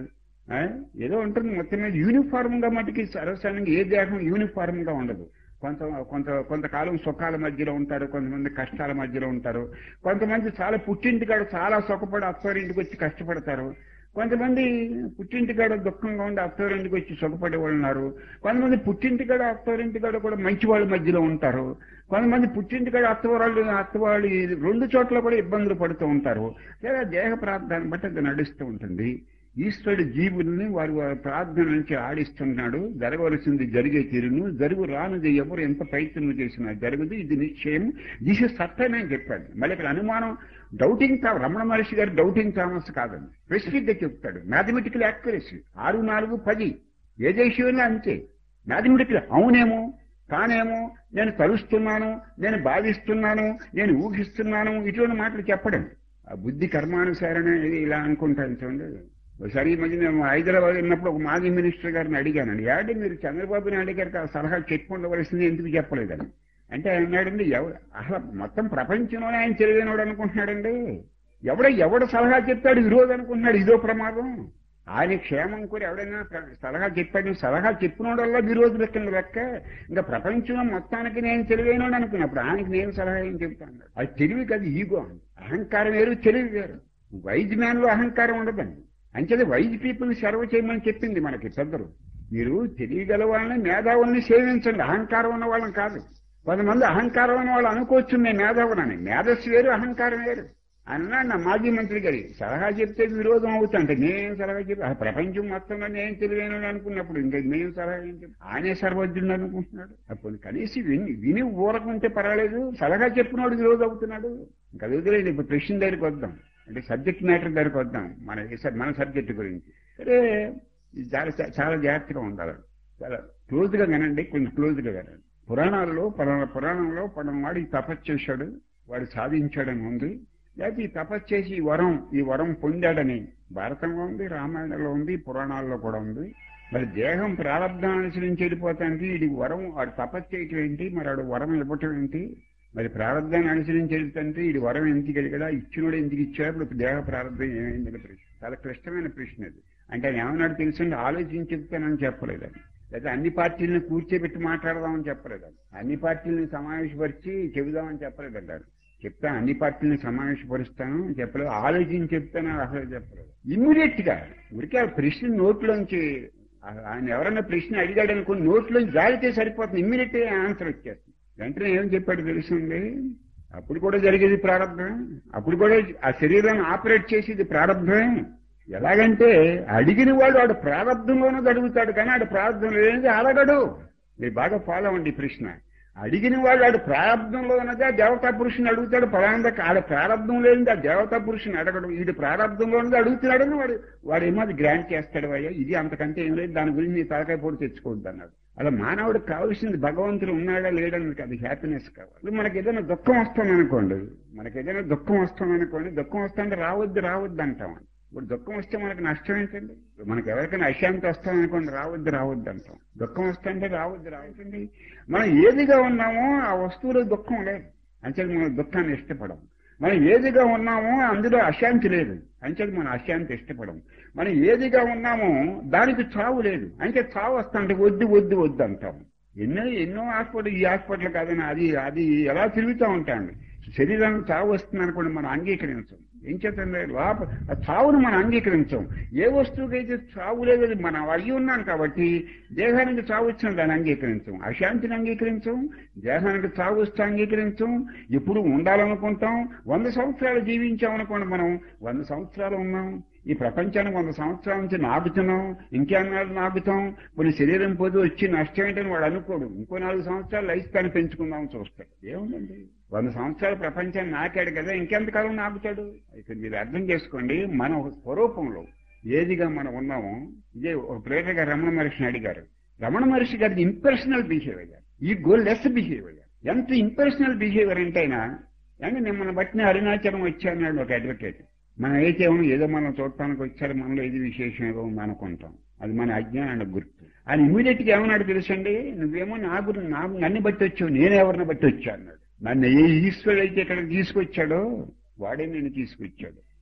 ఆ? ఏదో ఉంటుంది మొత్తం మీద యూనిఫార్మ్ గా మటుకి సర్వసాధారణంగా ఏ దేహం యూనిఫార్మ్ గా ఉండదు కొంత కొంత కొంతకాలం సుఖాల మధ్యలో ఉంటారు కొంతమంది కష్టాల మధ్యలో ఉంటారు కొంతమంది చాలా పుట్టింటికాడ చాలా సుఖపడి అత్తవారింటికి వచ్చి కష్టపడతారు కొంతమంది పుట్టింటికాడ దుఃఖంగా ఉండి అత్తవారింటికి వచ్చి సుఖపడే వాళ్ళు ఉన్నారు కొంతమంది పుట్టింటికాడ అత్తవారింటికాడ కూడా మంచి వాళ్ళ మధ్యలో ఉంటారు కొంతమంది పుట్టింటికాడ అత్తవాళ్ళు అత్తవాళ్ళు ఈ రెండు చోట్ల కూడా ఇబ్బందులు పడుతూ ఉంటారు లేదా దేహ ప్రార్థాన్ని బట్టి అది నడుస్తూ ఉంటుంది ఈశ్వరుడు జీవుల్ని వారి వారి ప్రార్థన నుంచి ఆడిస్తున్నాడు జరగవలసింది జరిగే తీరును జరుగు రానిది ఎవరు ఎంత ప్రయత్నం చేసినా జరగదు ఇది నిశ్చయం దిశ సత్యమే అని చెప్పాడు మళ్ళీ ఇక్కడ అనుమానం డౌటింగ్ థా రమణ మహర్షి గారు డౌటింగ్ థామస్ కాదండి స్పెసిఫిక్ గా చెప్తాడు మ్యాథమెటికల్ యాక్యురసీ ఆరు నాలుగు పది ఏ దేశంలో అంతే మ్యాథమెటికల్ అవునేమో కానేమో నేను తలుస్తున్నాను నేను భావిస్తున్నాను నేను ఊహిస్తున్నాను ఇటువంటి మాటలు చెప్పడం ఆ బుద్ధి కర్మానుసారనే ఇది ఇలా అనుకుంటాను చూడండి ఒకసారి ఈ మధ్య నేను హైదరాబాద్ ఉన్నప్పుడు ఒక మాజీ మినిస్టర్ గారిని అడిగానండి ఏమంటే మీరు చంద్రబాబు నాయుడు గారికి ఆ సలహా చెప్పి ఉండవలసింది ఎందుకు చెప్పలేదని అంటే ఆయన అన్నాడండి ఎవ- అసలు మొత్తం ప్రపంచంలోనే ఆయన తెలివైనవాడు అనుకుంటున్నాడండి ఎవడ ఎవడ సలహా చెప్తాడు విరోధం అనుకుంటున్నాడు ఇదో ప్రమాదం ఆయన క్షేమం కూడా ఎవడైనా ప్ర- సలహా చెప్పాడు సలహా చెప్పినోడల్లా విరోధులు కింద లెక్క ఇంకా ప్రపంచంలో మొత్తానికి నేను తెలివైనోడు అనుకున్నప్పుడు ఆయనకి నేను సలహా ఏం చెప్తాను అది తెలివి కాదు ఈగో అండి అహంకారం వేరు తెలివి వేరు వైజ్ మ్యాన్ లో అహంకారం ఉండదండి అంచేది వైజ్ పీపుల్ సర్వ్ చేయమని చెప్పింది మనకి పెద్దలు మీరు తెలియగల వాళ్ళని మేధావుల్ని సేవించండి అహంకారం ఉన్న వాళ్ళని కాదు కొంతమంది అహంకారం ఉన్న వాళ్ళు అనుకోవచ్చు నేను మేధావునని మేధస్సు వేరు అహంకారం వేరు అన్నాడు నా మాజీ మంత్రి గారి సలహా చెప్తే విరోధం అవుతుంటే నేనేం సలహా చెప్పి ఆ ప్రపంచం మొత్తంలో నేను తెలివైన అనుకున్నప్పుడు ఇంకా నేను సలహా ఏం చెప్పి ఆయనే సర్వజ్ఞుడు అనుకుంటున్నాడు అప్పుడు కనీసం విని విని ఊరకుంటే పర్వాలేదు సలహా చెప్పినోడు విరోధం అవుతున్నాడు ఇంకా అది వదిలేదు ఇప్పుడు ప్రశ్న దగ్గరికి వద్దాం అంటే సబ్జెక్ట్ మ్యాటర్ దగ్గరికి వద్దాం మన మన సబ్జెక్ట్ గురించి సరే ఇది చాలా చాలా జాగ్రత్తగా ఉండాలి చాలా క్లోజ్ గా వినండి కొంచెం క్లోజ్ గా వినండి పురాణాల్లో పలానా పురాణంలో పలానా వాడు ఈ తపస్సు చేశాడు వాడు సాధించాడని ఉంది లేకపోతే ఈ తపస్సు చేసి ఈ వరం ఈ వరం పొందాడని భారతంలో ఉంది రామాయణంలో ఉంది పురాణాల్లో కూడా ఉంది మరి దేహం ప్రారంభం అనుసరించి వెళ్ళిపోతానికి ఇది వరం వాడు తపస్సు చేయటం ఏంటి మరి వాడు వరం ఇవ్వటం ఏంటి మరి ప్రారంధాన్ని అనుసరించి వెళ్తుంటే ఇది వరం ఎందుకు వెళ్ళగడా ఇచ్చినోడు ఎందుకు ఇచ్చాడు ఇప్పుడు దేహ ప్రారంభం ఏమైందని ప్రశ్న చాలా క్లిష్టమైన ప్రశ్న అది అంటే ఆయన ఏమన్నాడు తెలుసండి ఆలోచించి చెప్తానని చెప్పలేదని లేదా అన్ని పార్టీలను కూర్చోబెట్టి మాట్లాడదామని చెప్పలేదని అన్ని పార్టీలను సమావేశపరిచి చెబుదామని చెప్పలేదంటారు చెప్తాను అన్ని పార్టీలను సమావేశపరుస్తాను చెప్పలేదు ఆలోచించి చెప్తాను అసలు చెప్పలేదు ఇమ్మీడియట్ గా ఉడికే ఆ ప్రశ్న నోట్లోంచి ఆ- ఆయన ఎవరైనా ప్రశ్న అడిగాడు అనుకుని నోట్లోంచి జారితే సరిపోతుంది ఇమ్మీడియట్ ఆన్సర్ వచ్చేస్తుంది వెంటనే ఏం చెప్పాడు తెలుస్తుంది అప్పుడు కూడా జరిగేది ప్రారంభమే అప్పుడు కూడా ఆ శరీరాన్ని ఆపరేట్ చేసేది ప్రారంభమే ఎలాగంటే అడిగిన వాడు వాడు ప్రారంభంలోనూ అడుగుతాడు కానీ ఆడు ప్రారంభం లేనిది అడగడు మీరు బాగా ఫాలో అవ్వండి ఈ ప్రశ్న అడిగిన వాడు వాడు ప్రారంభంలో ఉన్నది ఆ దేవతా పురుషుని అడుగుతాడు పలానా ఆడ ప్రారంభం లేనిది ఆ దేవతా పురుషుని అడగడు వీడు ప్రారంభంలో ఉన్నది అడుగుతున్నాడని వాడు వాడు ఏమో అది గ్రాంట్ చేస్తాడు అయ్యా ఇది అంతకంటే ఏం లేదు దాని గురించి నీ తలకాయ పొడి తెచ్చుకోవద్దు అన్నాడు అలా మానవుడికి కావాల్సింది భగవంతుడు ఉన్నాడా లేడని అది హ్యాపీనెస్ కావాలి ఇప్పుడు మనకి ఏదైనా దుఃఖం వస్తుంది అనుకోండి మనకి ఏదైనా దుఃఖం వస్తుంది అనుకోండి దుఃఖం వస్తుంటే రావద్దు రావద్దు అంటాం ఇప్పుడు దుఃఖం వస్తే మనకి నష్టం ఏంటండి ఇప్పుడు మనకి ఎవరికైనా అశాంతి వస్తాం అనుకోండి రావద్దు రావద్దు అంటాం దుఃఖం వస్తుంటే రావద్దు రావద్దండి మనం ఏదిగా ఉన్నామో ఆ వస్తువులో దుఃఖం లేదు అంచేది మనం దుఃఖాన్ని ఇష్టపడం మనం ఏదిగా ఉన్నామో అందులో అశాంతి లేదు అంచేది మనం అశాంతి ఇష్టపడం మనం ఏదిగా ఉన్నామో దానికి చావు లేదు అంటే చావు వస్తుంటే వద్దు వద్దు వద్దు అంటాం ఎన్నో ఎన్నో హాస్పిటల్ ఈ హాస్పిటల్ కాదని అది అది ఎలా తిరుగుతూ ఉంటాయండి శరీరానికి చావు వస్తుంది అనుకోండి మనం అంగీకరించం ఏం చేతండి లోప ఆ చావును మనం అంగీకరించం ఏ వస్తువుకైతే చావు లేదు అది మనం అయ్యి ఉన్నాం కాబట్టి దేహానికి చావు వచ్చిన దాన్ని అంగీకరించం అశాంతిని అంగీకరించం దేహానికి చావు వస్తే అంగీకరించం ఎప్పుడు ఉండాలనుకుంటాం వంద సంవత్సరాలు జీవించాం అనుకోండి మనం వంద సంవత్సరాలు ఉన్నాం ఈ ప్రపంచానికి వంద సంవత్సరాల నుంచి నాగుతున్నాం ఇంకేనాడు నాగుతాం కొన్ని శరీరం పోతే వచ్చి నష్టం ఏంటని వాడు అనుకోడు ఇంకో నాలుగు సంవత్సరాలు లైఫ్ స్పాన్ పెంచుకుందాం చూస్తాడు ఏముందండి వంద సంవత్సరాలు ప్రపంచాన్ని నాకాడు కదా ఇంకెంతకాలం నాకుతాడు ఇక్కడ మీరు అర్థం చేసుకోండి మన ఒక స్వరూపంలో ఏదిగా మనం ఉన్నామో ఇదే ఒక ప్లేటర్ గారు రమణ మహర్షిని అడిగారు రమణ మహర్షి గారిది ఇంపర్సనల్ బిహేవియర్ ఈ గోల్ లెస్ బిహేవియర్ ఎంత ఇంపర్సనల్ బిహేవియర్ అంటే అయినా అంటే మిమ్మల్ని బట్టిన అరుణాచలం వచ్చాన్నాడు ఒక అడ్వకేట్ మనం అయితే ఏమో ఏదో మనం చూడటానికి వచ్చారు మనలో ఇది విశేషం ఏదో ఉంది అనుకుంటాం అది మన అజ్ఞానానికి గుర్తు ఆయన ఇమీడియట్ గా ఏమన్నాడు తెలుసండి నువ్వేమో నా గురి నా నన్ను బట్టి వచ్చావు నేను ఎవరిని బట్టి వచ్చా అన్నాడు నన్ను ఏ ఈశ్వరుడు అయితే ఇక్కడ తీసుకొచ్చాడో వాడే నేను తీసుకొచ్చాడు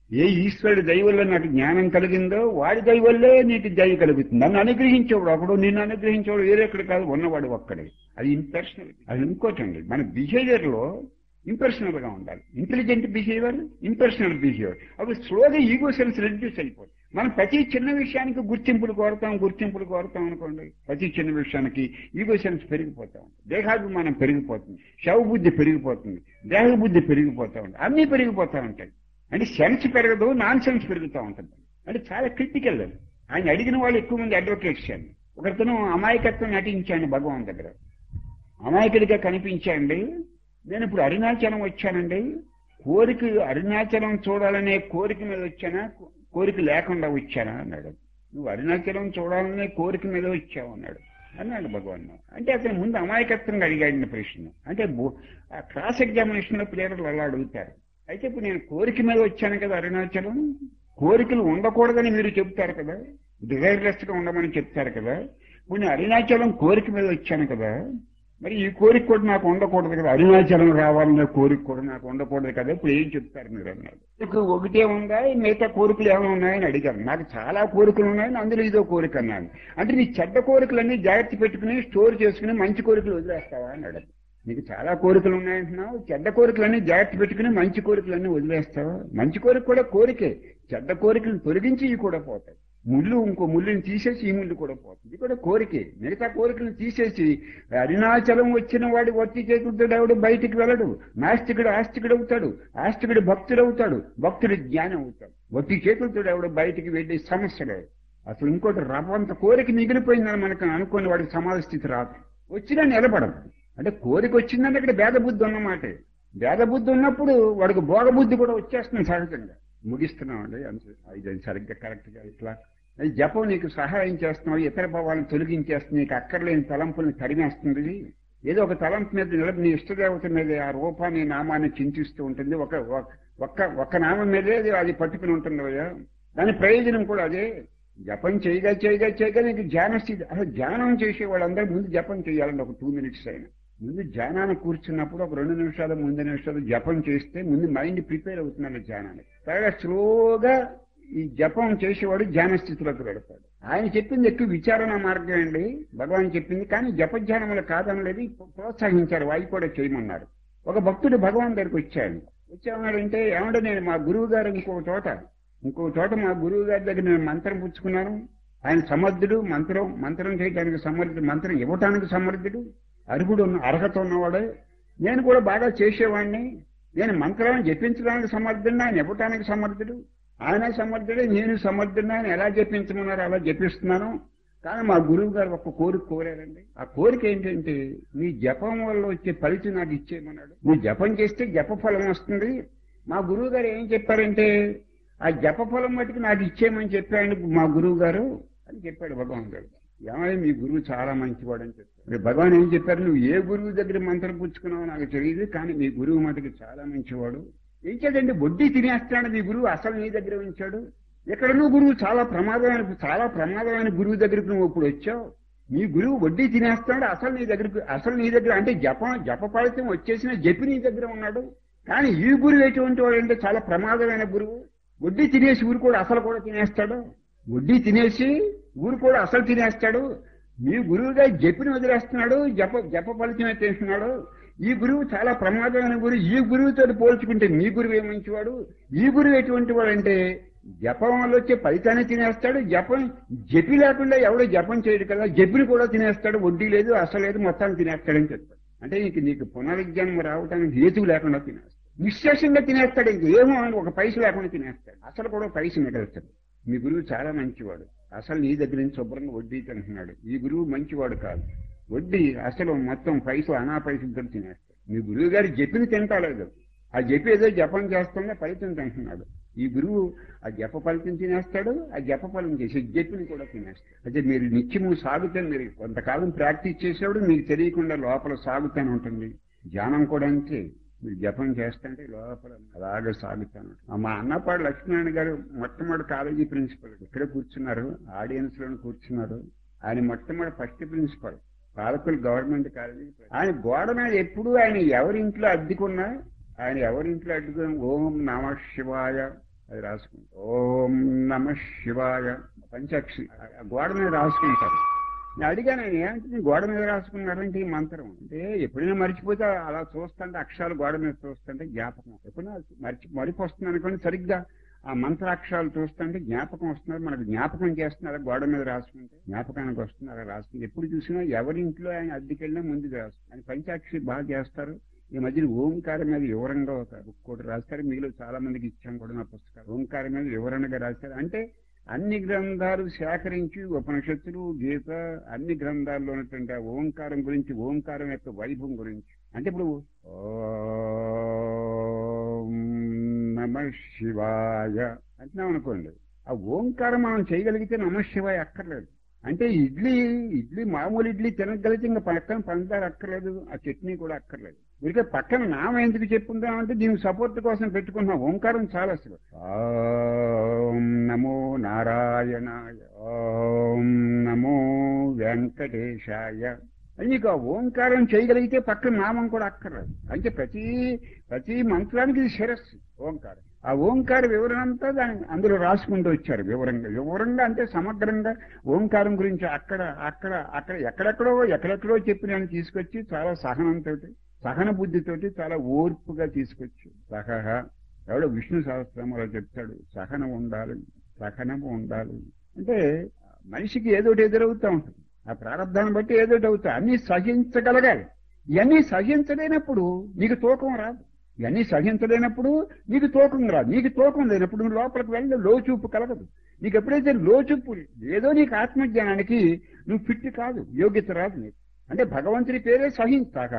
ఏ ఈశ్వరుడి దయ వల్ల నాకు జ్ఞానం కలిగిందో వాడి దయ వల్లే నీకు దయ కలుగుతుంది నన్ను అనుగ్రహించేవాడు ఒకడు నిన్ను అనుగ్రహించేవాడు వేరెక్కడ కాదు ఉన్నవాడు ఒక్కడే అది ఇంపర్సనల్ అది ఇంకోటండి మన బిహేవియర్ లో ఇంపర్సనల్ గా ఉండాలి ఇంటెలిజెంట్ బిహేవియర్ ఇంపర్సనల్ బిహేవియర్ అప్పుడు స్లోగా ఈగో సెన్స్ రెడ్యూస్ అయిపోతుంది మనం ప్రతి చిన్న విషయానికి గుర్తింపులు కోరుతాం గుర్తింపులు కోరుతాం అనుకోండి ప్రతి చిన్న విషయానికి ఈగో సెన్స్ పెరిగిపోతాం దేహాభిమానం పెరిగిపోతుంది శవ బుద్ధి పెరిగిపోతుంది దేహ బుద్ధి పెరిగిపోతా ఉంటుంది అన్నీ పెరిగిపోతా ఉంటాయి అంటే సెన్స్ పెరగదు నాన్ సెన్స్ పెరుగుతూ ఉంటుంది అంటే చాలా క్రిటికల్ అది ఆయన అడిగిన వాళ్ళు ఎక్కువ మంది అడ్వకేట్స్ అండి ఒకరితను అమాయకత్వం నటించాను భగవాన్ దగ్గర అమాయకుడిగా కనిపించండి నేను ఇప్పుడు అరుణాచలం వచ్చానండి కోరిక అరుణాచలం చూడాలనే కోరిక మీద వచ్చానా కోరిక లేకుండా వచ్చానా అన్నాడు నువ్వు అరుణాచలం చూడాలనే కోరిక మీద వచ్చావు అన్నాడు అన్నాడు భగవాన్ అంటే అతను ముందు అమాయకత్వంగా అడిగాడిన ప్రశ్న అంటే క్రాస్ ఎగ్జామినేషన్ లో ప్లేయర్లు అలా అడుగుతారు అయితే ఇప్పుడు నేను కోరిక మీద వచ్చాను కదా అరుణాచలం కోరికలు ఉండకూడదని మీరు చెప్తారు కదా డిజైర్లెస్ గా ఉండమని చెప్తారు కదా ఇప్పుడు నేను అరుణాచలం కోరిక మీద వచ్చాను కదా మరి ఈ కోరిక కూడా నాకు ఉండకూడదు కదా అరుణాచలం రావాలనే కోరిక కూడా నాకు ఉండకూడదు కదా ఇప్పుడు ఏం చెప్తారు మీరు అన్నారు ఇప్పుడు ఒకటే ఉందా మిగతా కోరికలు ఏమైనా ఉన్నాయని అడిగారు నాకు చాలా కోరికలు ఉన్నాయని అందులో ఇదో కోరిక అన్నాను అంటే నీ చెడ్డ కోరికలన్నీ జాగ్రత్త పెట్టుకుని స్టోర్ చేసుకుని మంచి కోరికలు వదిలేస్తావా అన్నాడు నీకు చాలా కోరికలు ఉన్నాయంటున్నావు చెడ్డ కోరికలన్నీ జాగ్రత్త పెట్టుకుని మంచి కోరికలన్నీ వదిలేస్తావా మంచి కోరిక కూడా కోరికే చెడ్డ కోరికలు తొలగించి ఇవి కూడా పోతాయి ముళ్ళు ఇంకో ముళ్ళుని తీసేసి ఈ ముళ్ళు కూడా పోతుంది ఇది కూడా కోరికే మిగతా కోరికలను తీసేసి అరుణాచలం వచ్చిన వాడి వట్టి చేతులతో ఎవడు బయటికి వెళ్ళడు నాస్తికుడు ఆస్తికుడు అవుతాడు ఆస్తికుడు భక్తుడు అవుతాడు భక్తుడు జ్ఞానం అవుతాడు వట్టి చేతులతో ఎవడు బయటికి వెళ్ళే సమస్య లేదు అసలు ఇంకోటి రవంత కోరిక మిగిలిపోయిందని మనకు అనుకుని వాడికి సమాధి స్థితి రాదు వచ్చినా నిలబడదు అంటే కోరిక వచ్చిందంటే ఇక్కడ భేద బుద్ధి ఉన్నమాట భేద బుద్ధి ఉన్నప్పుడు వాడికి భోగ బుద్ధి కూడా వచ్చేస్తుంది సహజంగా ముగిస్తున్నామండి అంతే ఇది సరిగ్గా కరెక్ట్ గా ఇట్లా అది జపం నీకు సహాయం చేస్తున్నావు ఇతర భావాలను తొలగించేస్తుంది నీకు అక్కర్లేని తలంపుల్ని తరిమేస్తుంది ఏదో ఒక తలంపు మీద నిలబడి నీ ఇష్టదేవత మీద ఆ రూపాన్ని నామాన్ని చింతిస్తూ ఉంటుంది ఒక ఒక్క ఒక్క నామం మీదే అది పట్టుకుని ఉంటుంది కదా దాని ప్రయోజనం కూడా అదే జపం చేయగా చేయగా చేయగా నీకు ధ్యాన స్థితి అసలు ధ్యానం చేసే వాళ్ళందరూ ముందు జపం చేయాలండి ఒక టూ మినిట్స్ అయినా ముందు ధ్యానాన్ని కూర్చున్నప్పుడు ఒక రెండు నిమిషాలు ముందు నిమిషాలు జపం చేస్తే ముందు మైండ్ ప్రిపేర్ అవుతున్నాడు ధ్యానానికి తర్వాత స్లోగా ఈ జపం చేసేవాడు ధ్యాన స్థితిలోకి వెళతాడు ఆయన చెప్పింది ఎక్కువ విచారణ మార్గం అండి భగవాన్ చెప్పింది కానీ జపధ్యానములు కాదనలేదు ప్రోత్సహించారు వాళ్ళు కూడా చేయమన్నారు ఒక భక్తుడు భగవాన్ దగ్గరికి వచ్చాడు వచ్చామన్నాడంటే ఏమంటే నేను మా గురువు గారు ఇంకో చోట ఇంకో చోట మా గురువు గారి దగ్గర నేను మంత్రం పుచ్చుకున్నాను ఆయన సమర్థుడు మంత్రం మంత్రం చేయడానికి సమర్థుడు మంత్రం ఇవ్వటానికి సమర్థుడు అర్హుడు ఉన్న అర్హత ఉన్నవాడే నేను కూడా బాగా చేసేవాడిని నేను మంత్రాన్ని జపించడానికి సమర్థుడిని ఆయన ఇవ్వటానికి సమర్థుడు ఆయన సమర్థుడే నేను సమర్థుడిని ఆయన ఎలా జపించమన్నారు అలా జపిస్తున్నాను కానీ మా గురువు గారు ఒక కోరిక కోరారండి ఆ కోరిక ఏంటంటే నీ జపం వల్ల వచ్చే ఫలితం నాకు ఇచ్చేయమన్నాడు నువ్వు జపం చేస్తే జప ఫలం వస్తుంది మా గురువు గారు ఏం చెప్పారంటే ఆ జప ఫలం మటుకు నాకు ఇచ్చేయమని చెప్పాడు మా గురువు గారు అని చెప్పాడు భగవాన్ గారు ఏమైనా మీ గురువు చాలా మంచివాడు అని చెప్పారు భగవాన్ ఏం చెప్పారు నువ్వు ఏ గురువు దగ్గర మంత్రం పుచ్చుకున్నావో నాకు తెలియదు కానీ మీ గురువు మటుకు చాలా మంచివాడు ఏం చేద్దండి వడ్డీ తినేస్తాడు మీ గురువు అసలు నీ దగ్గర ఉంచాడు ఎక్కడ నువ్వు గురువు చాలా ప్రమాదమైన చాలా ప్రమాదమైన గురువు దగ్గరికి నువ్వు ఇప్పుడు వచ్చావు నీ గురువు వడ్డీ తినేస్తాడు అసలు నీ దగ్గరకు అసలు నీ దగ్గర అంటే జపం జప ఫలితం వచ్చేసిన జపి నీ దగ్గర ఉన్నాడు కానీ ఈ గురువు ఎటువంటి వాడు అంటే చాలా ప్రమాదమైన గురువు వడ్డీ తినేసి ఊరు కూడా అసలు కూడా తినేస్తాడు వడ్డీ తినేసి ఊరు కూడా అసలు తినేస్తాడు మీ గురువుగా జపిని వదిలేస్తున్నాడు జప జప ఫలితమే చేస్తున్నాడు ఈ గురువు చాలా ప్రమాదమైన గురువు ఈ గురువుతో పోల్చుకుంటే మీ గురువు ఏ మంచివాడు ఈ గురువు ఎటువంటి వాడు అంటే జపం వల్ల వచ్చే ఫలితాన్ని తినేస్తాడు జపం జపి లేకుండా ఎవడో జపం చేయడు కదా జపిని కూడా తినేస్తాడు వడ్డీ లేదు అసలు లేదు మొత్తాన్ని తినేస్తాడని చెప్తాడు అంటే నీకు నీకు పునరుజ్ఞానం రావడానికి హేతువు లేకుండా తినేస్తాడు నిశ్శేషంగా తినేస్తాడు ఇంక ఏమో ఒక పైస లేకుండా తినేస్తాడు అసలు కూడా పైస మిగలుస్తాడు మీ గురువు చాలా మంచివాడు అసలు నీ దగ్గర నుంచి శుభ్రంగా వడ్డీ తింటున్నాడు ఈ గురువు మంచివాడు కాదు వడ్డీ అసలు మొత్తం పైసలు అనా పైసలతో తినేస్తాడు మీ గురువు గారు జపిని తింటాలేదు ఆ జపి ఏదో జపం చేస్తుందో ఫలితం తింటున్నాడు ఈ గురువు ఆ జప ఫలితం తినేస్తాడు ఆ జప ఫలం చేసి జపిని కూడా తినేస్తాడు అయితే మీరు నిత్యము సాగుతాను మీరు కొంతకాలం ప్రాక్టీస్ చేసేవాడు మీకు తెలియకుండా లోపల సాగుతానే ఉంటుంది ధ్యానం కూడా అంతే మీరు జపం చేస్తుంటే లోపల అలాగే సాగుతాను మా అన్నపాడు లక్ష్మీనారాయణ గారు మొట్టమొదటి కాలేజీ ప్రిన్సిపల్ ఇక్కడ కూర్చున్నారు ఆడియన్స్ లో కూర్చున్నారు ఆయన మొట్టమొదటి ఫస్ట్ ప్రిన్సిపల్ పాలకులు గవర్నమెంట్ కాలేజీ ఆయన గోడ మీద ఎప్పుడు ఆయన ఎవరింట్లో అద్దెకున్నా ఆయన ఎవరింట్లో అడ్డుకుని ఓం నమ శివాయ అది రాసుకుంటారు ఓం నమ శివాయ పంచాక్షి ఆ గోడ మీద రాసుకుంటారు నేను అడిగాను ఆయన ఏంటి గోడ మీద రాసుకున్నారంటే ఈ మంత్రం అంటే ఎప్పుడైనా మర్చిపోతే అలా చూస్తుంటే అక్షరాలు గోడ మీద చూస్తుంటే జ్ఞాపకం ఎప్పుడైనా మర్చి మరిపోస్తుంది అనుకోండి సరిగ్గా ఆ మంత్రాక్షరాలు చూస్తుంటే జ్ఞాపకం వస్తున్నారు మనకు జ్ఞాపకం చేస్తున్నారు గోడ మీద రాసుకుంటే జ్ఞాపకానికి వస్తున్నారు రాసుకుంటే ఎప్పుడు చూసినా ఎవరి ఇంట్లో ఆయన అద్దెకెళ్ళినా ముందు రాసు ఆయన పంచాక్షి బాగా చేస్తారు ఈ మధ్యన ఓంకారం మీద వివరంగా ఒక బుక్ కూడా రాస్తారు మీలో చాలా మందికి ఇచ్చాం కూడా నా పుస్తకాలు ఓంకారం మీద వివరణగా రాశారు అంటే అన్ని గ్రంథాలు సేకరించి ఉపనిషత్తులు గీత అన్ని గ్రంథాల్లో ఉన్నటువంటి ఆ ఓంకారం గురించి ఓంకారం యొక్క వైభవం గురించి అంటే ఇప్పుడు ఓం నమ శివాయ అంటున్నాం అనుకోండి ఆ ఓంకారం మనం చేయగలిగితే నమ శివాయ అక్కర్లేదు అంటే ఇడ్లీ ఇడ్లీ మామూలు ఇడ్లీ తినగలిగితే ఇంకా పక్కన పంచదార అక్కర్లేదు ఆ చట్నీ కూడా అక్కర్లేదు ఇక పక్కన నామం ఎందుకు చెప్పుకుందాం అంటే దీనికి సపోర్ట్ కోసం పెట్టుకుంటున్నాం ఓంకారం చాలా అసలు ఓం నమో నారాయణాయ ఓం నమో వెంకటేశాయ అని నీకు ఆ ఓంకారం చేయగలిగితే పక్కన నామం కూడా అక్కర్లేదు అంటే ప్రతి ప్రతి మంత్రానికి ఇది శిరస్సు ఓంకారం ఆ ఓంకార వివరణ అంతా దాని అందులో రాసుకుంటూ వచ్చారు వివరంగా వివరంగా అంటే సమగ్రంగా ఓంకారం గురించి అక్కడ అక్కడ అక్కడ ఎక్కడెక్కడో ఎక్కడెక్కడో చెప్పి నేను తీసుకొచ్చి చాలా సహనంతో సహన బుద్ధితోటి చాలా ఓర్పుగా తీసుకొచ్చి సహహ ఎవడో విష్ణు సహస్రంలో చెప్తాడు సహనం ఉండాలి సహనం ఉండాలి అంటే మనిషికి ఏదోటి ఎదురవుతూ ఉంటుంది ఆ ప్రారంభాన్ని బట్టి ఏదోటి అవుతా అన్ని సహించగలగాలి ఇవన్నీ సహించలేనప్పుడు నీకు తూకం రాదు ఇవన్నీ సహించలేనప్పుడు నీకు తూకం రాదు నీకు తూకం లేనప్పుడు నువ్వు లోపలికి వెళ్ళి లోచూపు కలగదు నీకు ఎప్పుడైతే లోచూపు ఏదో నీకు ఆత్మజ్ఞానానికి నువ్వు ఫిట్ కాదు యోగ్యత రాదు నీకు అంటే భగవంతుడి పేరే సహించాక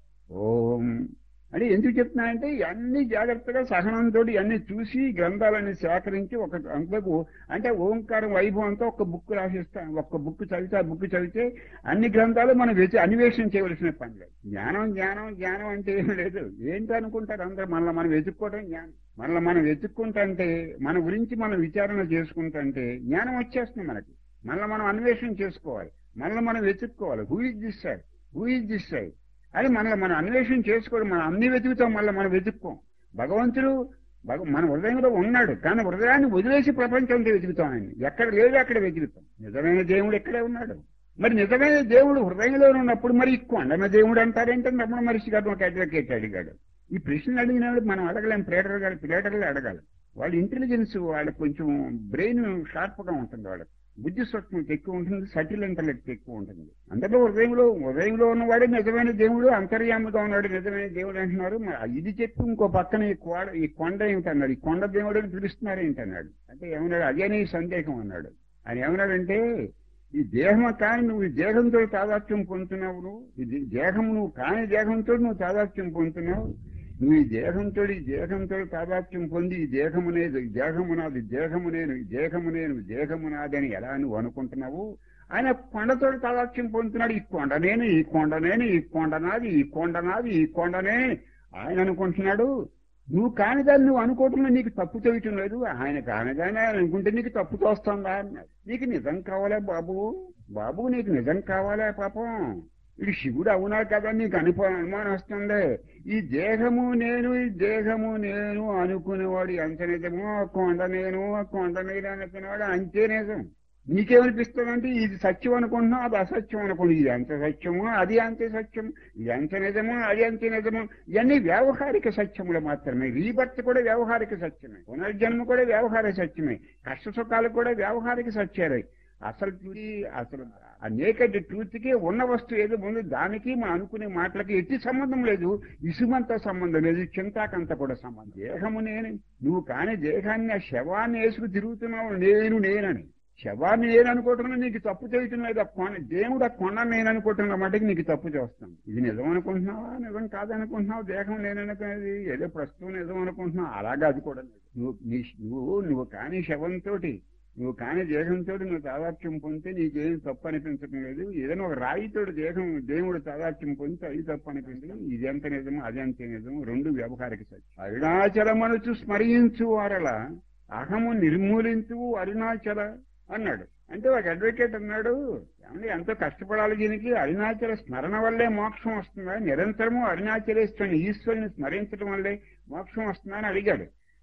ఓం అని ఎందుకు చెప్తున్నానంటే అన్ని జాగ్రత్తగా సహనంతో అన్ని చూసి గ్రంథాలన్నీ సేకరించి ఒక అంతకు అంటే ఓంకారం వైభవంతో ఒక బుక్ రాసిస్తాం ఒక బుక్ చదివితే ఆ బుక్ చదివితే అన్ని గ్రంథాలు మనం వెతి అన్వేషణ చేయవలసిన పని లేదు జ్ఞానం జ్ఞానం జ్ఞానం అంటే ఏం లేదు ఏంటి అనుకుంటారు అందరూ మనల్ని మనం వెతుక్కోవడం జ్ఞానం మనల్ని మనం వెతుక్కుంటుంటే మన గురించి మనం విచారణ చేసుకుంటుంటే జ్ఞానం వచ్చేస్తుంది మనకి మనల్ని మనం అన్వేషణ చేసుకోవాలి మనల్ని మనం వెతుక్కోవాలి who is this side who is this side అని మనల్ని మనం అన్వేషణ చేసుకోవడం మనం అన్ని వెతుకుతాం మళ్ళీ మనం వెతుక్కోం భగవంతుడు భగ మన హృదయంలో ఉన్నాడు కానీ హృదయాన్ని వదిలేసి ప్రపంచంతో వెతుకుతాం ఆయన ఎక్కడ లేదు అక్కడ వెతుకుతాం నిజమైన దేవుడు ఎక్కడే ఉన్నాడు మరి నిజమైన దేవుడు హృదయంలో ఉన్నప్పుడు మరి కొండన దేవుడు అంటారేంటే రమణ మనిషి గారు ఒక అడ్వకేట్ అడిగాడు ఈ ప్రశ్నలు అడిగినప్పుడు మనం అడగలేం ప్లేటర్ గారు ప్లేటర్లు అడగాలి వాళ్ళ ఇంటెలిజెన్స్ వాళ్ళకి కొంచెం బ్రెయిన్ షార్ప్ గా ఉంటుంది వాళ్ళకి బుద్ధి సూక్ష్మత ఎక్కువ ఉంటుంది సటిల్ ఇంటలెక్ట్ ఎక్కువ ఉంటుంది అందరిలో హృదయంలో హృదయంలో ఉన్నవాడే నిజమైన దేవుడు అంతర్యామిగా ఉన్నాడు నిజమైన దేవుడు అంటున్నారు మరి ఇది చెప్పి ఇంకో పక్కన ఈ కోడ ఈ కొండ ఏమిటన్నాడు ఈ కొండ దేవుడు అని పిలుస్తున్నారు ఏంటన్నాడు అంటే ఏమన్నాడు అదే నీ సందేహం అన్నాడు ఆయన ఏమన్నాడంటే ఈ దేహం కాని నువ్వు ఈ దేహంతో తాదాత్యం పొందుతున్నావు నువ్వు ఇది దేహం నువ్వు కాని దేహంతో నువ్వు తాదాత్యం పొందుతున్నావు నువ్వు ఈ దేహంతో ఈ దేహంతో తాదాత్యం పొంది ఈ దేహమునేది దేహము నాది దేహము నేను ఈ దేహము నేను దేహము నాది అని ఎలా నువ్వు అనుకుంటున్నావు ఆయన కొండతో తాదాత్యం పొందుతున్నాడు ఈ కొండ నేను ఈ కొండ నేను ఈ కొండ నాది ఈ కొండ నాది ఈ కొండనే ఆయన అనుకుంటున్నాడు నువ్వు కానిదాన్ని నువ్వు అనుకోవటంలో నీకు తప్పు చేయటం లేదు ఆయన కానిదాన్ని ఆయన అనుకుంటే నీకు తప్పు తోస్తుందా అన్నాడు నీకు నిజం కావాలా బాబు బాబు నీకు నిజం కావాలా పాపం ఇది శివుడు అవునా కదా నీకు అనుప అనుమానం వస్తుంది ఈ దేహము నేను ఈ దేహము నేను అనుకునేవాడు ఎంత నిజమో కొండ నేను కొండ నేను అనుకునేవాడు అంతే నిజం నీకేమనిపిస్తుందంటే ఇది సత్యం అనుకుంటున్నావు అది అసత్యం అనుకుంటు ఇది ఎంత సత్యమో అది అంతే సత్యం ఇది ఎంత నిజమో అది అంతే నిజమో ఇవన్నీ వ్యావహారిక సత్యములు మాత్రమే రీబర్త్ కూడా వ్యావహారిక సత్యమే పునర్జన్మ కూడా వ్యవహారిక సత్యమే కష్ట సుఖాలు కూడా వ్యావహారిక సత్యాలే అసలు ట్రూతి అసలు ఆ నేకెడ్ ట్రూత్ కి ఉన్న వస్తువు ఏదో ఉంది దానికి మనం అనుకునే మాటలకి ఎట్టి సంబంధం లేదు ఇసుమంత సంబంధం లేదు చింతాకంత కూడా సంబంధం దేహము నేను నువ్వు కాని దేహాన్ని ఆ శవాన్ని వేసుకు తిరుగుతున్నావు నేను నేనని శవాన్ని నేను అనుకోవటంలో నీకు తప్పు చేయటం లేదు ఆ కొన దేవుడు ఆ కొండ నేను అనుకోవటం మటుకు నీకు తప్పు చేస్తాను ఇది నిజం అనుకుంటున్నావా నిజం కాదనుకుంటున్నావు దేహం నేననుకునేది ఏదో ప్రస్తుతం నిజం అనుకుంటున్నావు అలాగా అది కూడా లేదు. నువ్వు నీ నువ్వు నువ్వు కాని శవంతోటి నువ్వు కాని దేహంతో నువ్వు తాదాత్యం పొందితే నీకేం తప్పు అనిపించడం లేదు ఏదైనా ఒక రాయితోటి దేహం దేవుడు తాదాత్యం పొందితే అది తప్పు అనిపించడం ఇది ఎంత నిజమో అది ఎంత నిజమో రెండు వ్యవహారిక సత్యం అరుణాచలమనుచు స్మరించు వారల అహము నిర్మూలించు అరుణాచల అన్నాడు అంటే ఒక అడ్వకేట్ అన్నాడు ఏమండి ఎంతో కష్టపడాలి దీనికి అరుణాచల స్మరణ వల్లే మోక్షం వస్తుందా నిరంతరము అరుణాచలేశ్వరుని ఈశ్వరుని స్మరించడం వల్లే మోక్షం వస్తుందా అని అడిగాడు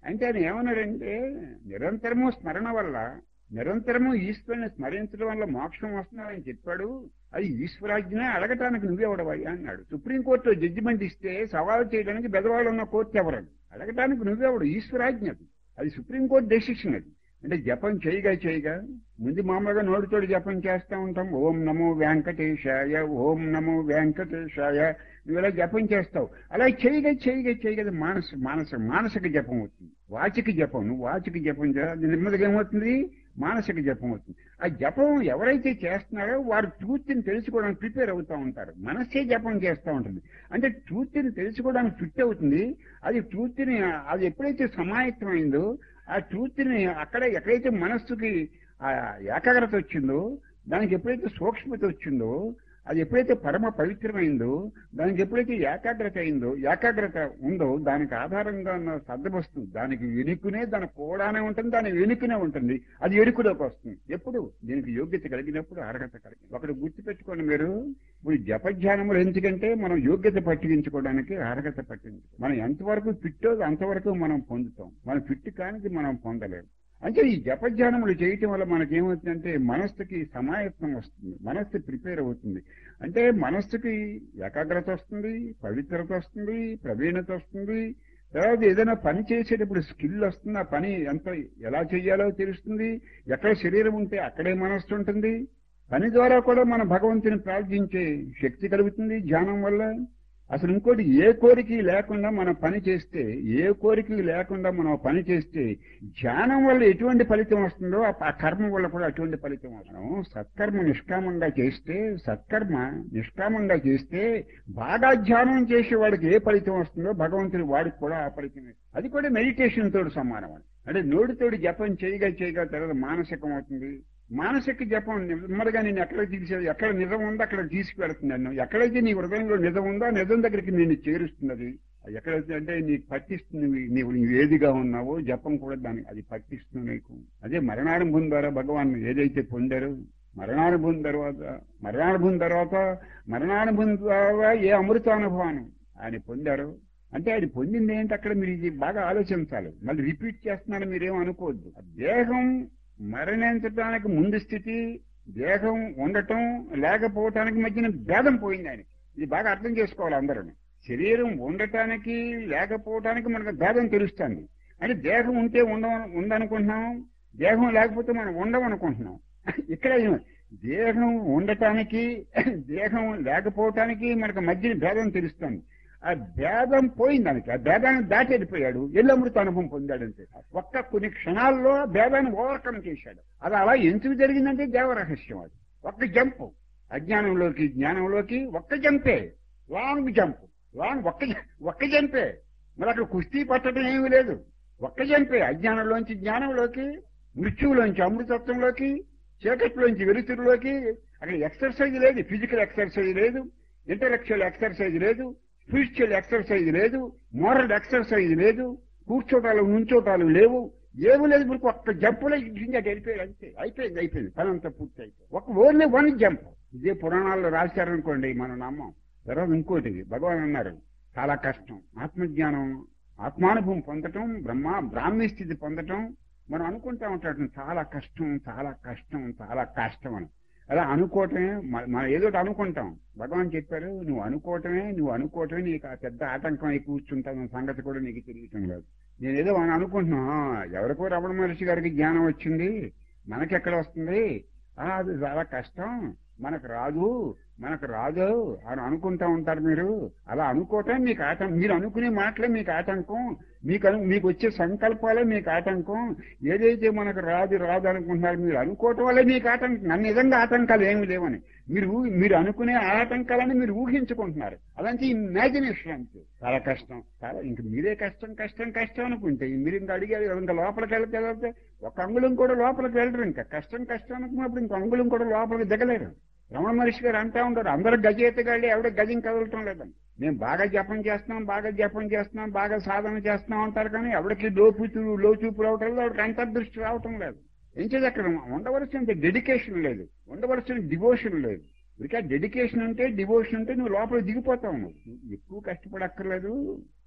అంటే ఆయన ఏమన్నాడంటే నిరంతరము స్మరణ వల్ల నిరంతరము ఈశ్వరుని స్మరించడం వల్ల మోక్షం వస్తుందని చెప్పాడు అది ఈశ్వరాజ్ఞనే అడగటానికి నువ్వెవడవయ్యా అన్నాడు సుప్రీంకోర్టులో జడ్జిమెంట్ ఇస్తే సవాలు చేయడానికి బెదవాళ్ళు ఉన్న కోర్టు ఎవరని అడగటానికి నువ్వెవడు ఈశ్వరాజ్ఞ అది అది సుప్రీంకోర్టు డెసిషన్ అది అంటే జపం చేయగా చేయగా ముందు మామూలుగా నోటితోటి జపం చేస్తూ ఉంటాం ఓం నమో వెంకటేశాయ ఓం నమో వెంకటేశాయ నువ్వు ఇలా జపం చేస్తావు అలా చేయగా చేయగా చేయగా మానస మానస మానసిక జపం అవుతుంది వాచిక జపం నువ్వు వాచిక జపం చే- అది నెమ్మదిగా ఏమవుతుంది మానసిక జపం అవుతుంది ఆ జపం ఎవరైతే చేస్తున్నారో వారు ట్రూత్ని తెలుసుకోవడానికి ప్రిపేర్ అవుతూ ఉంటారు మనస్సే జపం చేస్తూ ఉంటుంది అంటే ట్రూత్ని తెలుసుకోవడానికి ఫిట్ అవుతుంది అది ట్రూత్ని అది ఎప్పుడైతే సమాయత్తమైందో ఆ ట్రూత్ని అక్కడ ఎక్కడైతే మనస్సుకి ఆ ఏకాగ్రత వచ్చిందో దానికి ఎప్పుడైతే సూక్ష్మత వచ్చిందో అది ఎప్పుడైతే పరమ పవిత్రమైందో దానికి ఎప్పుడైతే ఏకాగ్రత అయిందో ఏకాగ్రత ఉందో దానికి ఆధారంగా ఉన్న సర్దవస్తు దానికి వెనుకనే దాని కూడానే ఉంటుంది దాని వెనుకనే ఉంటుంది అది ఎరుకులోకి వస్తుంది ఎప్పుడు దీనికి యోగ్యత కలిగినప్పుడు అర్హత కలిగి ఒకటి గుర్తుపెట్టుకోండి మీరు ఇప్పుడు జపధ్యానములు ఎందుకంటే మనం యోగ్యత పట్టించుకోవడానికి అర్హత పట్టించుకో మనం ఎంతవరకు ఫిట్టో అంతవరకు మనం పొందుతాం మన ఫిట్ కానికి మనం పొందలేము అంటే ఈ జపధ్యానములు చేయటం వల్ల మనకేమవుతుందంటే మనస్సుకి సమాయత్తం వస్తుంది మనస్సు ప్రిపేర్ అవుతుంది అంటే మనస్సుకి ఏకాగ్రత వస్తుంది పవిత్రత వస్తుంది ప్రవీణత వస్తుంది తర్వాత ఏదైనా పని చేసేటప్పుడు స్కిల్ వస్తుంది ఆ పని ఎంత ఎలా చేయాలో తెలుస్తుంది ఎక్కడ శరీరం ఉంటే అక్కడే మనస్సు ఉంటుంది పని ద్వారా కూడా మన భగవంతుని ప్రార్థించే శక్తి కలుగుతుంది ధ్యానం వల్ల అసలు ఇంకోటి ఏ కోరిక లేకుండా మనం పని చేస్తే ఏ కోరిక లేకుండా మనం పని చేస్తే ధ్యానం వల్ల ఎటువంటి ఫలితం వస్తుందో ఆ ఆ కర్మ వల్ల కూడా అటువంటి ఫలితం వస్తుంది సత్కర్మ నిష్కామంగా చేస్తే సత్కర్మ నిష్కామంగా చేస్తే బాగా ధ్యానం చేసే వాడికి ఏ ఫలితం వస్తుందో భగవంతుని వాడికి కూడా ఆ ఫలితం అది కూడా మెడిటేషన్ తోడు సమానం అని అంటే నోటితోటి జపం చేయగా చేయగా తర్వాత మానసికం అవుతుంది మానసిక జపం నెమ్మదిగా నేను ఎక్కడ తీసేది ఎక్కడ నిజం ఉందో అక్కడ తీసుకువెళ్తుంది నన్ను ఎక్కడైతే నీ హృదయంలో నిజం ఉందో ఆ నిజం దగ్గరికి నేను చేరుస్తున్నది అది ఎక్కడైతే అంటే నీకు పట్టిస్తుంది నీవు నీవు ఏదిగా ఉన్నావో జపం కూడా దానికి అది పట్టిస్తుంది నీకు అదే మరణానుభవం ద్వారా భగవాన్ ఏదైతే పొందారో మరణానుభవం తర్వాత మరణానుభవం తర్వాత మరణానుభవం ద్వారా ఏ అమృతానుభవాన్ని ఆయన పొందారో అంటే అది పొందింది ఏంటి అక్కడ మీరు ఇది బాగా ఆలోచించాలి మళ్ళీ రిపీట్ చేస్తున్నాను మీరేం అనుకోవద్దు ఆ దేహం మరణించడానికి ముందు స్థితి దేహం ఉండటం లేకపోవటానికి మధ్యన భేదం పోయింది ఆయనకి ఇది బాగా అర్థం చేసుకోవాలి అందరూ శరీరం ఉండటానికి లేకపోవటానికి మనకు భేదం తెలుస్తుంది అంటే దేహం ఉంటే ఉండ ఉందనుకుంటున్నాం దేహం లేకపోతే మనం ఉండమనుకుంటున్నాం ఇక్కడ ఏమి? దేహం ఉండటానికి దేహం లేకపోవటానికి మనకు మధ్యన భేదం తెలుస్తుంది ఆ భేదం పోయింది దానికి ఆ భేదాన్ని దాటి వెళ్ళిపోయాడు ఎల్లమృత అనుభవం పొందాడంతే ఒక్క కొన్ని క్షణాల్లో భేదాన్ని ఓవర్కమ్ చేశాడు అది అలా ఎందుకు జరిగిందంటే దేవరహస్యం అది ఒక్క జంప్ అజ్ఞానంలోకి జ్ఞానంలోకి ఒక్క జంపే లాంగ్ జంప్ లాంగ్ ఒక్క జ- ఒక్క జంపే మరి అక్కడ కుస్తీ పట్టడం ఏమీ లేదు ఒక్క జంపే అజ్ఞానంలోంచి జ్ఞానంలోకి మృత్యువులోంచి అమృతత్వంలోకి చీకట్లోంచి వెలుతురులోకి అక్కడ ఎక్సర్సైజ్ లేదు ఫిజికల్ ఎక్సర్సైజ్ లేదు ఇంటలెక్చువల్ ఎక్సర్సైజ్ లేదు స్పిరిచువల్ ఎక్సర్సైజ్ లేదు మోరల్ ఎక్సర్సైజ్ లేదు కూర్చోటాలు నుంచోటాలు లేవు ఏమీ లేదు మీకు ఒక్క జంపులో ఇంజా వెళ్ళిపోయాడు అంతే అయిపోయింది అయిపోయింది పని అంతా పూర్తి అయిపోయింది ఒక ఓన్లీ వన్ జంప్ ఇదే పురాణాల్లో రాశారనుకోండి మనం నమ్మం తర్వాత ఇంకోటి భగవాన్ అన్నారు చాలా కష్టం ఆత్మజ్ఞానం ఆత్మానుభవం పొందటం బ్రహ్మ బ్రాహ్మీ స్థితి పొందటం మనం అనుకుంటా ఉంటాం చాలా కష్టం చాలా కష్టం చాలా కష్టం అని అలా అనుకోవటమే మ- మనం ఏదో ఒకటి అనుకుంటాం భగవాన్ చెప్పారు నువ్వు అనుకోవటమే నువ్వు అనుకోవటమే నీకు ఆ పెద్ద ఆటంకం అయి కూర్చుంటావు సంగతి కూడా నీకు తెలియటం లేదు నేను ఏదో మనం అనుకుంటున్నా "ఆ, ఎవరికో రమణ మహర్షి గారికి జ్ఞానం వచ్చింది మనకెక్కడ వస్తుంది ఆ, అది చాలా కష్టం మనకు రాదు మనకు రాదు అని అనుకుంటా ఉంటారు మీరు అలా అనుకోవటం మీకు ఆటం మీరు అనుకునే మాటలే మీకు ఆటంకం మీకు అను- మీకు వచ్చే సంకల్పాలే మీకు ఆటంకం ఏదైతే మనకు రాదు రాదు అనుకుంటున్నారు మీరు అనుకోవటం వల్లే మీకు ఆటంకం నన్ను నిజంగా ఆటంకాలు ఏమి లేవని మీరు ఊ- మీరు అనుకునే ఆటంకాలని మీరు ఊహించుకుంటున్నారు అదంటే ఇమాజినేషన్ అంతే చాలా కష్టం చాలా ఇంక మీరే కష్టం కష్టం కష్టం అనుకుంటే మీరు ఇంకా అడిగారు ఇంకా లోపలికి వెళ్తే వెళ్తే ఒక అంగుళం కూడా లోపలికి వెళ్ళరు ఇంకా కష్టం కష్టం అనుకున్నప్పుడు ఇంక అంగుళం కూడా లోపలికి దిగలేరు రమణ మహర్షి గారు అంటా ఉంటారు అందరూ గజేతగాళ్ళు ఎవడ గజం కదలటం లేదని మేము బాగా జపం చేస్తున్నాం బాగా జపం చేస్తున్నాం బాగా సాధన చేస్తున్నాం అంటారు కానీ ఎవరికి లోపుతూ లోచూపు రావటం లేదు ఎవరికి అంతర్దృష్టి రావటం లేదు ఏం చేసి అక్కడ ఉండవలసిన డెడికేషన్ లేదు ఉండవలసిన డివోషన్ లేదు ఇక డెడికేషన్ ఉంటే డివోషన్ ఉంటే నువ్వు లోపల దిగిపోతావు నువ్వు నువ్వు ఎక్కువ కష్టపడక్కర్లేదు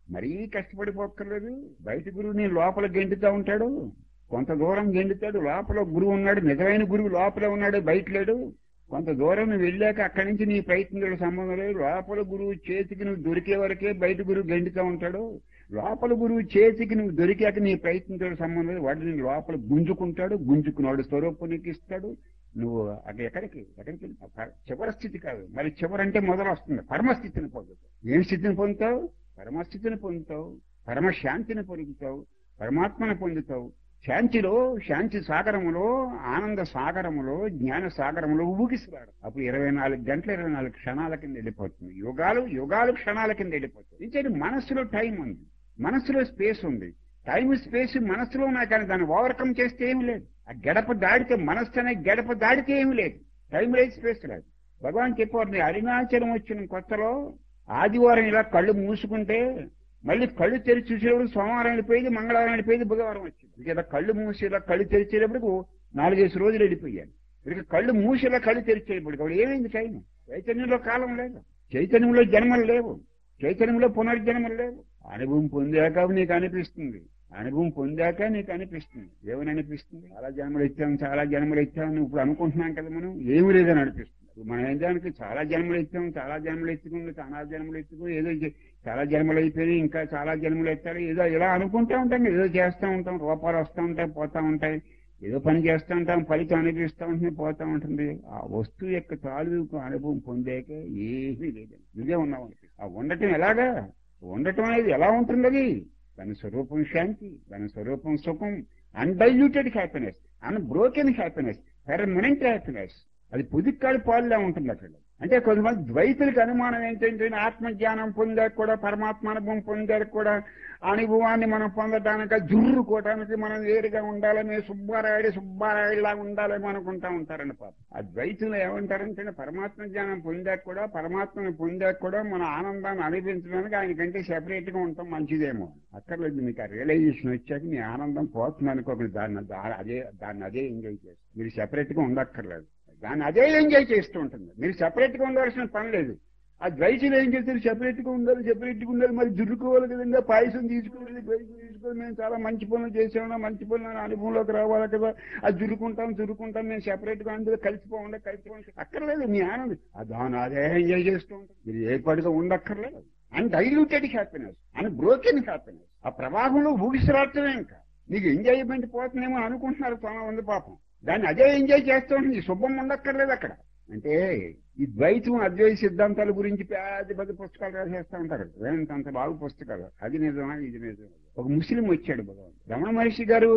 మరీ కష్టపడిపోక్కర్లేదు బయట గురువు నీ లోపల గెంటుతా ఉంటాడు కొంత దూరం గెండుతాడు లోపల గురువు ఉన్నాడు నిజమైన గురువు లోపల ఉన్నాడు బయట లేడు కొంత దూరం నువ్వు వెళ్ళాక అక్కడి నుంచి నీ ప్రయత్నంతో సంబంధం లేదు లోపల గురువు చేతికి నువ్వు దొరికే వరకే బయట గురువు గెండుతా ఉంటాడు లోపల గురువు చేతికి నువ్వు దొరికాక నీ ప్రయత్నంతో సంబంధం లేదు వాడిని లోపల గుంజుకుంటాడు గుంజుకున్నాడు స్వరూపం నీకు ఇస్తాడు నువ్వు అక్కడ ఎక్కడికి ఎక్కడికి వెళ్తావు? ప- చివరి స్థితి కాదు మరి చివరంటే మొదలు వస్తుంది పరమస్థితిని పొందుతావు ఏం స్థితిని పొందుతావు పరమస్థితిని పొందుతావు పరమ శాంతిని పొందుతావు పరమాత్మను పొందుతావు శాంతిలో శాంతి సాగరములో ఆనంద సాగరములో జ్ఞాన సాగరములో ఊగిసిరాడు అప్పుడు ఇరవై నాలుగు గంటల ఇరవై నాలుగు క్షణాల కింద వెళ్ళిపోతుంది యుగాలు యుగాలు క్షణాల కింద వెళ్ళిపోతుంది ఇంకేంటి మనస్సులో టైం ఉంది మనస్సులో స్పేస్ ఉంది టైం స్పేస్ మనస్సులో ఉన్నాయి కానీ దాన్ని ఓవర్కమ్ చేస్తే ఏమి లేదు ఆ గడప దాడితే మనస్సు అనే గడప దాడితే ఏమి లేదు టైం లేదు స్పేస్ లేదు భగవాన్ చెప్పారు నీ అరుణాచలం వచ్చిన కొత్తలో ఆదివారం ఇలా కళ్ళు మూసుకుంటే మళ్ళీ కళ్ళు తెరిచి చూసేటప్పుడు సోమవారం వెళ్ళిపోయేది మంగళవారం వెళ్ళిపోయేది బుధవారం వచ్చింది ఇలా కళ్ళు మూసి ఇలా కళ్ళు తెరిచేటప్పుడు నాలుగైదు రోజులు వెళ్ళిపోయాను ఇక కళ్ళు మూసి ఇలా కళ్ళు తెరిచేటప్పుడు అప్పుడు ఏమైంది టైం చైతన్యంలో కాలం లేదు చైతన్యంలో జన్మలు లేవు చైతన్యంలో పునర్జన్మలు లేవు అనుభవం పొందాక నీకు అనిపిస్తుంది అనుభవం పొందాక నీకు అనిపిస్తుంది ఏమని అనిపిస్తుంది చాలా జన్మలు ఇచ్చాం చాలా జన్మలు ఇచ్చాం నువ్వు ఇప్పుడు అనుకుంటున్నాం కదా మనం ఏమి లేదని అనిపిస్తుంది ఇప్పుడు మనం ఏందానికి చాలా జన్మలు ఇచ్చాం చాలా జన్మలు ఎత్తుకుంది చాలా జన్మలు ఎత్తుకుని ఏదో చే- చాలా జన్మలు అయిపోయి ఇంకా చాలా జన్మలు ఎత్తారు ఏదో ఇలా అనుకుంటూ ఉంటాం ఏదో చేస్తూ ఉంటాం రూపాలు వస్తూ ఉంటాయి పోతా ఉంటాయి ఏదో పని చేస్తూ ఉంటాం ఫలితం అనిపిస్తూ ఉంటుంది పోతా ఉంటుంది ఆ వస్తువు యొక్క తాలూకు అనుభవం పొందాక ఏమీ లేదండి నువ్వే ఉన్నావు అనిపిస్తుంది. ఆ ఉండటం ఎలాగా ఉండటం అనేది ఎలా ఉంటుంది అది దాని స్వరూపం శాంతి దాని స్వరూపం సుఖం undiluted happiness unbroken happiness permanent happiness అది పుదిక్కాడి పాలులా ఉంటుంది అక్కడ అంటే కొంతమంది ద్వైతులకు అనుమానం ఏంటంటే ఆత్మజ్ఞానం పొందాక కూడా పరమాత్మ అనుభవం పొందాక కూడా ఆ అనుభవాన్ని మనం పొందడానికి జుర్రుకోవడానికి మనం వేరుగా ఉండాలని సుబ్బారాయుడు సుబ్బారాయుడులా ఉండాలని అనుకుంటా ఉంటారని పాప ఆ ద్వైతులు ఏమంటారంటే పరమాత్మ జ్ఞానం పొందాక కూడా పరమాత్మను పొందాక కూడా మన ఆనందాన్ని అనుభవించడానికి ఆయనకంటే సెపరేట్ గా ఉంటాం మంచిదేమో అక్కర్లేదు మీకు ఆ రియలైజేషన్ వచ్చాక మీ ఆనందం పోతుంది అనుకోకండి దాన్ని దా- అదే దాన్ని అదే ఎంజాయ్ చేస్తారు మీరు సెపరేట్ గా ఉండక్కర్లేదు దాన్ని అదే ఎంజాయ్ చేస్తూ ఉంటుంది మీరు సెపరేట్ గా ఉండవలసిన పని లేదు ఆ ద్వైతులు ఏం చేస్తారు సెపరేట్ గా ఉండాలి సెపరేట్ గా ఉండాలి మరి జురుకోవాలి కదంగా పాయసం తీసుకోవాలి పాయసం తీసుకోవాలి మేము చాలా మంచి పనులు చేసాము మంచి పనులు అనే అనుభవంలోకి రావాలి కదా అది జురుకుంటాం జురుకుంటాం మేము సెపరేట్ గా అందులో కలిసిపోండి కలిసిపోండి అక్కర్లేదు మీ ఆనందం ఆ దాని అదే ఎంజాయ్ చేస్తూ ఉంటాం మీరు ఏ పడిగా ఉండక్కర్లేదు and diluted happiness and broken happiness ఆ ప్రవాహంలో ఊగిసరాడటమే ఇంకా మీకు ఎంజాయ్మెంట్ పోతుందేమో అనుకుంటున్నారు చాలా మంది పాపం దాన్ని అదే ఎంజాయ్ చేస్తూ ఉంటుంది శుభం ఉండక్కర్లేదు అక్కడ అంటే ఈ ద్వైతం అద్వైత సిద్ధాంతాల గురించి పెద్ద పెద్ద పుస్తకాలు రాసేస్తా ఉంటారు వేంత అంత బాగు పుస్తకాలు అది నిజమా ఇది నిజమా ఒక ముస్లిం వచ్చాడు భగవాన్ రమణ మహర్షి గారు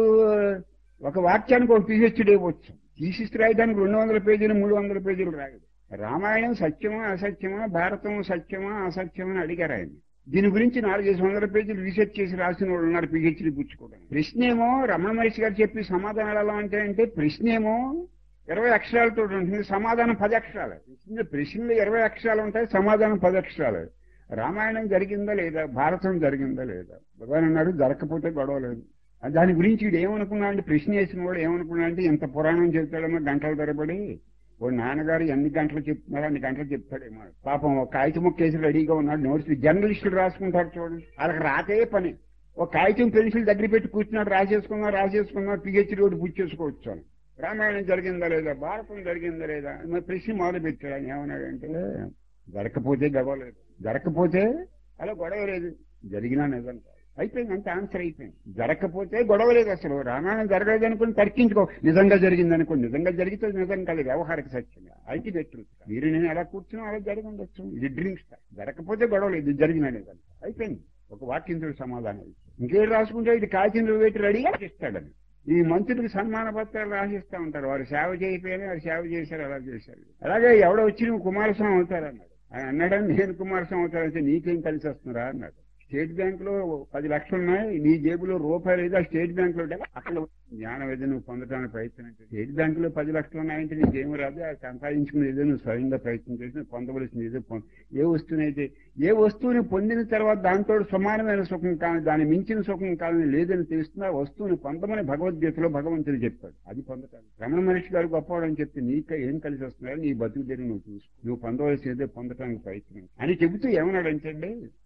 ఒక వాక్యానికి ఒక పిహెచ్డీ ఇవ్వచ్చు థీసిస్ రాయడానికి రెండు వందల పేజీలు మూడు వందల పేజీలు రాయదు రామాయణం సత్యమా అసత్యమా భారతం సత్యమా అసత్యమా అని అడిగారు ఆయన దీని గురించి నాలుగైదు వందల పేజీలు రీసెర్చ్ చేసి రాసిన వాళ్ళు ఉన్నారు పిహెచ్డీ పుచ్చుకోవడం ప్రశ్నేమో రమణ మహర్షి గారు చెప్పి సమాధానాలు ఎలా అంటే అంటే ప్రశ్నేమో ఇరవై అక్షరాలతో ఉంటుంది సమాధానం పది అక్షరాలు ప్రశ్న ప్రశ్నలు ఇరవై అక్షరాలు ఉంటాయి సమాధానం పది అక్షరాలు రామాయణం జరిగిందా లేదా భారతం జరిగిందా లేదా భగవాన్ అన్నాడు జరగకపోతే గొడవ లేదు దాని గురించి వీడు ఏమనుకున్నా అంటే ప్రశ్న వేసిన వాడు ఏమనుకున్నా అంటే ఇంత పురాణం చెప్తాడేమో గంటల తరబడి ఓ నాన్నగారు ఎన్ని గంటలు చెప్తున్నారు అన్ని గంటలు చెప్తాడేమో పాపం ఒక కాగితం ముక్క కేసు రెడీగా ఉన్నాడు నోట్స్ జర్నలిస్టులు రాసుకుంటారు చూడండి వాళ్ళకి రాతే పని ఒక కాగితం పెన్సిల్ దగ్గర పెట్టి కూర్చున్నాడు రాసేసుకున్నా రాసేసుకున్నా పిహెచ్డీ ఒకటి పుచ్చేసుకోవచ్చు అని రామాయణం జరిగిందా లేదా భారతం జరిగిందా లేదా మరి ప్రశ్న మొదలు పెట్టాడు ఆయన ఏమన్నాడంటే జరగకపోతే గొడవ లేదు జరగకపోతే అలా గొడవ లేదు జరిగినా నిజం కాదు అయిపోయింది అంత ఆన్సర్ అయిపోయింది జరగకపోతే గొడవ లేదు అసలు రామాయణం జరగలేదు అనుకుని తర్కించుకో నిజంగా జరిగింది అనుకో నిజంగా జరిగితే నిజం కాదు వ్యవహారిక సత్యంగా అల్టిమేట్ ట్రూత్ మీరు నేను ఎలా కూర్చున్నా అలా జరిగి ఉండొచ్చు ఇది డ్రింక్స్ జరగకపోతే గొడవ లేదు ఇది జరిగిన నిజం అయిపోయింది ఒక వాక్యంతుడు సమాధానం ఇంకేం రాసుకుంటే ఇది కాకిందులు పెట్టి రెడీగా ఇస్తాడని ఈ మంత్రులకు సన్మాన పత్రాలు రాసిస్తా ఉంటారు వారు సేవ చేయకపోయినా వారు సేవ చేశారు అలా చేశారు అలాగే ఎవడో వచ్చి నువ్వు కుమారస్వామి అవుతారన్నాడు ఆయన అన్నాడని నేను కుమారస్వామి అవుతారంటే నీకేం కలిసి వస్తున్నారా అన్నాడు స్టేట్ బ్యాంక్ లో పది లక్షలు ఉన్నాయి నీ జేబులో రూపాయలు లేదు ఆ స్టేట్ బ్యాంక్ లో ఉంటే అక్కడ జ్ఞానం ఏదో నువ్వు పొందడానికి ప్రయత్నం చేయి. స్టేట్ బ్యాంక్ లో పది లక్షలు ఉన్నాయంటే నీకేమి రాదు ఆ సంపాదించుకుని ఏదో నువ్వు స్వయంగా ప్రయత్నం చేసి నువ్వు పొందవలసింది ఏదో పొంద ఏ వస్తువునైతే ఏ వస్తువుని పొందిన తర్వాత దాంతో సమానమైన సుఖం కానీ దాని మించిన సుఖం కానీ లేదని తెలుస్తున్నా ఆ వస్తువుని పొందమని భగవద్గీతలో భగవంతుడు చెప్పాడు అది పొందటానికి రమణ మనిషి గారు గొప్పవాడని చెప్తే నీక ఏం కలిసి వస్తున్నాయో నీ బతుకు దగ్గర నువ్వు చూసుకో నువ్వు పొందవలసిందే పొందటానికి ప్రయత్నం అని చెబుతూ ఏమన్నాడంటే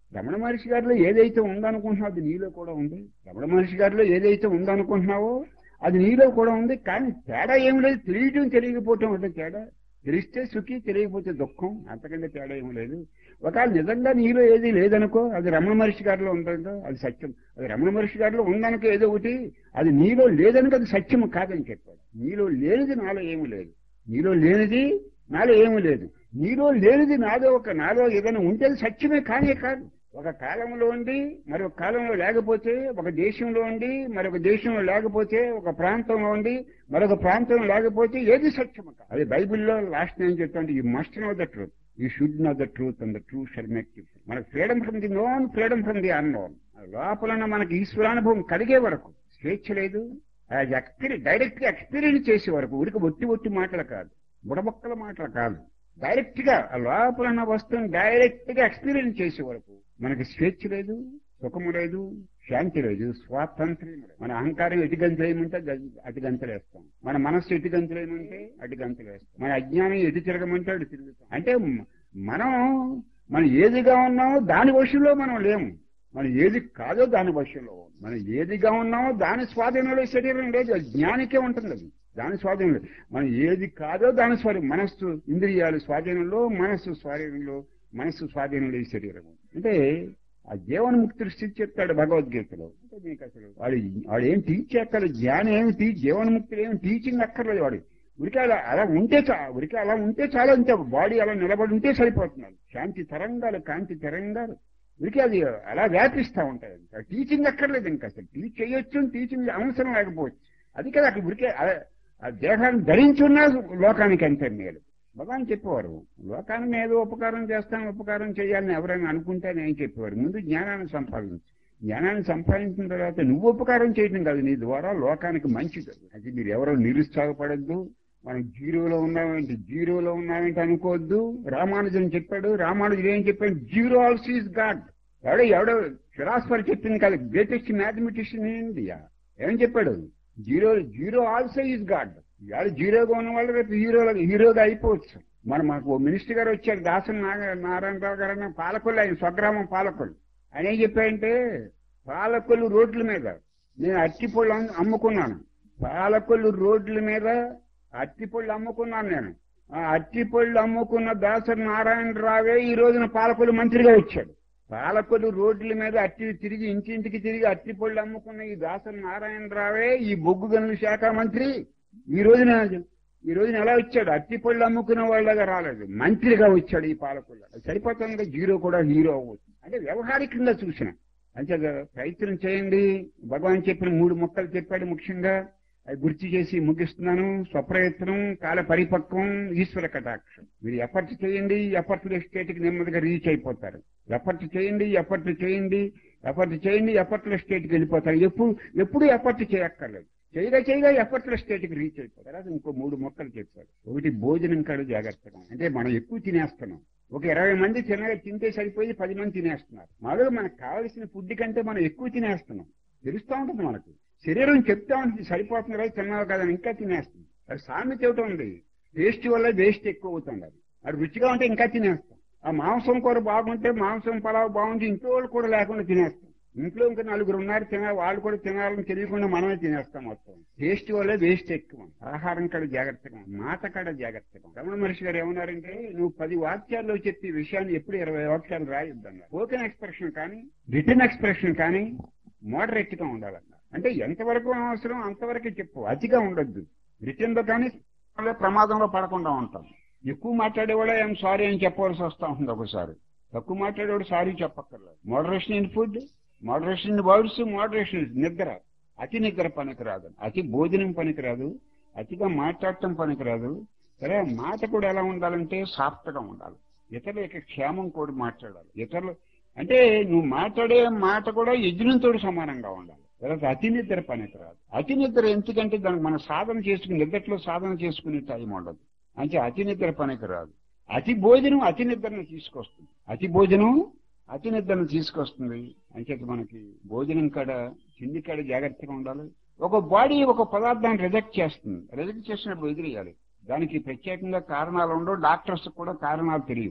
రమణ మహర్షి గారిలో ఏదైతే ఉందనుకుంటున్నావు అది నీలో కూడా ఉంది రమణ మహర్షి గారిలో ఏదైతే ఉందనుకుంటున్నావో అది నీలో కూడా ఉంది కానీ తేడా ఏమి లేదు తెలియటం తెలియకపోవటం అంటే తేడా తెలిస్తే సుఖి తెలియకపోతే దుఃఖం అంతకంటే తేడా ఏమి లేదు ఒకవేళ నిజంగా నీలో ఏది లేదనుకో అది రమణ మహర్షి గారిలో ఉందనుకో అది సత్యం అది రమణ మహర్షి గారిలో ఉందనుకో ఏదో ఒకటి అది నీలో లేదనుకో అది సత్యం కాదని చెప్పాడు నీలో లేనిది నాలో ఏమి లేదు నీలో లేనిది నాలో ఏమీ లేదు నీలో లేనిది నాలో ఒక నాలో ఏదైనా ఉంటే అది సత్యమే కానే కాదు ఒక కాలంలో ఉండి మరొక కాలంలో లేకపోతే ఒక దేశంలో ఉండి మరొక దేశంలో లేకపోతే ఒక ప్రాంతంలో ఉండి మరొక ప్రాంతంలో లేకపోతే ఏది సత్యము కాదు అది బైబిల్లో లాస్ట్ నేను చెప్తాను you must know the truth you should know the truth and the true shall make you మన freedom from the known freedom from the unknown లోపల మనకి ఈశ్వరానుభవం కలిగే వరకు స్వేచ్ఛ లేదు అది ఎక్స్పీరియన్స్ డైరెక్ట్ గా ఎక్స్పీరియన్స్ చేసే వరకు ఉరికి ఒట్టి ఒట్టి మాటలు కాదు బుడబొక్కల మాటలు కాదు డైరెక్ట్ గా ఆ లోపల ఉన్న వస్తువుని డైరెక్ట్ గా ఎక్స్పీరియన్స్ చేసే వరకు మనకి స్వేచ్ఛ లేదు సుఖము లేదు శాంతి లేదు స్వాతంత్ర్యం లేదు మన అహంకారం ఎటు గంతులేయమంటే గ- అటు గంతులేస్తాం మన మనస్సు ఎటు గంతులేయమంటే అటు గంతులేస్తాం మన అజ్ఞానం ఎటు తిరగమంటే అటు తిరుగుతాం అంటే మ- మనం మనం ఏదిగా ఉన్నామో దాని వశంలో మనం లేము మనం ఏది కాదో దాని వశంలో ఉన్నాం. మనం ఏదిగా ఉన్నామో దాని స్వాధీనంలో ఈ శరీరం లేదు అది జ్ఞానికే ఉంటుంది అది దాని స్వాధీనంలో మనం ఏది కాదో దాని స్వాధీనం మనస్సు ఇంద్రియాలు స్వాధీనంలో మనస్సు స్వాధీనంలో మనస్సు స్వాధీనంలో ఈ శరీరం అంటే ఆ జీవన్ముక్తుడి స్థితి చెప్తాడు భగవద్గీతలో అంటే మీకు అసలు వాడు వాడు ఏం టీచ్ అక్కర్లేదు జ్ఞానం ఏమి టీ జీవన్ముక్తుడు ఏమి టీచింగ్ అక్కర్లేదు వాడు ఉరికి అలా అలా ఉంటే చా ఉరికి అలా ఉంటే చాలా అంతే బాడీ అలా నిలబడి ఉంటే సరిపోతున్నాడు శాంతి తరంగాలు కాంతి తరంగాలు ఉరికి అది అలా వ్యాపిస్తూ ఉంటాయి ఇంకా టీచింగ్ అక్కర్లేదు ఇంకా అసలు టీచ్ చేయొచ్చు టీచింగ్ అవసరం లేకపోవచ్చు అది కదా అక్కడ ఉరికే ఆ- ఆ దేహాన్ని ధరించున్నా లోకానికి అంతే మేలు భగవాన్ చెప్పేవారు లోకానికి ఏదో ఉపకారం చేస్తాను ఉపకారం చేయాలని ఎవరైనా అనుకుంటే నేను చెప్పేవారు ముందు జ్ఞానాన్ని సంపాదించు జ్ఞానాన్ని సంపాదించిన తర్వాత నువ్వు ఉపకారం చేయడం కాదు నీ ద్వారా లోకానికి మంచి జరుగుతుంది అది మీరు ఎవరో నిరుత్సాహపడద్దు మనం జీరోలో ఉన్నామేంటి జీరోలో ఉన్నామేంటి అనుకోవద్దు రామానుజన్ చెప్పాడు రామానుజుడు ఏం చెప్పాడు జీరో ఆల్సో ఈజ్ గాడ్ ఎవడో ఎవడో ఫిలాసఫర్ చెప్పింది కాదు గ్రేటెస్ట్ మ్యాథమెటిషియన్ ఇన్ ఇండియా ఏం చెప్పాడు zero zero also is God ఇవాళ జీరోగా ఉన్న వాళ్ళు రేపు హీరోగా హీరోగా అయిపోవచ్చు మన మాకు ఓ మినిస్టర్ గారు వచ్చారు దాసన్ నాగ నారాయణరావు గారు అన్న పాలకొల్లు ఆయన స్వగ్రామం పాలకొల్లు ఆయన ఏం చెప్పారంటే పాలకొల్లు రోడ్ల మీద నేను అట్టిపళ్ళు అమ్ము- అమ్ముకున్నాను పాలకొల్లు రోడ్ల మీద అట్టిపళ్ళు అమ్ముకున్నాను నేను ఆ అట్టిపళ్ళు అమ్ముకున్న దాసరి నారాయణరావే ఈ రోజున పాలకొల్లు మంత్రిగా వచ్చాడు పాలకొల్లు రోడ్ల మీద అట్టి తిరిగి ఇంటింటికి తిరిగి అట్టిపళ్ళు అమ్ముకున్న ఈ దాసరి నారాయణరావే ఈ బొగ్గు గనుల శాఖ మంత్రి ఈ రోజున ఈ రోజున ఎలా వచ్చాడు అట్టిపళ్ళు అమ్ముకున్న వాళ్ళగా రాలేదు మంత్రిగా వచ్చాడు ఈ పాలకొల్లు అది సరిపోతుంది జీరో కూడా హీరో అవ్వచ్చు అంటే వ్యవహారికంగా చూసిన అంతే ప్రయత్నం చేయండి భగవాన్ చెప్పిన మూడు మొక్కలు చెప్పాడు ముఖ్యంగా అవి గుర్తు చేసి ముగిస్తున్నాను స్వప్రయత్నం కాల పరిపక్వం ఈశ్వర కటాక్షం మీరు ఎఫర్ట్ చేయండి ఎఫర్ట్ స్టేట్ కి నెమ్మదిగా రీచ్ అయిపోతారు ఎఫర్ట్ చేయండి ఎఫర్ట్ చేయండి ఎఫర్ట్ చేయండి ఎఫర్ట్ స్టేట్ కి వెళ్ళిపోతారు ఎప్పుడు ఎప్పుడు ఎఫర్ట్ చేయక్కర్లేదు చేయగా చేయగా ఎఫర్ట్ స్టేట్ కి రీచ్ అయిపోతారు తర్వాత ఇంకో మూడు మొక్కలు చెప్పారు ఒకటి భోజనం కాడు జాగ్రత్తగా అంటే మనం ఎక్కువ తినేస్తున్నాం ఒక ఇరవై మంది చిన్నగా తింటే సరిపోయి పది మంది తినేస్తున్నారు మామూలుగా మనకు కావలసిన ఫుడ్ కంటే మనం ఎక్కువ తినేస్తున్నాం తెలుస్తూ ఉంటుంది మనకు శరీరం చెప్తా ఉంటుంది సరిపోతుంది కదా తిన్నావు కదా అని ఇంకా తినేస్తుంది అది సామెత ఏమిటో ఉంది టేస్ట్ వల్ల వేస్ట్ ఎక్కువ అవుతుంది అది అది రుచిగా ఉంటే ఇంకా తినేస్తాం ఆ మాంసం కూర బాగుంటే మాంసం పలావ్ బాగుంటే ఇంట్లో వాళ్ళు కూడా లేకుండా తినేస్తాం ఇంట్లో ఇంకా నలుగురు ఉన్నారు తిన వాళ్ళు కూడా తినాలని తెలియకుండా మనమే తినేస్తాం మొత్తం టేస్ట్ వల్ల వేస్ట్ ఎక్కువ ఆహారం కాడ జాగ్రత్తగా మాట కాడ జాగ్రత్తగా రమణ మహర్షి గారు ఏమన్నారంటే నువ్వు పది వాక్యాల్లో చెప్పే విషయాన్ని ఎప్పుడు ఇరవై వాక్యాలు రాయొద్దన్నారు స్పోకెన్ ఎక్స్ప్రెషన్ కానీ రిటర్న్ ఎక్స్ప్రెషన్ కానీ మోడరేట్ గా ఉండాలన్నారు అంటే ఎంతవరకు అవసరం అంతవరకే చెప్పు అతిగా ఉండొద్దు రిటర్న్ లో కానీ ప్రమాదంలో పడకుండా ఉంటాం ఎక్కువ మాట్లాడేవాడే ఏం సారీ అని చెప్పవలసి వస్తా ఉంటుంది ఒకసారి తక్కువ మాట్లాడేవాడు సారీ చెప్పక్కర్లేదు moderation in food moderation in words moderation in నిద్ర అతి నిద్ర పనికిరాదు అతి భోజనం పనికిరాదు అతిగా మాట్లాడటం పనికిరాదు సరే మాట కూడా ఎలా ఉండాలంటే సాఫ్ట్ గా ఉండాలి ఇతరుల యొక్క క్షేమం కూడా మాట్లాడాలి ఇతరులు అంటే నువ్వు మాట్లాడే మాట కూడా యజ్ఞంతో సమానంగా ఉండాలి తర్వాత అతి నిద్ర పనికిరాదు అతి నిద్ర ఎందుకంటే దానికి మనం సాధన చేసుకుని నిద్రలో సాధన చేసుకునే టైం ఉండదు అంటే అతి నిద్ర పనికిరాదు అతి భోజనం అతి నిద్రను తీసుకొస్తుంది అతి భోజనం అతి నిద్రను తీసుకొస్తుంది అంచేత మనకి భోజనం కాడ తిండి కాడ జాగ్రత్తగా ఉండాలి ఒక బాడీ ఒక పదార్థాన్ని రిజెక్ట్ చేస్తుంది రిజెక్ట్ చేసినప్పుడు ఎదిరేయాలి దానికి ప్రత్యేకంగా కారణాలు ఉండవు డాక్టర్స్ కూడా కారణాలు తెలియవు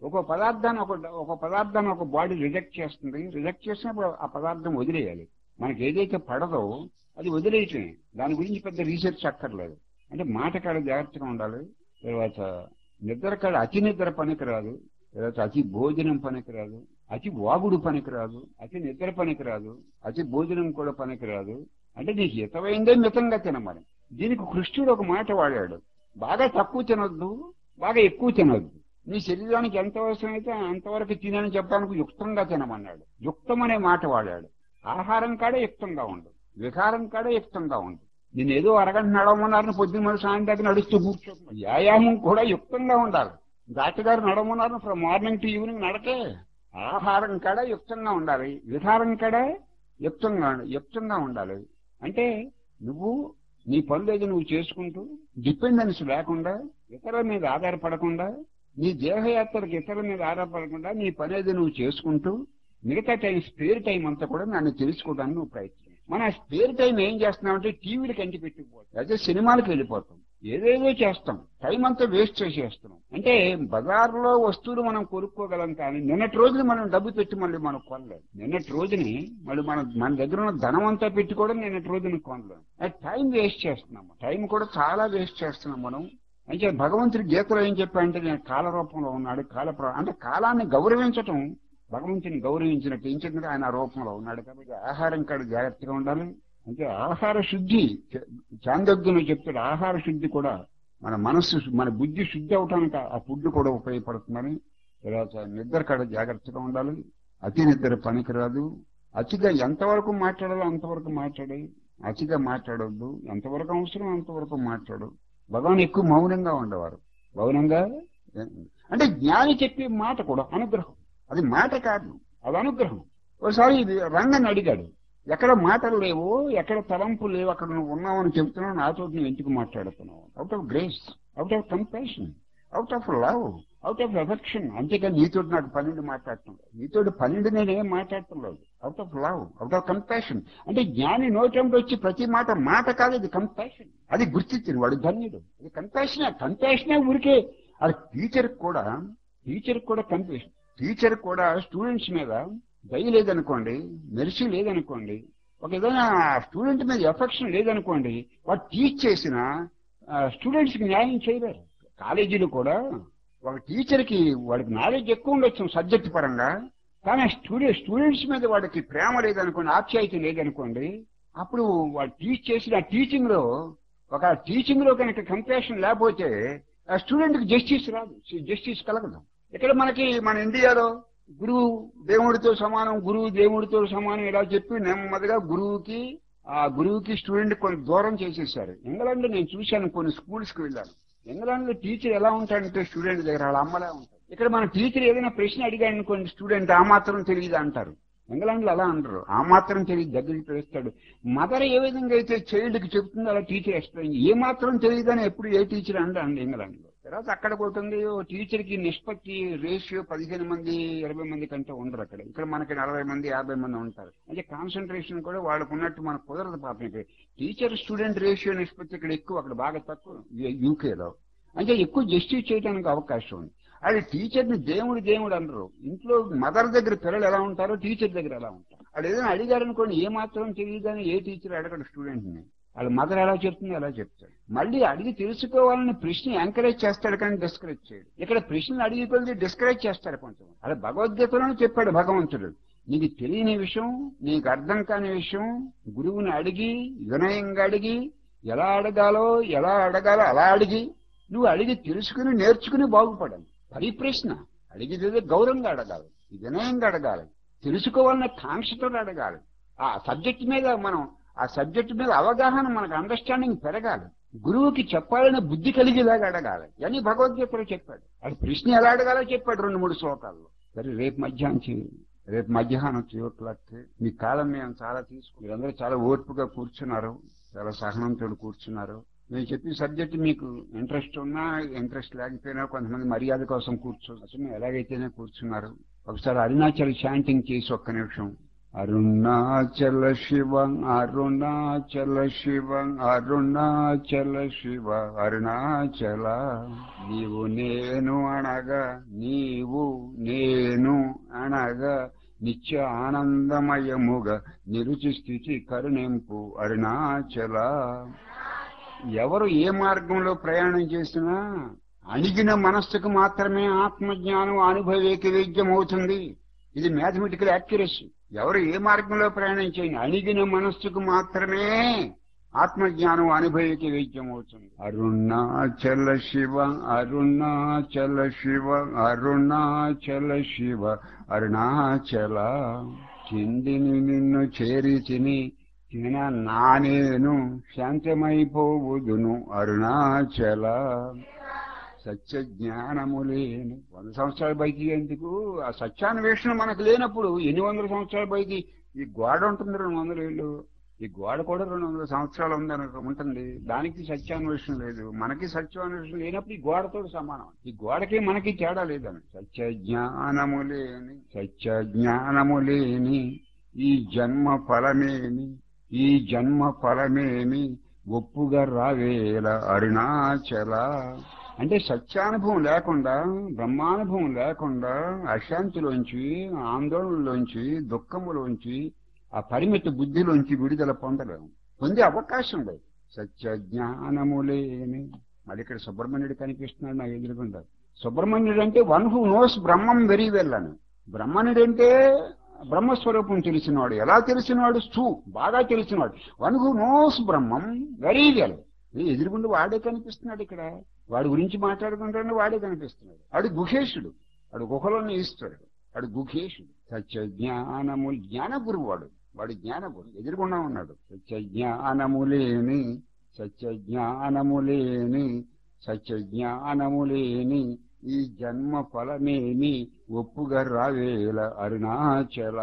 ఒక పదార్థాన్ని ఒక ఒక పదార్థాన్ని ఒక బాడీ రిజెక్ట్ చేస్తుంది రిజెక్ట్ చేసినప్పుడు ఆ పదార్థం వదిలేయాలి మనకి ఏదైతే పడదో అది వదిలేయటమే దాని గురించి పెద్ద రీసెర్చ్ అక్కర్లేదు అంటే మాట కాడ జాగ్రత్తగా ఉండాలి తర్వాత నిద్ర కాడ అతి నిద్ర పనికిరాదు తర్వాత అతి భోజనం పనికిరాదు అతి వాగుడు పనికిరాదు అతి నిద్ర పనికిరాదు అతి భోజనం కూడా పనికిరాదు అంటే నీకు హితమైందే మితంగా తినమని దీనికి కృష్ణుడు ఒక మాట వాడాడు బాగా తక్కువ తినొద్దు బాగా ఎక్కువ తినొద్దు నీ శరీరానికి ఎంత అవసరమైతే అంతవరకు తినని చెప్పడానికి యుక్తంగా తినమన్నాడు యుక్తం అనే మాట వాడాడు ఆహారం కాడే యుక్తంగా ఉండు విహారం కాడే యుక్తంగా ఉండు నేను ఏదో అరగంట నడవమన్నారని పొద్దున్న మరి సాయంత్రం నడుస్తూ కూర్చో వ్యాయామం కూడా యుక్తంగా ఉండాలి డాక్టర్ గారు నడవమన్నారు ఫ్రమ్ మార్నింగ్ టు ఈవినింగ్ నడకే ఆహారం కాడ యుక్తంగా ఉండాలి విహారం కాడ యుక్తంగా యుక్తంగా ఉండాలి అంటే నువ్వు నీ పనులేది నువ్వు చేసుకుంటూ డిపెండెన్స్ లేకుండా ఇతరుల మీద ఆధారపడకుండా నీ దేహయాత్రకు ఇతరుల మీద ఆధారపడకుండా నీ పనేది నువ్వు చేసుకుంటూ మిగతా టైం స్పేర్ టైం అంతా కూడా నన్ను తెలుసుకోవడానికి నువ్వు ప్రయత్నం మన స్పేర్ టైం ఏం చేస్తున్నామంటే టీవీలకి అంటి పెట్టిపోతాం అయితే సినిమాలకు వెళ్ళిపోతాం ఏదేదో చేస్తాం టైం అంతా వేస్ట్ చేసేస్తున్నాం అంటే బజార్లో వస్తువులు మనం కొనుక్కోగలం కానీ నిన్నటి రోజున మనం డబ్బు పెట్టి మళ్ళీ మనం కొనలేం నిన్నటి రోజుని మళ్ళీ మన మన దగ్గర ఉన్న ధనం అంతా పెట్టి కూడా నిన్నటి రోజున కొనలేం అది టైం వేస్ట్ చేస్తున్నాం టైం కూడా చాలా వేస్ట్ చేస్తున్నాం మనం అంటే భగవంతుడి గీతలో ఏం చెప్పాడంటే నేను కాల రూపంలో ఉన్నాడు కాల ప్ర- అంటే కాలాన్ని గౌరవించటం భగవంతుని గౌరవించినట్టు ఎందుకంటే ఆయన ఆ రూపంలో ఉన్నాడు కాబట్టి ఆహారం కాడ జాగ్రత్తగా ఉండాలి అంటే ఆహార శుద్ధి చ- చాందోగ్యంలో చెప్తాడు ఆహార శుద్ధి కూడా మన మనస్సు శు- మన బుద్ధి శుద్ధి అవటానికి ఆ ఫుడ్ కూడా ఉపయోగపడుతుందని తర్వాత నిద్ర కాడ జాగ్రత్తగా ఉండాలి అతి నిద్ర పనికిరాదు అతిగా ఎంతవరకు మాట్లాడాలో అంతవరకు మాట్లాడి అతిగా మాట్లాడొద్దు ఎంతవరకు అవసరం అంతవరకు మాట్లాడు భగవాన్ ఎక్కువ మౌనంగా ఉండేవారు మౌనంగా అంటే జ్ఞాని చెప్పే మాట కూడా అనుగ్రహం అది మాట కాదు అది అనుగ్రహం ఒకసారి ఇది రంగని అడిగాడు ఎక్కడ మాటలు లేవు ఎక్కడ తలంపులు లేవు అక్కడ నువ్వు ఉన్నావని చెప్తున్నావు నాతో నువ్వు ఎందుకు మాట్లాడుతున్నావు out of grace out of compassion out of love out of affection అంతేకాని నీతో నాకు పన్నెండు మాట్లాడటం లేదు నీతో పన్నెండు నేనేం మాట్లాడటం లేదు out of love out of compassion అంటే జ్ఞాని నోటంలో వచ్చి ప్రతి మాట మాట కాదు ఇది కంపాషన్ అది గుర్తించింది వాడు ధన్యుడు అది కంపాషనే కంపాషనే ఊరికే అది టీచర్ కూడా టీచర్ కూడా కంపాషన్ టీచర్ కూడా స్టూడెంట్స్ మీద దయ లేదనుకోండి మెరిసి లేదనుకోండి ఒక ఏదైనా స్టూడెంట్ మీద ఎఫెక్షన్ లేదనుకోండి వాడు టీచ్ చేసిన స్టూడెంట్స్ కి న్యాయం చేయలేరు కాలేజీలో కూడా ఒక టీచర్ కి వాడికి నాలెడ్జ్ ఎక్కువ ఉండొచ్చు సబ్జెక్ట్ పరంగా కానీ స్టూడెంట్ స్టూడెంట్స్ మీద వాడికి ప్రేమ లేదనుకోండి ఆప్యాయత లేదనుకోండి అప్పుడు వాడు టీచ్ చేసిన టీచింగ్ లో ఒక టీచింగ్ లో కనుక కంపాషన్ లేకపోతే ఆ స్టూడెంట్ కి జస్టిస్ రాదు జస్టిస్ కలగదు ఇక్కడ మనకి మన ఇండియాలో గురువు దేవుడితో సమానం గురువు దేవుడితో సమానం ఇలా చెప్పి నెమ్మదిగా గురువుకి ఆ గురువుకి స్టూడెంట్ కొన్ని దూరం చేసేసారు ఇంగ్లాండ్ లో నేను చూశాను కొన్ని స్కూల్స్ కి వెళ్ళాను ఇంగ్లాండ్ లో టీచర్ ఎలా ఉంటాడంటే స్టూడెంట్ దగ్గర వాళ్ళ అమ్మలా ఉంటాడు ఇక్కడ మన టీచర్ ఏదైనా ప్రశ్న అడిగాడు అనుకోండి స్టూడెంట్ ఆ మాత్రం తెలియదు అంటారు ఇంగ్లాండ్ లో అలా అంటారు ఆ మాత్రం తెలియదు దగ్గరికి పిలుస్తాడు మదర్ ఏ విధంగా అయితే చైల్డ్ కి చెప్తుందో అలా టీచర్ ఎక్స్ప్లెయిన్ ఏ మాత్రం తెలియదని ఎప్పుడు ఏ టీచర్ అండి ఇంగ్లాండ్ లో తర్వాత అక్కడ పోతుంది ఓ టీచర్ కి నిష్పత్తి రేషియో పదిహేను మంది ఇరవై మంది కంటే ఉండరు అక్కడ ఇక్కడ మనకి నలభై మంది యాభై మంది ఉంటారు అంటే కాన్సన్ట్రేషన్ కూడా వాళ్ళకు ఉన్నట్టు మనకు కుదరదు పాపం ఇక్కడ టీచర్ స్టూడెంట్ రేషియో నిష్పత్తి ఇక్కడ ఎక్కువ అక్కడ బాగా తక్కువ యూకేలో అంటే ఎక్కువ జస్టిస్ చేయడానికి అవకాశం ఉంది అది టీచర్ ని దేవుడు దేవుడు అనరు ఇంట్లో మదర్ దగ్గర పిల్లలు ఎలా ఉంటారో టీచర్ దగ్గర ఎలా ఉంటారు అది ఏదైనా అడిగారు అనుకోండి ఏ మాత్రం తెలియదని ఏ టీచర్ అడగడు స్టూడెంట్ ని వాళ్ళ మదర్ ఎలా చెప్తుంది ఎలా చెప్తాడు మళ్ళీ అడిగి తెలుసుకోవాలని ప్రశ్న ఎంకరేజ్ చేస్తాడు కానీ డిస్కరేజ్ చేయడు ఇక్కడ ప్రశ్నలు అడిగి కొద్ది డిస్కరేజ్ చేస్తాడు కొంచెం అలా భగవద్గీతలోనే చెప్పాడు భగవంతుడు నీకు తెలియని విషయం నీకు అర్థం కాని విషయం గురువుని అడిగి వినయంగా అడిగి ఎలా అడగాలో ఎలా అడగాలో అలా అడిగి నువ్వు అడిగి తెలుసుకుని నేర్చుకుని బాగుపడాలి పరిప్రశ్న అడిగితే గౌరవంగా అడగాలి వినయంగా అడగాలి తెలుసుకోవాలనే కాంక్షతో అడగాలి ఆ సబ్జెక్ట్ మీద మనం ఆ సబ్జెక్ట్ మీద అవగాహన మనకు అండర్స్టాండింగ్ పెరగాలి గురువుకి చెప్పాలనే బుద్ధి కలిగేలాగా అడగాలి అని భగవద్గీతలో చెప్పాడు అది ప్రశ్న ఎలా అడగాలో చెప్పాడు రెండు మూడు శ్లోకాల్లో సరే రేపు మధ్యాహ్నం రేపు మధ్యాహ్నం త్రీ ఓ క్లాక్ మీ కాలం మేము చాలా తీసుకు మీరందరూ చాలా ఓర్పుగా కూర్చున్నారు చాలా సహనంతో కూర్చున్నారు నేను చెప్పిన సబ్జెక్ట్ మీకు ఇంట్రెస్ట్ ఉన్నా ఇంట్రెస్ట్ లేకపోయినా కొంతమంది మర్యాద కోసం కూర్చో అసలు ఎలాగైతేనే కూర్చున్నారు ఒకసారి అరుణాచల్ శాంటింగ్ చేసి ఒక్క నిమిషం అరుణాచల శివ అరుణాచల శివ అరుణాచల శివ అరుణాచల నీవు నేను అనగా నీవు నేను అనగా నిత్య ఆనందమయముగా నిరుచి స్థితి కరుణింపు అరుణాచల ఎవరు ఏ మార్గంలో ప్రయాణం చేసినా అణిగిన మనస్సుకు మాత్రమే ఆత్మజ్ఞానం అనుభవేకి వేద్యం అవుతుంది ఇది మ్యాథమెటికల్ యాక్యురసీ ఎవరు ఏ మార్గంలో ప్రయాణం చేయండి అణిగిన మనస్సుకు మాత్రమే ఆత్మజ్ఞానం అనుభవికి వేద్యం అవుతుంది అరుణాచల శివ అరుణాచల శివ అరుణాచల శివ అరుణాచల చిందిని నిన్ను చేరి తిని తిన నానేను శాంతమైపోవుదును అరుణాచల సత్య జ్ఞానము లేని వంద సంవత్సరాల బయటికి ఎందుకు ఆ సత్యాన్వేషణ మనకు లేనప్పుడు ఎన్ని వందల సంవత్సరాల బయటికి ఈ గోడ ఉంటుంది రెండు వందల ఏళ్ళు ఈ గోడ కూడా రెండు వందల సంవత్సరాలు ఉందని ఉంటుంది దానికి సత్యాన్వేషణ లేదు మనకి సత్యాన్వేషణ లేనప్పుడు ఈ గోడతో సమానం ఈ గోడకి మనకి తేడా లేదని సత్య జ్ఞానము లేని సత్య జ్ఞానము లేని ఈ జన్మ ఫలమేమి ఈ జన్మ ఫలమేమి ఒప్పుగా రావేల అరుణాచల అంటే సత్యానుభవం లేకుండా బ్రహ్మానుభవం లేకుండా అశాంతిలోంచి ఆందోళనలోంచి దుఃఖములోంచి ఆ పరిమిత బుద్ధిలోంచి విడుదల పొందలేము పొందే అవకాశం లేదు సత్య జ్ఞానము లేని మరి ఇక్కడ సుబ్రహ్మణ్యుడు కనిపిస్తున్నాడు నాకు ఎదురుకుండా సుబ్రహ్మణ్యుడు అంటే one who knows Brahmam very well అని బ్రహ్మణుడు అంటే బ్రహ్మస్వరూపం తెలిసినవాడు ఎలా తెలిసినవాడు స్థూ బాగా తెలిసినవాడు one who knows Brahmam very well ఎదురుగుండి వాడే కనిపిస్తున్నాడు ఇక్కడ వాడి గురించి మాట్లాడుకుంటానే వాడే కనిపిస్తున్నాడు వాడు గుహేశుడు వాడు గుహలోనే ఈశ్వరుడు వాడు గుహేశుడు సత్య జ్ఞానము జ్ఞాన గురువు వాడు వాడు జ్ఞాన గురువు ఎదురుగుండా ఉన్నాడు సత్య జ్ఞానము లేని సత్య జ్ఞానము లేని సత్య జ్ఞానము లేని ఈ జన్మ ఫలమేమి ఒప్పుగా రావేల అరుణాచల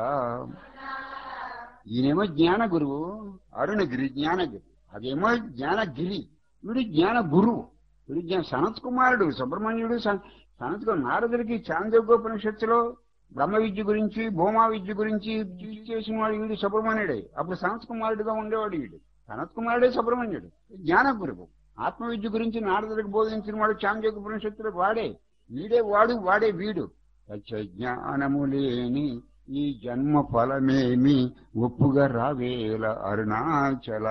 ఈయనేమో జ్ఞాన గురువు అరుణగిరి జ్ఞానగిరి అదేమో జ్ఞానగిరి వీడు జ్ఞాన గురువు వీడు జ్ఞాన సనత్ కుమారుడు సుబ్రహ్మణ్యుడు సనత్ నారదుడికి చాంద్రోపనిషత్తులో బ్రహ్మ విద్య గురించి భూమా విద్య గురించి చేసిన వాడు వీడు సుబ్రహ్మణ్యుడే అప్పుడు సనత్ కుమారుడుగా ఉండేవాడు వీడు సనత్ కుమారుడే సుబ్రహ్మణ్యుడు జ్ఞాన గురువు ఆత్మ విద్య గురించి నారదుడికి బోధించిన వాడు చాంద్రోపనిషత్తులో వాడే వీడే వాడు వాడే వీడు సత్య జ్ఞానము లేని ఈ జన్మ ఫలమేమి ఒప్పుగా రావేల అరుణాచల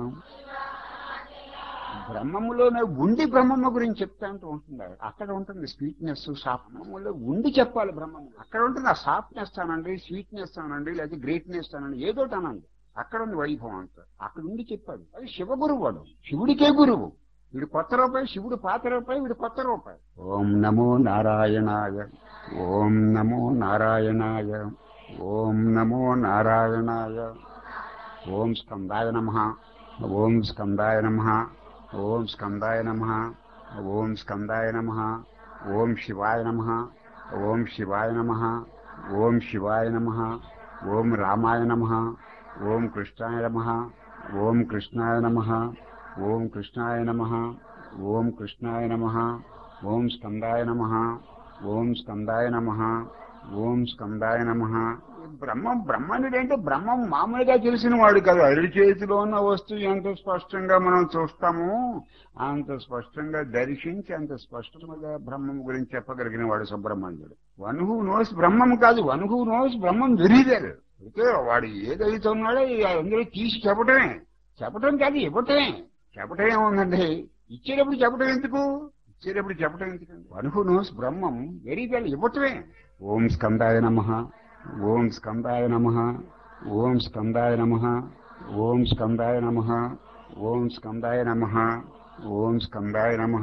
బ్రహ్మములోనే ఉండి బ్రహ్మమ్మ గురించి చెప్తా అంటూ ఉంటుంది అక్కడ ఉంటుంది స్వీట్నెస్ బ్రహ్మములో ఉండి చెప్పాలి బ్రహ్మము అక్కడ ఉంటుంది ఆ సాఫ్ట్నెస్ అనండి స్వీట్నెస్ అనండి లేదా గ్రేట్నెస్ అనండి ఏదోటి అనండి అక్కడ ఉంది వైభవం అంతా అక్కడ ఉండి చెప్పాడు అది శివ గురువు వాడు శివుడికే గురువు వీడు కొత్త రూపాయి శివుడు పాత రూపాయి వీడు కొత్త రూపాయి ఓం నమో నారాయణాయ ఓం నమో నారాయణాయ ఓం నమో నారాయణాయ ఓం స్కందాయ నమ ఓం స్కందాయ నమ ఓం స్కందాయ నమ ఓం స్కందాయ నమ ఓం శివాయ నమ ఓం శివాయ నమ ఓం శివాయ నమ ఓం రామాయ నమ ఓం కృష్ణాయ నమ ఓం కృష్ణాయ నమ ఓం కృష్ణాయ నమ ఓం కృష్ణాయ నమ ఓం స్కందాయ నమ ఓం స్కందాయ నమ ఓం స్కందాయ నమ బ్రహ్మం బ్రహ్మనుడు అంటే బ్రహ్మం మామూలుగా తెలిసిన వాడు కాదు అరి చేతిలో ఉన్న వస్తువు ఎంత స్పష్టంగా మనం చూస్తామో అంత స్పష్టంగా దర్శించి అంత స్పష్టంగా బ్రహ్మం గురించి చెప్పగలిగిన వాడు సుబ్రహ్మణ్యుడు వన్ హూ నోస్ బ్రహ్మం కాదు వన్ హూ నోస్ బ్రహ్మం వెరీదేరు అయితే వాడు ఏదైతే ఉన్నాడో అందరూ తీసి చెప్పటమే చెప్పటం కాదు ఇవ్వటమే చెప్పటం ఏముందండి ఇచ్చేటప్పుడు చెప్పటం ఎందుకు ఇచ్చేటప్పుడు చెప్పటం ఎందుకు one who knows Brahmam very well ఇవ్వటమే ఓం స్కందాయ నమ ఓం స్కందాయ నమ ఓం స్కందాయ నమ ఓం స్కందాయ నమ ఓం స్కందాయ నమ ఓం స్కందాయ నమ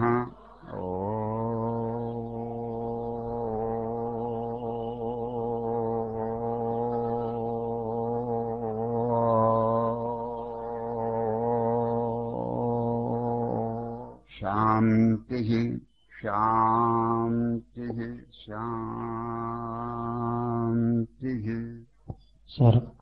శాంతి శాంతి శాంతి సార్